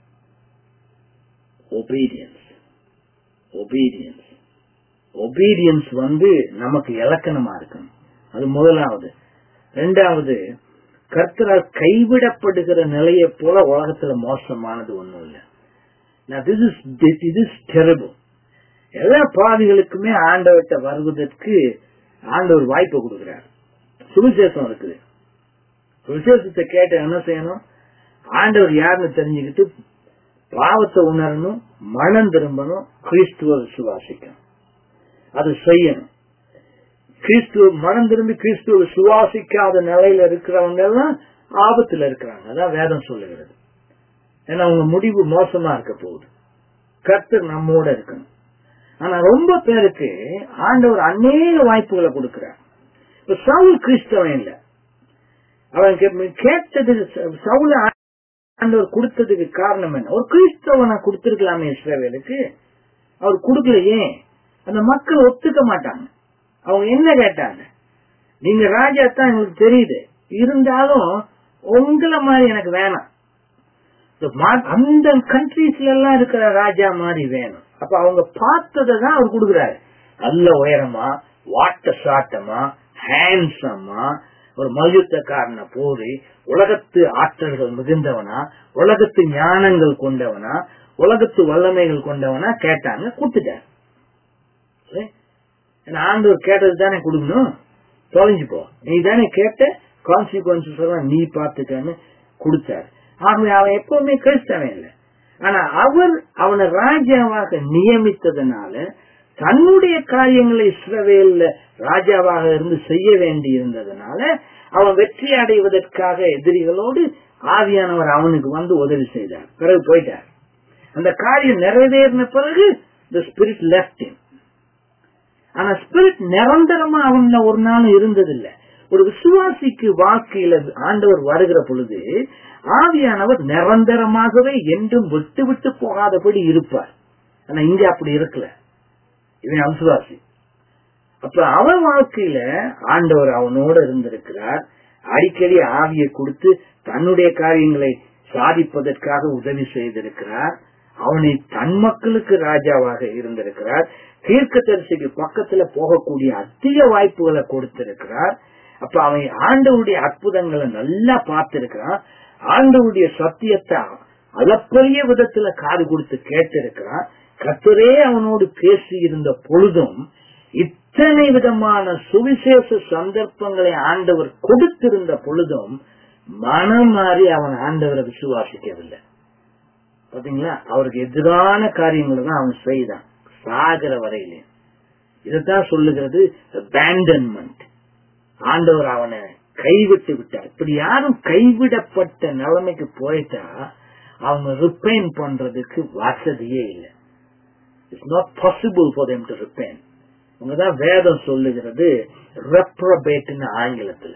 ஒபீடியன்ஸ் ஒபீடியன்ஸ் ஒபீடியன்ஸ் வந்து நமக்கு இலக்கணமா இருக்கணும் அது முதலாவது ரெண்டாவது கர்த்தரால் கைவிடப்படுகிற நிலையை போல உலகத்துல மோசமானது ஒண்ணும் இல்லை திஸ் இஸ் இது இஸ் டெரபிள் எல்லா பாவிகளுக்குமே ஆண்டவர்கிட்ட வருவதற்கு ஆண்டவர் வாய்ப்பு கொடுக்கிறார் சுவிசேஷம் இருக்குது சுவிசேஷத்தை கேட்ட என்ன செய்யணும் ஆண்டவர் யாருன்னு தெரிஞ்சுக்கிட்டு பாவத்தை உணரணும் மனம் திரும்பணும் கிறிஸ்துவ விசுவாசிக்கணும் அது செய்யணும் கிறிஸ்துவ மனம் திரும்பி கிறிஸ்துவ விசுவாசிக்காத நிலையில இருக்கிறவங்க எல்லாம் ஆபத்துல இருக்கிறாங்க அதான் வேதம் சொல்லுகிறது ஏன்னா அவங்க முடிவு மோசமா இருக்க போகுது கர்த்தர் நம்மோட இருக்கணும் ஆனா ரொம்ப பேருக்கு ஆண்டவர் அநேக வாய்ப்புகளை கொடுக்கிறார் இப்ப சவுல் கிறிஸ்தவன் இல்ல அவன் கேட்டது சவுல ஆண்டவர் கொடுத்ததுக்கு காரணம் என்ன ஒரு கிறிஸ்தவனை கொடுத்திருக்கலாமே இஸ்ரேவேலுக்கு அவர் கொடுக்கலையே அந்த மக்கள் ஒத்துக்க மாட்டாங்க அவங்க என்ன கேட்டாங்க நீங்க ராஜா தான் எங்களுக்கு தெரியுது இருந்தாலும் உங்களை மாதிரி எனக்கு வேணாம் அந்த கண்ட்ரீஸ்ல எல்லாம் இருக்கிற ராஜா மாதிரி வேணும் அப்ப அவங்க பார்த்ததை தான் அவர் கொடுக்குறாரு நல்ல உயரமா வாட்ட சாட்டமா ஹேண்ட்ஸமா ஒரு மல்யுத்தக்காரனை போரி உலகத்து ஆற்றல்கள் மிகுந்தவனா உலகத்து ஞானங்கள் கொண்டவனா உலகத்து வல்லமைகள் கொண்டவனா கேட்டாங்க கொடுத்துட்டார் ஆண்டவர் கேட்டது தானே கொடுக்கணும் தொலைஞ்சு போ நீ தானே கேட்ட கான்சிக்வன்சஸ் எல்லாம் நீ பார்த்துக்கன்னு கொடுத்தாரு ஆகவே அவன் எப்பவுமே கிறிஸ்தவன் இல்லை ஆனா அவர் அவனை ராஜாவாக நியமித்ததுனால தன்னுடைய காரியங்களை இஸ்ரவேல்ல ராஜாவாக இருந்து செய்ய வேண்டி இருந்ததுனால அவன் வெற்றி அடைவதற்காக எதிரிகளோடு ஆவியானவர் அவனுக்கு வந்து உதவி செய்தார் பிறகு போயிட்டார் அந்த காரியம் நிறைவேறின பிறகு த ஸ்பிரிட் லெப்ட் ஆனா ஸ்பிரிட் நிரந்தரமா அவன்ல ஒரு நாள் இருந்ததில்லை ஒரு விசுவாசிக்கு வாழ்க்கையில ஆண்டவர் வருகிற பொழுது ஆவியானவர் நிரந்தரமாகவே என்றும் விட்டு விட்டு போகாதபடி இருப்பார் ஆனா இங்க அப்படி இருக்கல இவன் அவிசுவாசி அப்ப அவன் வாழ்க்கையில ஆண்டவர் அவனோட இருந்திருக்கிறார் அடிக்கடி ஆவியை கொடுத்து தன்னுடைய காரியங்களை சாதிப்பதற்காக உதவி செய்திருக்கிறார் அவனை தன் மக்களுக்கு ராஜாவாக இருந்திருக்கிறார் தீர்க்க தரிசிக்கு பக்கத்துல போகக்கூடிய அதிக வாய்ப்புகளை கொடுத்திருக்கிறார் அப்ப அவன் ஆண்டவுடைய அற்புதங்களை நல்லா பார்த்திருக்கிறான் ஆண்டவுடைய சத்தியத்தை அளப்பரிய விதத்துல காது கொடுத்து கேட்டிருக்கிறான் கத்தரே அவனோடு பேசி இருந்த பொழுதும் இத்தனை விதமான சுவிசேஷ சந்தர்ப்பங்களை ஆண்டவர் கொடுத்திருந்த பொழுதும் மனம் மாறி அவன் ஆண்டவரை விசுவாசிக்கவில்லை பாத்தீங்களா அவருக்கு எதிரான காரியங்களை தான் அவன் செய்தான் சாகிற வரையிலே இதைத்தான் சொல்லுகிறது அபேண்டன்மெண்ட் ஆண்டவர் அவனை கைவிட்டு விட்டார் இப்படி யாரும் கைவிடப்பட்ட நிலைமைக்கு போயிட்டா அவங்க ரிப்பைன் பண்றதுக்கு வசதியே இல்லை it's not possible for them to repent உங்கதான் வேதம் சொல்லுகிறது ரெப்ரபேட்னு ஆங்கிலத்துல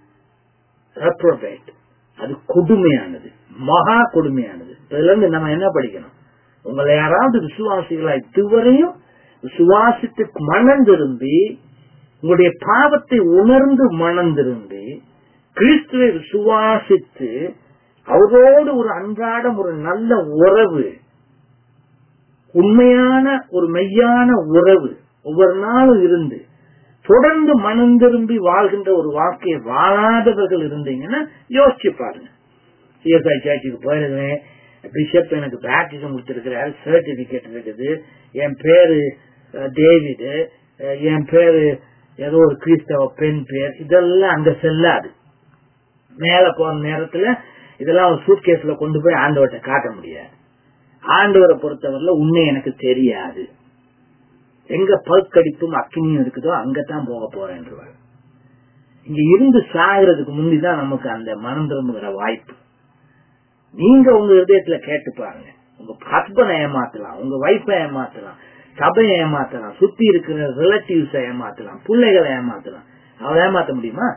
ரெப்ரபேட் அது கொடுமையானது மகா கொடுமையானது இதுல இருந்து நம்ம என்ன படிக்கணும் உங்களை யாராவது விசுவாசிகளா இதுவரையும் விசுவாசித்து மனம் திரும்பி உங்களுடைய பாவத்தை உணர்ந்து மனம் திரும்பி கிறிஸ்துவை விசுவாசித்து அவரோடு ஒரு அன்றாடம் ஒரு நல்ல உறவு உண்மையான ஒரு மெய்யான உறவு ஒவ்வொரு நாளும் இருந்து தொடர்ந்து மனம் திரும்பி வாழ்கின்ற ஒரு வாழ்க்கையை வாழாதவர்கள் இருந்தீங்கன்னா யோசிச்சு பாருங்க சிஎஸ்ஐ சர்ச்சுக்கு போயிருக்கிறேன் பிஷப் எனக்கு பேப்டிசம் கொடுத்திருக்கிறாரு சர்டிபிகேட் இருக்குது என் பேரு அஹ், டேவிடு அஹ், என் பேரு ஏதோ ஒரு கிறிஸ்தவ பெண் பேர் இதெல்லாம் அங்க செல்லாது மேல போற நேரத்துல இதெல்லாம் ஒரு சூட்கேஸ்ல கொண்டு போய் ஆண்டவர்கிட்ட காட்ட முடியாது ஆண்டவரை பொறுத்தவரையில உண்மை எனக்கு தெரியாது எங்க பல்கடிப்பும் அக்கினியும் இருக்குதோ அங்கதான் போக போறேன்றுவார் இங்க இருந்து சாகிறதுக்கு முந்திதான் நமக்கு அந்த மனம் திரும்புகிற வாய்ப்பு நீங்க உங்க இதயத்துல கேட்டு பாருங்க உங்க ஹஸ்பண்டை ஏமாத்தலாம் உங்க வைஃபை ஏமாத்தலாம் சபையை ஏமாத்தலாம் சுத்தி இருக்கிற ரிலேட்டிவ்ஸை ஏமாத்தலாம் பிள்ளைகளை ஏமாத்தலாம் அவரை ஏமாத்த முடியுமா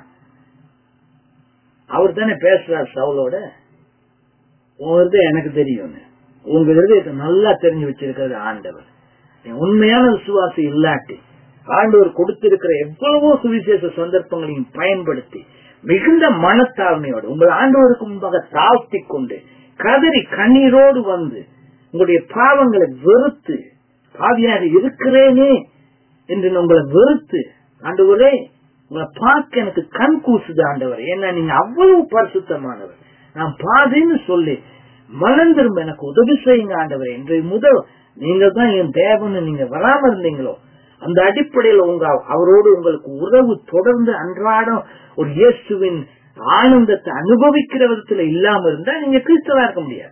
அவர் தானே பேசுறார் சவுலோட உங்க இருதயம் எனக்கு தெரியும் உங்க இருதயத்தை நல்லா தெரிஞ்சு வச்சிருக்கிறது ஆண்டவர் நீ உண்மையான விசுவாசி இல்லாட்டி ஆண்டவர் கொடுத்திருக்கிற எவ்வளவோ சுவிசேஷ சந்தர்ப்பங்களையும் பயன்படுத்தி மிகுந்த மனத்தாழ்மையோடு உங்கள் ஆண்டவருக்கு முன்பாக தாழ்த்தி கொண்டு கதறி கண்ணீரோடு வந்து உங்களுடைய பாவங்களை வெறுத்து பாவியாக இருக்கிறேனே என்று உங்களை வெறுத்து ஆண்டவரே உங்களை பார்க்க எனக்கு கண் கூசுது ஆண்டவர் ஏன்னா நீங்க அவ்வளவு பரிசுத்தமானவர் நான் பாதின்னு சொல்லி மனம் திரும்ப எனக்கு உதவி செய்யுங்க ஆண்டவர் இன்றைய முதல் நீங்க தான் என் தேவன்னு நீங்க வராம இருந்தீங்களோ அந்த அடிப்படையில் உங்க அவரோடு உங்களுக்கு உறவு தொடர்ந்து அன்றாடம் ஒரு இயேசுவின் ஆனந்தத்தை அனுபவிக்கிற விதத்துல இல்லாம இருந்தா நீங்க கிறிஸ்தவா இருக்க முடியாது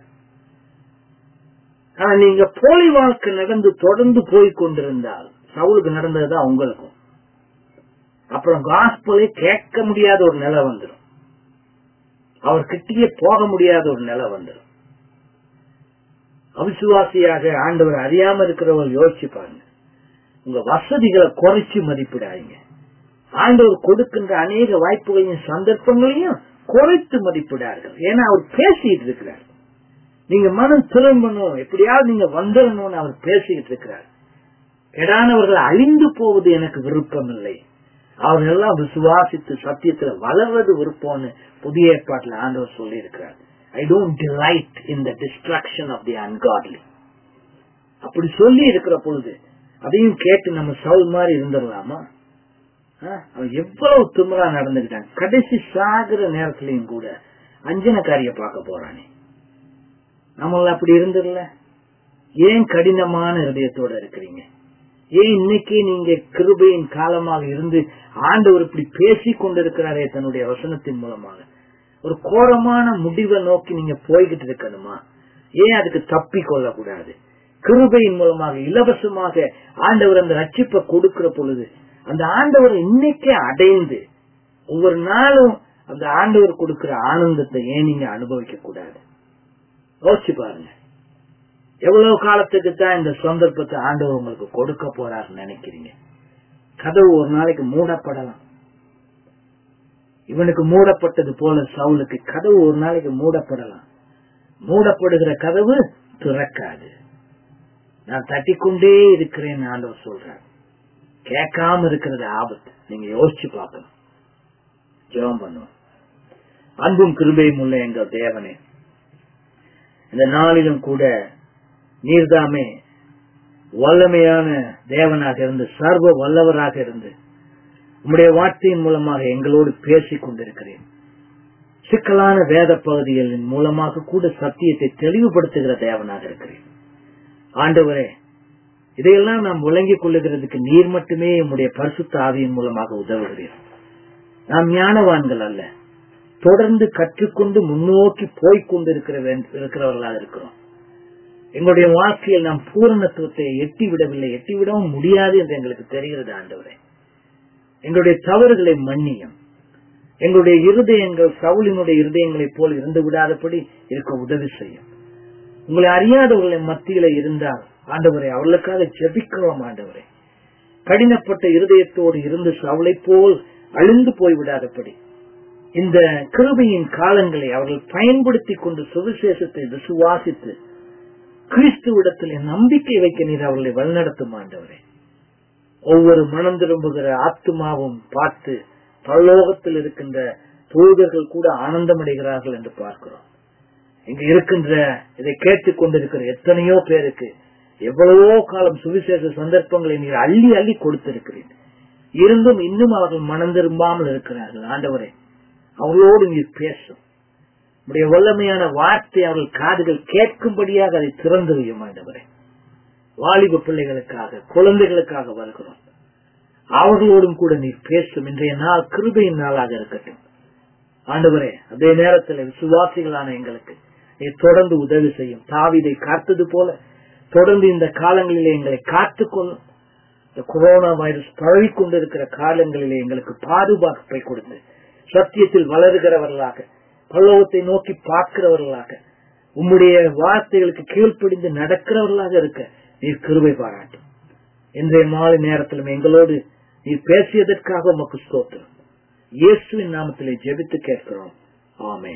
ஆனா நீங்க போலி வாழ்க்கை நடந்து தொடர்ந்து போய் கொண்டிருந்தால் சவுலுக்கு நடந்ததுதான் உங்களுக்கும் அப்புறம் காஸ்பலை கேட்க முடியாத ஒரு நிலை வந்துடும் அவர் கிட்டேயே போக முடியாத ஒரு நிலை வந்துடும் அவிசுவாசியாக ஆண்டவர் அறியாம இருக்கிறவங்க யோசிச்சு பாருங்க உங்க வசதிகளை குறைச்சு மதிப்பிடாதீங்க ஆண்டவர் கொடுக்கின்ற அநேக வாய்ப்புகளையும் சந்தர்ப்பங்களையும் குறைத்து மதிப்பிடார்கள் ஏன்னா அவர் பேசிட்டு இருக்கிறார் நீங்க மனம் திரும்பணும் எப்படியாவது நீங்க வந்துடணும்னு அவர் பேசிட்டு இருக்கிறார் கெடானவர்கள் அழிந்து போவது எனக்கு விருப்பம் இல்லை அவர்கள் எல்லாம் விசுவாசித்து சத்தியத்துல வளர்வது விருப்பம்னு புதிய ஏற்பாட்டுல ஆண்டவர் சொல்லி இருக்கிறார் I don't delight in the destruction of the ungodly அப்படி சொல்லி இருக்கிற பொழுது அதையும் கேட்டு நம்ம சவுல் மாதிரி இருந்துடலாமா அவன் எவ்வளவு திமிரா நடந்துகிட்டான் கடைசி சாகிற நேரத்திலையும் கூட அஞ்சனக்காரிய பார்க்க போறானே நம்மள அப்படி இருந்துடல ஏன் கடினமான இதயத்தோட இருக்கிறீங்க ஏன் இன்னைக்கே நீங்க கிருபையின் காலமாக இருந்து ஆண்டவர் இப்படி பேசி கொண்டிருக்கிறாரே தன்னுடைய வசனத்தின் மூலமாக ஒரு கோரமான முடிவை நோக்கி நீங்க போய்கிட்டு இருக்கணுமா ஏன் அதுக்கு தப்பி கொள்ளக்கூடாது கிருபையின் மூலமாக இலவசமாக ஆண்டவர் அந்த ரட்சிப்பை கொடுக்கிற பொழுது அந்த ஆண்டவர் இன்னைக்கே அடைந்து ஒவ்வொரு நாளும் அந்த ஆண்டவர் கொடுக்கிற ஆனந்தத்தை ஏன் நீங்க அனுபவிக்க கூடாது யோசிச்சு பாருங்க எவ்வளவு காலத்துக்கு தான் இந்த சந்தர்ப்பத்தை ஆண்டவர் உங்களுக்கு கொடுக்க போறாருன்னு நினைக்கிறீங்க கதவு ஒரு நாளைக்கு மூடப்படலாம் இவனுக்கு மூடப்பட்டது போல சவுலுக்கு கதவு ஒரு நாளைக்கு மூடப்படலாம் மூடப்படுகிற கதவு திறக்காது நான் தட்டிக்கொண்டே இருக்கிறேன் ஆண்டவர் சொல்றார் கேட்காம இருக்கிறது ஆபத்து நீங்க யோசிச்சு பார்க்கணும் ஜெபம் பண்ணுவோம் அன்பும் கிருபையும் உள்ள எங்கள் தேவனே இந்த நாளிலும் கூட நீர்தாமே வல்லமையான தேவனாக இருந்து சர்வ வல்லவராக இருந்து உம்முடைய வார்த்தையின் மூலமாக எங்களோடு பேசிக் கொண்டிருக்கிறேன் சிக்கலான வேத பகுதிகளின் மூலமாக கூட சத்தியத்தை தெளிவுபடுத்துகிற தேவனாக இருக்கிறேன் ஆண்டவரே இதையெல்லாம் நாம் விளங்கிக் கொள்ளுகிறதுக்கு நீர் மட்டுமே நம்முடைய பரிசுத்த ஆவியின் மூலமாக உதவுகிறீர் நாம் ஞானவான்கள் அல்ல தொடர்ந்து கற்றுக்கொண்டு முன்னோக்கி போய்கொண்டு இருக்கிறவர்களாக இருக்கிறோம் எங்களுடைய வாழ்க்கையில் நாம் பூரணத்துவத்தை எட்டி விடவில்லை எட்டி விடவும் முடியாது என்று எங்களுக்கு தெரிகிறது ஆண்டவரே எங்களுடைய தவறுகளை மன்னியும் எங்களுடைய இருதயங்கள் சவுளினுடைய இருதயங்களைப் போல் இருந்து விடாதபடி இருக்க உதவி செய்யும் உங்களை அறியாதவர்களை மத்தியில இருந்தால் ஆண்டவரை அவர்களுக்காக ஜெபிக்கிறோம் ஆண்டவரே கடினப்பட்ட இருதயத்தோடு இருந்து சவுளை போல் அழிந்து போய்விடாதபடி இந்த கிருபையின் காலங்களை அவர்கள் பயன்படுத்தி கொண்டு சுவிசேஷத்தை விசுவாசித்து கிறிஸ்துவிடத்தில் நம்பிக்கை வைக்க நீர் அவர்களை வழிநடத்தும் ஆண்டவரே ஒவ்வொரு மனம் திரும்புகிற ஆத்மாவும் பார்த்து பரலோகத்தில் இருக்கின்ற தூதர்கள் கூட ஆனந்தமடைகிறார்கள் என்று பார்க்கிறோம் இங்க இருக்கின்ற இதை கேட்டுக் கொண்டிருக்கிற எத்தனையோ பேருக்கு எவ்வளவோ காலம் சுவிசேஷ சந்தர்ப்பங்களை நீர் அள்ளி அள்ளி கொடுத்திருக்கிறேன் இருந்தும் இன்னும் அவர்கள் மனம் திரும்பாமல் இருக்கிறார்கள் ஆண்டவரே அவர்களோடு நீர் பேசும் உடைய வல்லமையான வார்த்தை அவர்கள் காதுகள் கேட்கும்படியாக அதை திறந்து வையும் ஆண்டவரே வாலிப பிள்ளைகளுக்காக குழந்தைகளுக்காக வருகிறோம் அவர்களோடும் கூட நீர் பேசும் இன்றைய நாள் கிருபையின் நாளாக இருக்கட்டும் ஆண்டவரே அதே நேரத்தில் விசுவாசிகளான எங்களுக்கு நீர் தொடர்ந்து உதவி செய்யும் தாவிதை காத்தது போல தொடர்ந்து இந்த காலங்களிலே எங்களை காத்துக்கொள்ளும் இந்த கொரோனா வைரஸ் பரவி கொண்டிருக்கிற காலங்களிலே எங்களுக்கு பாதுகாப்பை கொடுத்து சத்தியத்தில் வளருகிறவர்களாக பல்லவத்தை நோக்கி பார்க்கிறவர்களாக உம்முடைய வார்த்தைகளுக்கு கீழ்ப்படிந்து நடக்கிறவர்களாக இருக்க நீர் கிருபை பாராட்டும் இன்றைய மாலை நேரத்திலும் எங்களோடு நீர் பேசியதற்காக உமக்கு ஸ்தோத்திரம் இயேசுவின் நாமத்திலே ஜெபித்து கேட்கிறோம் ஆமே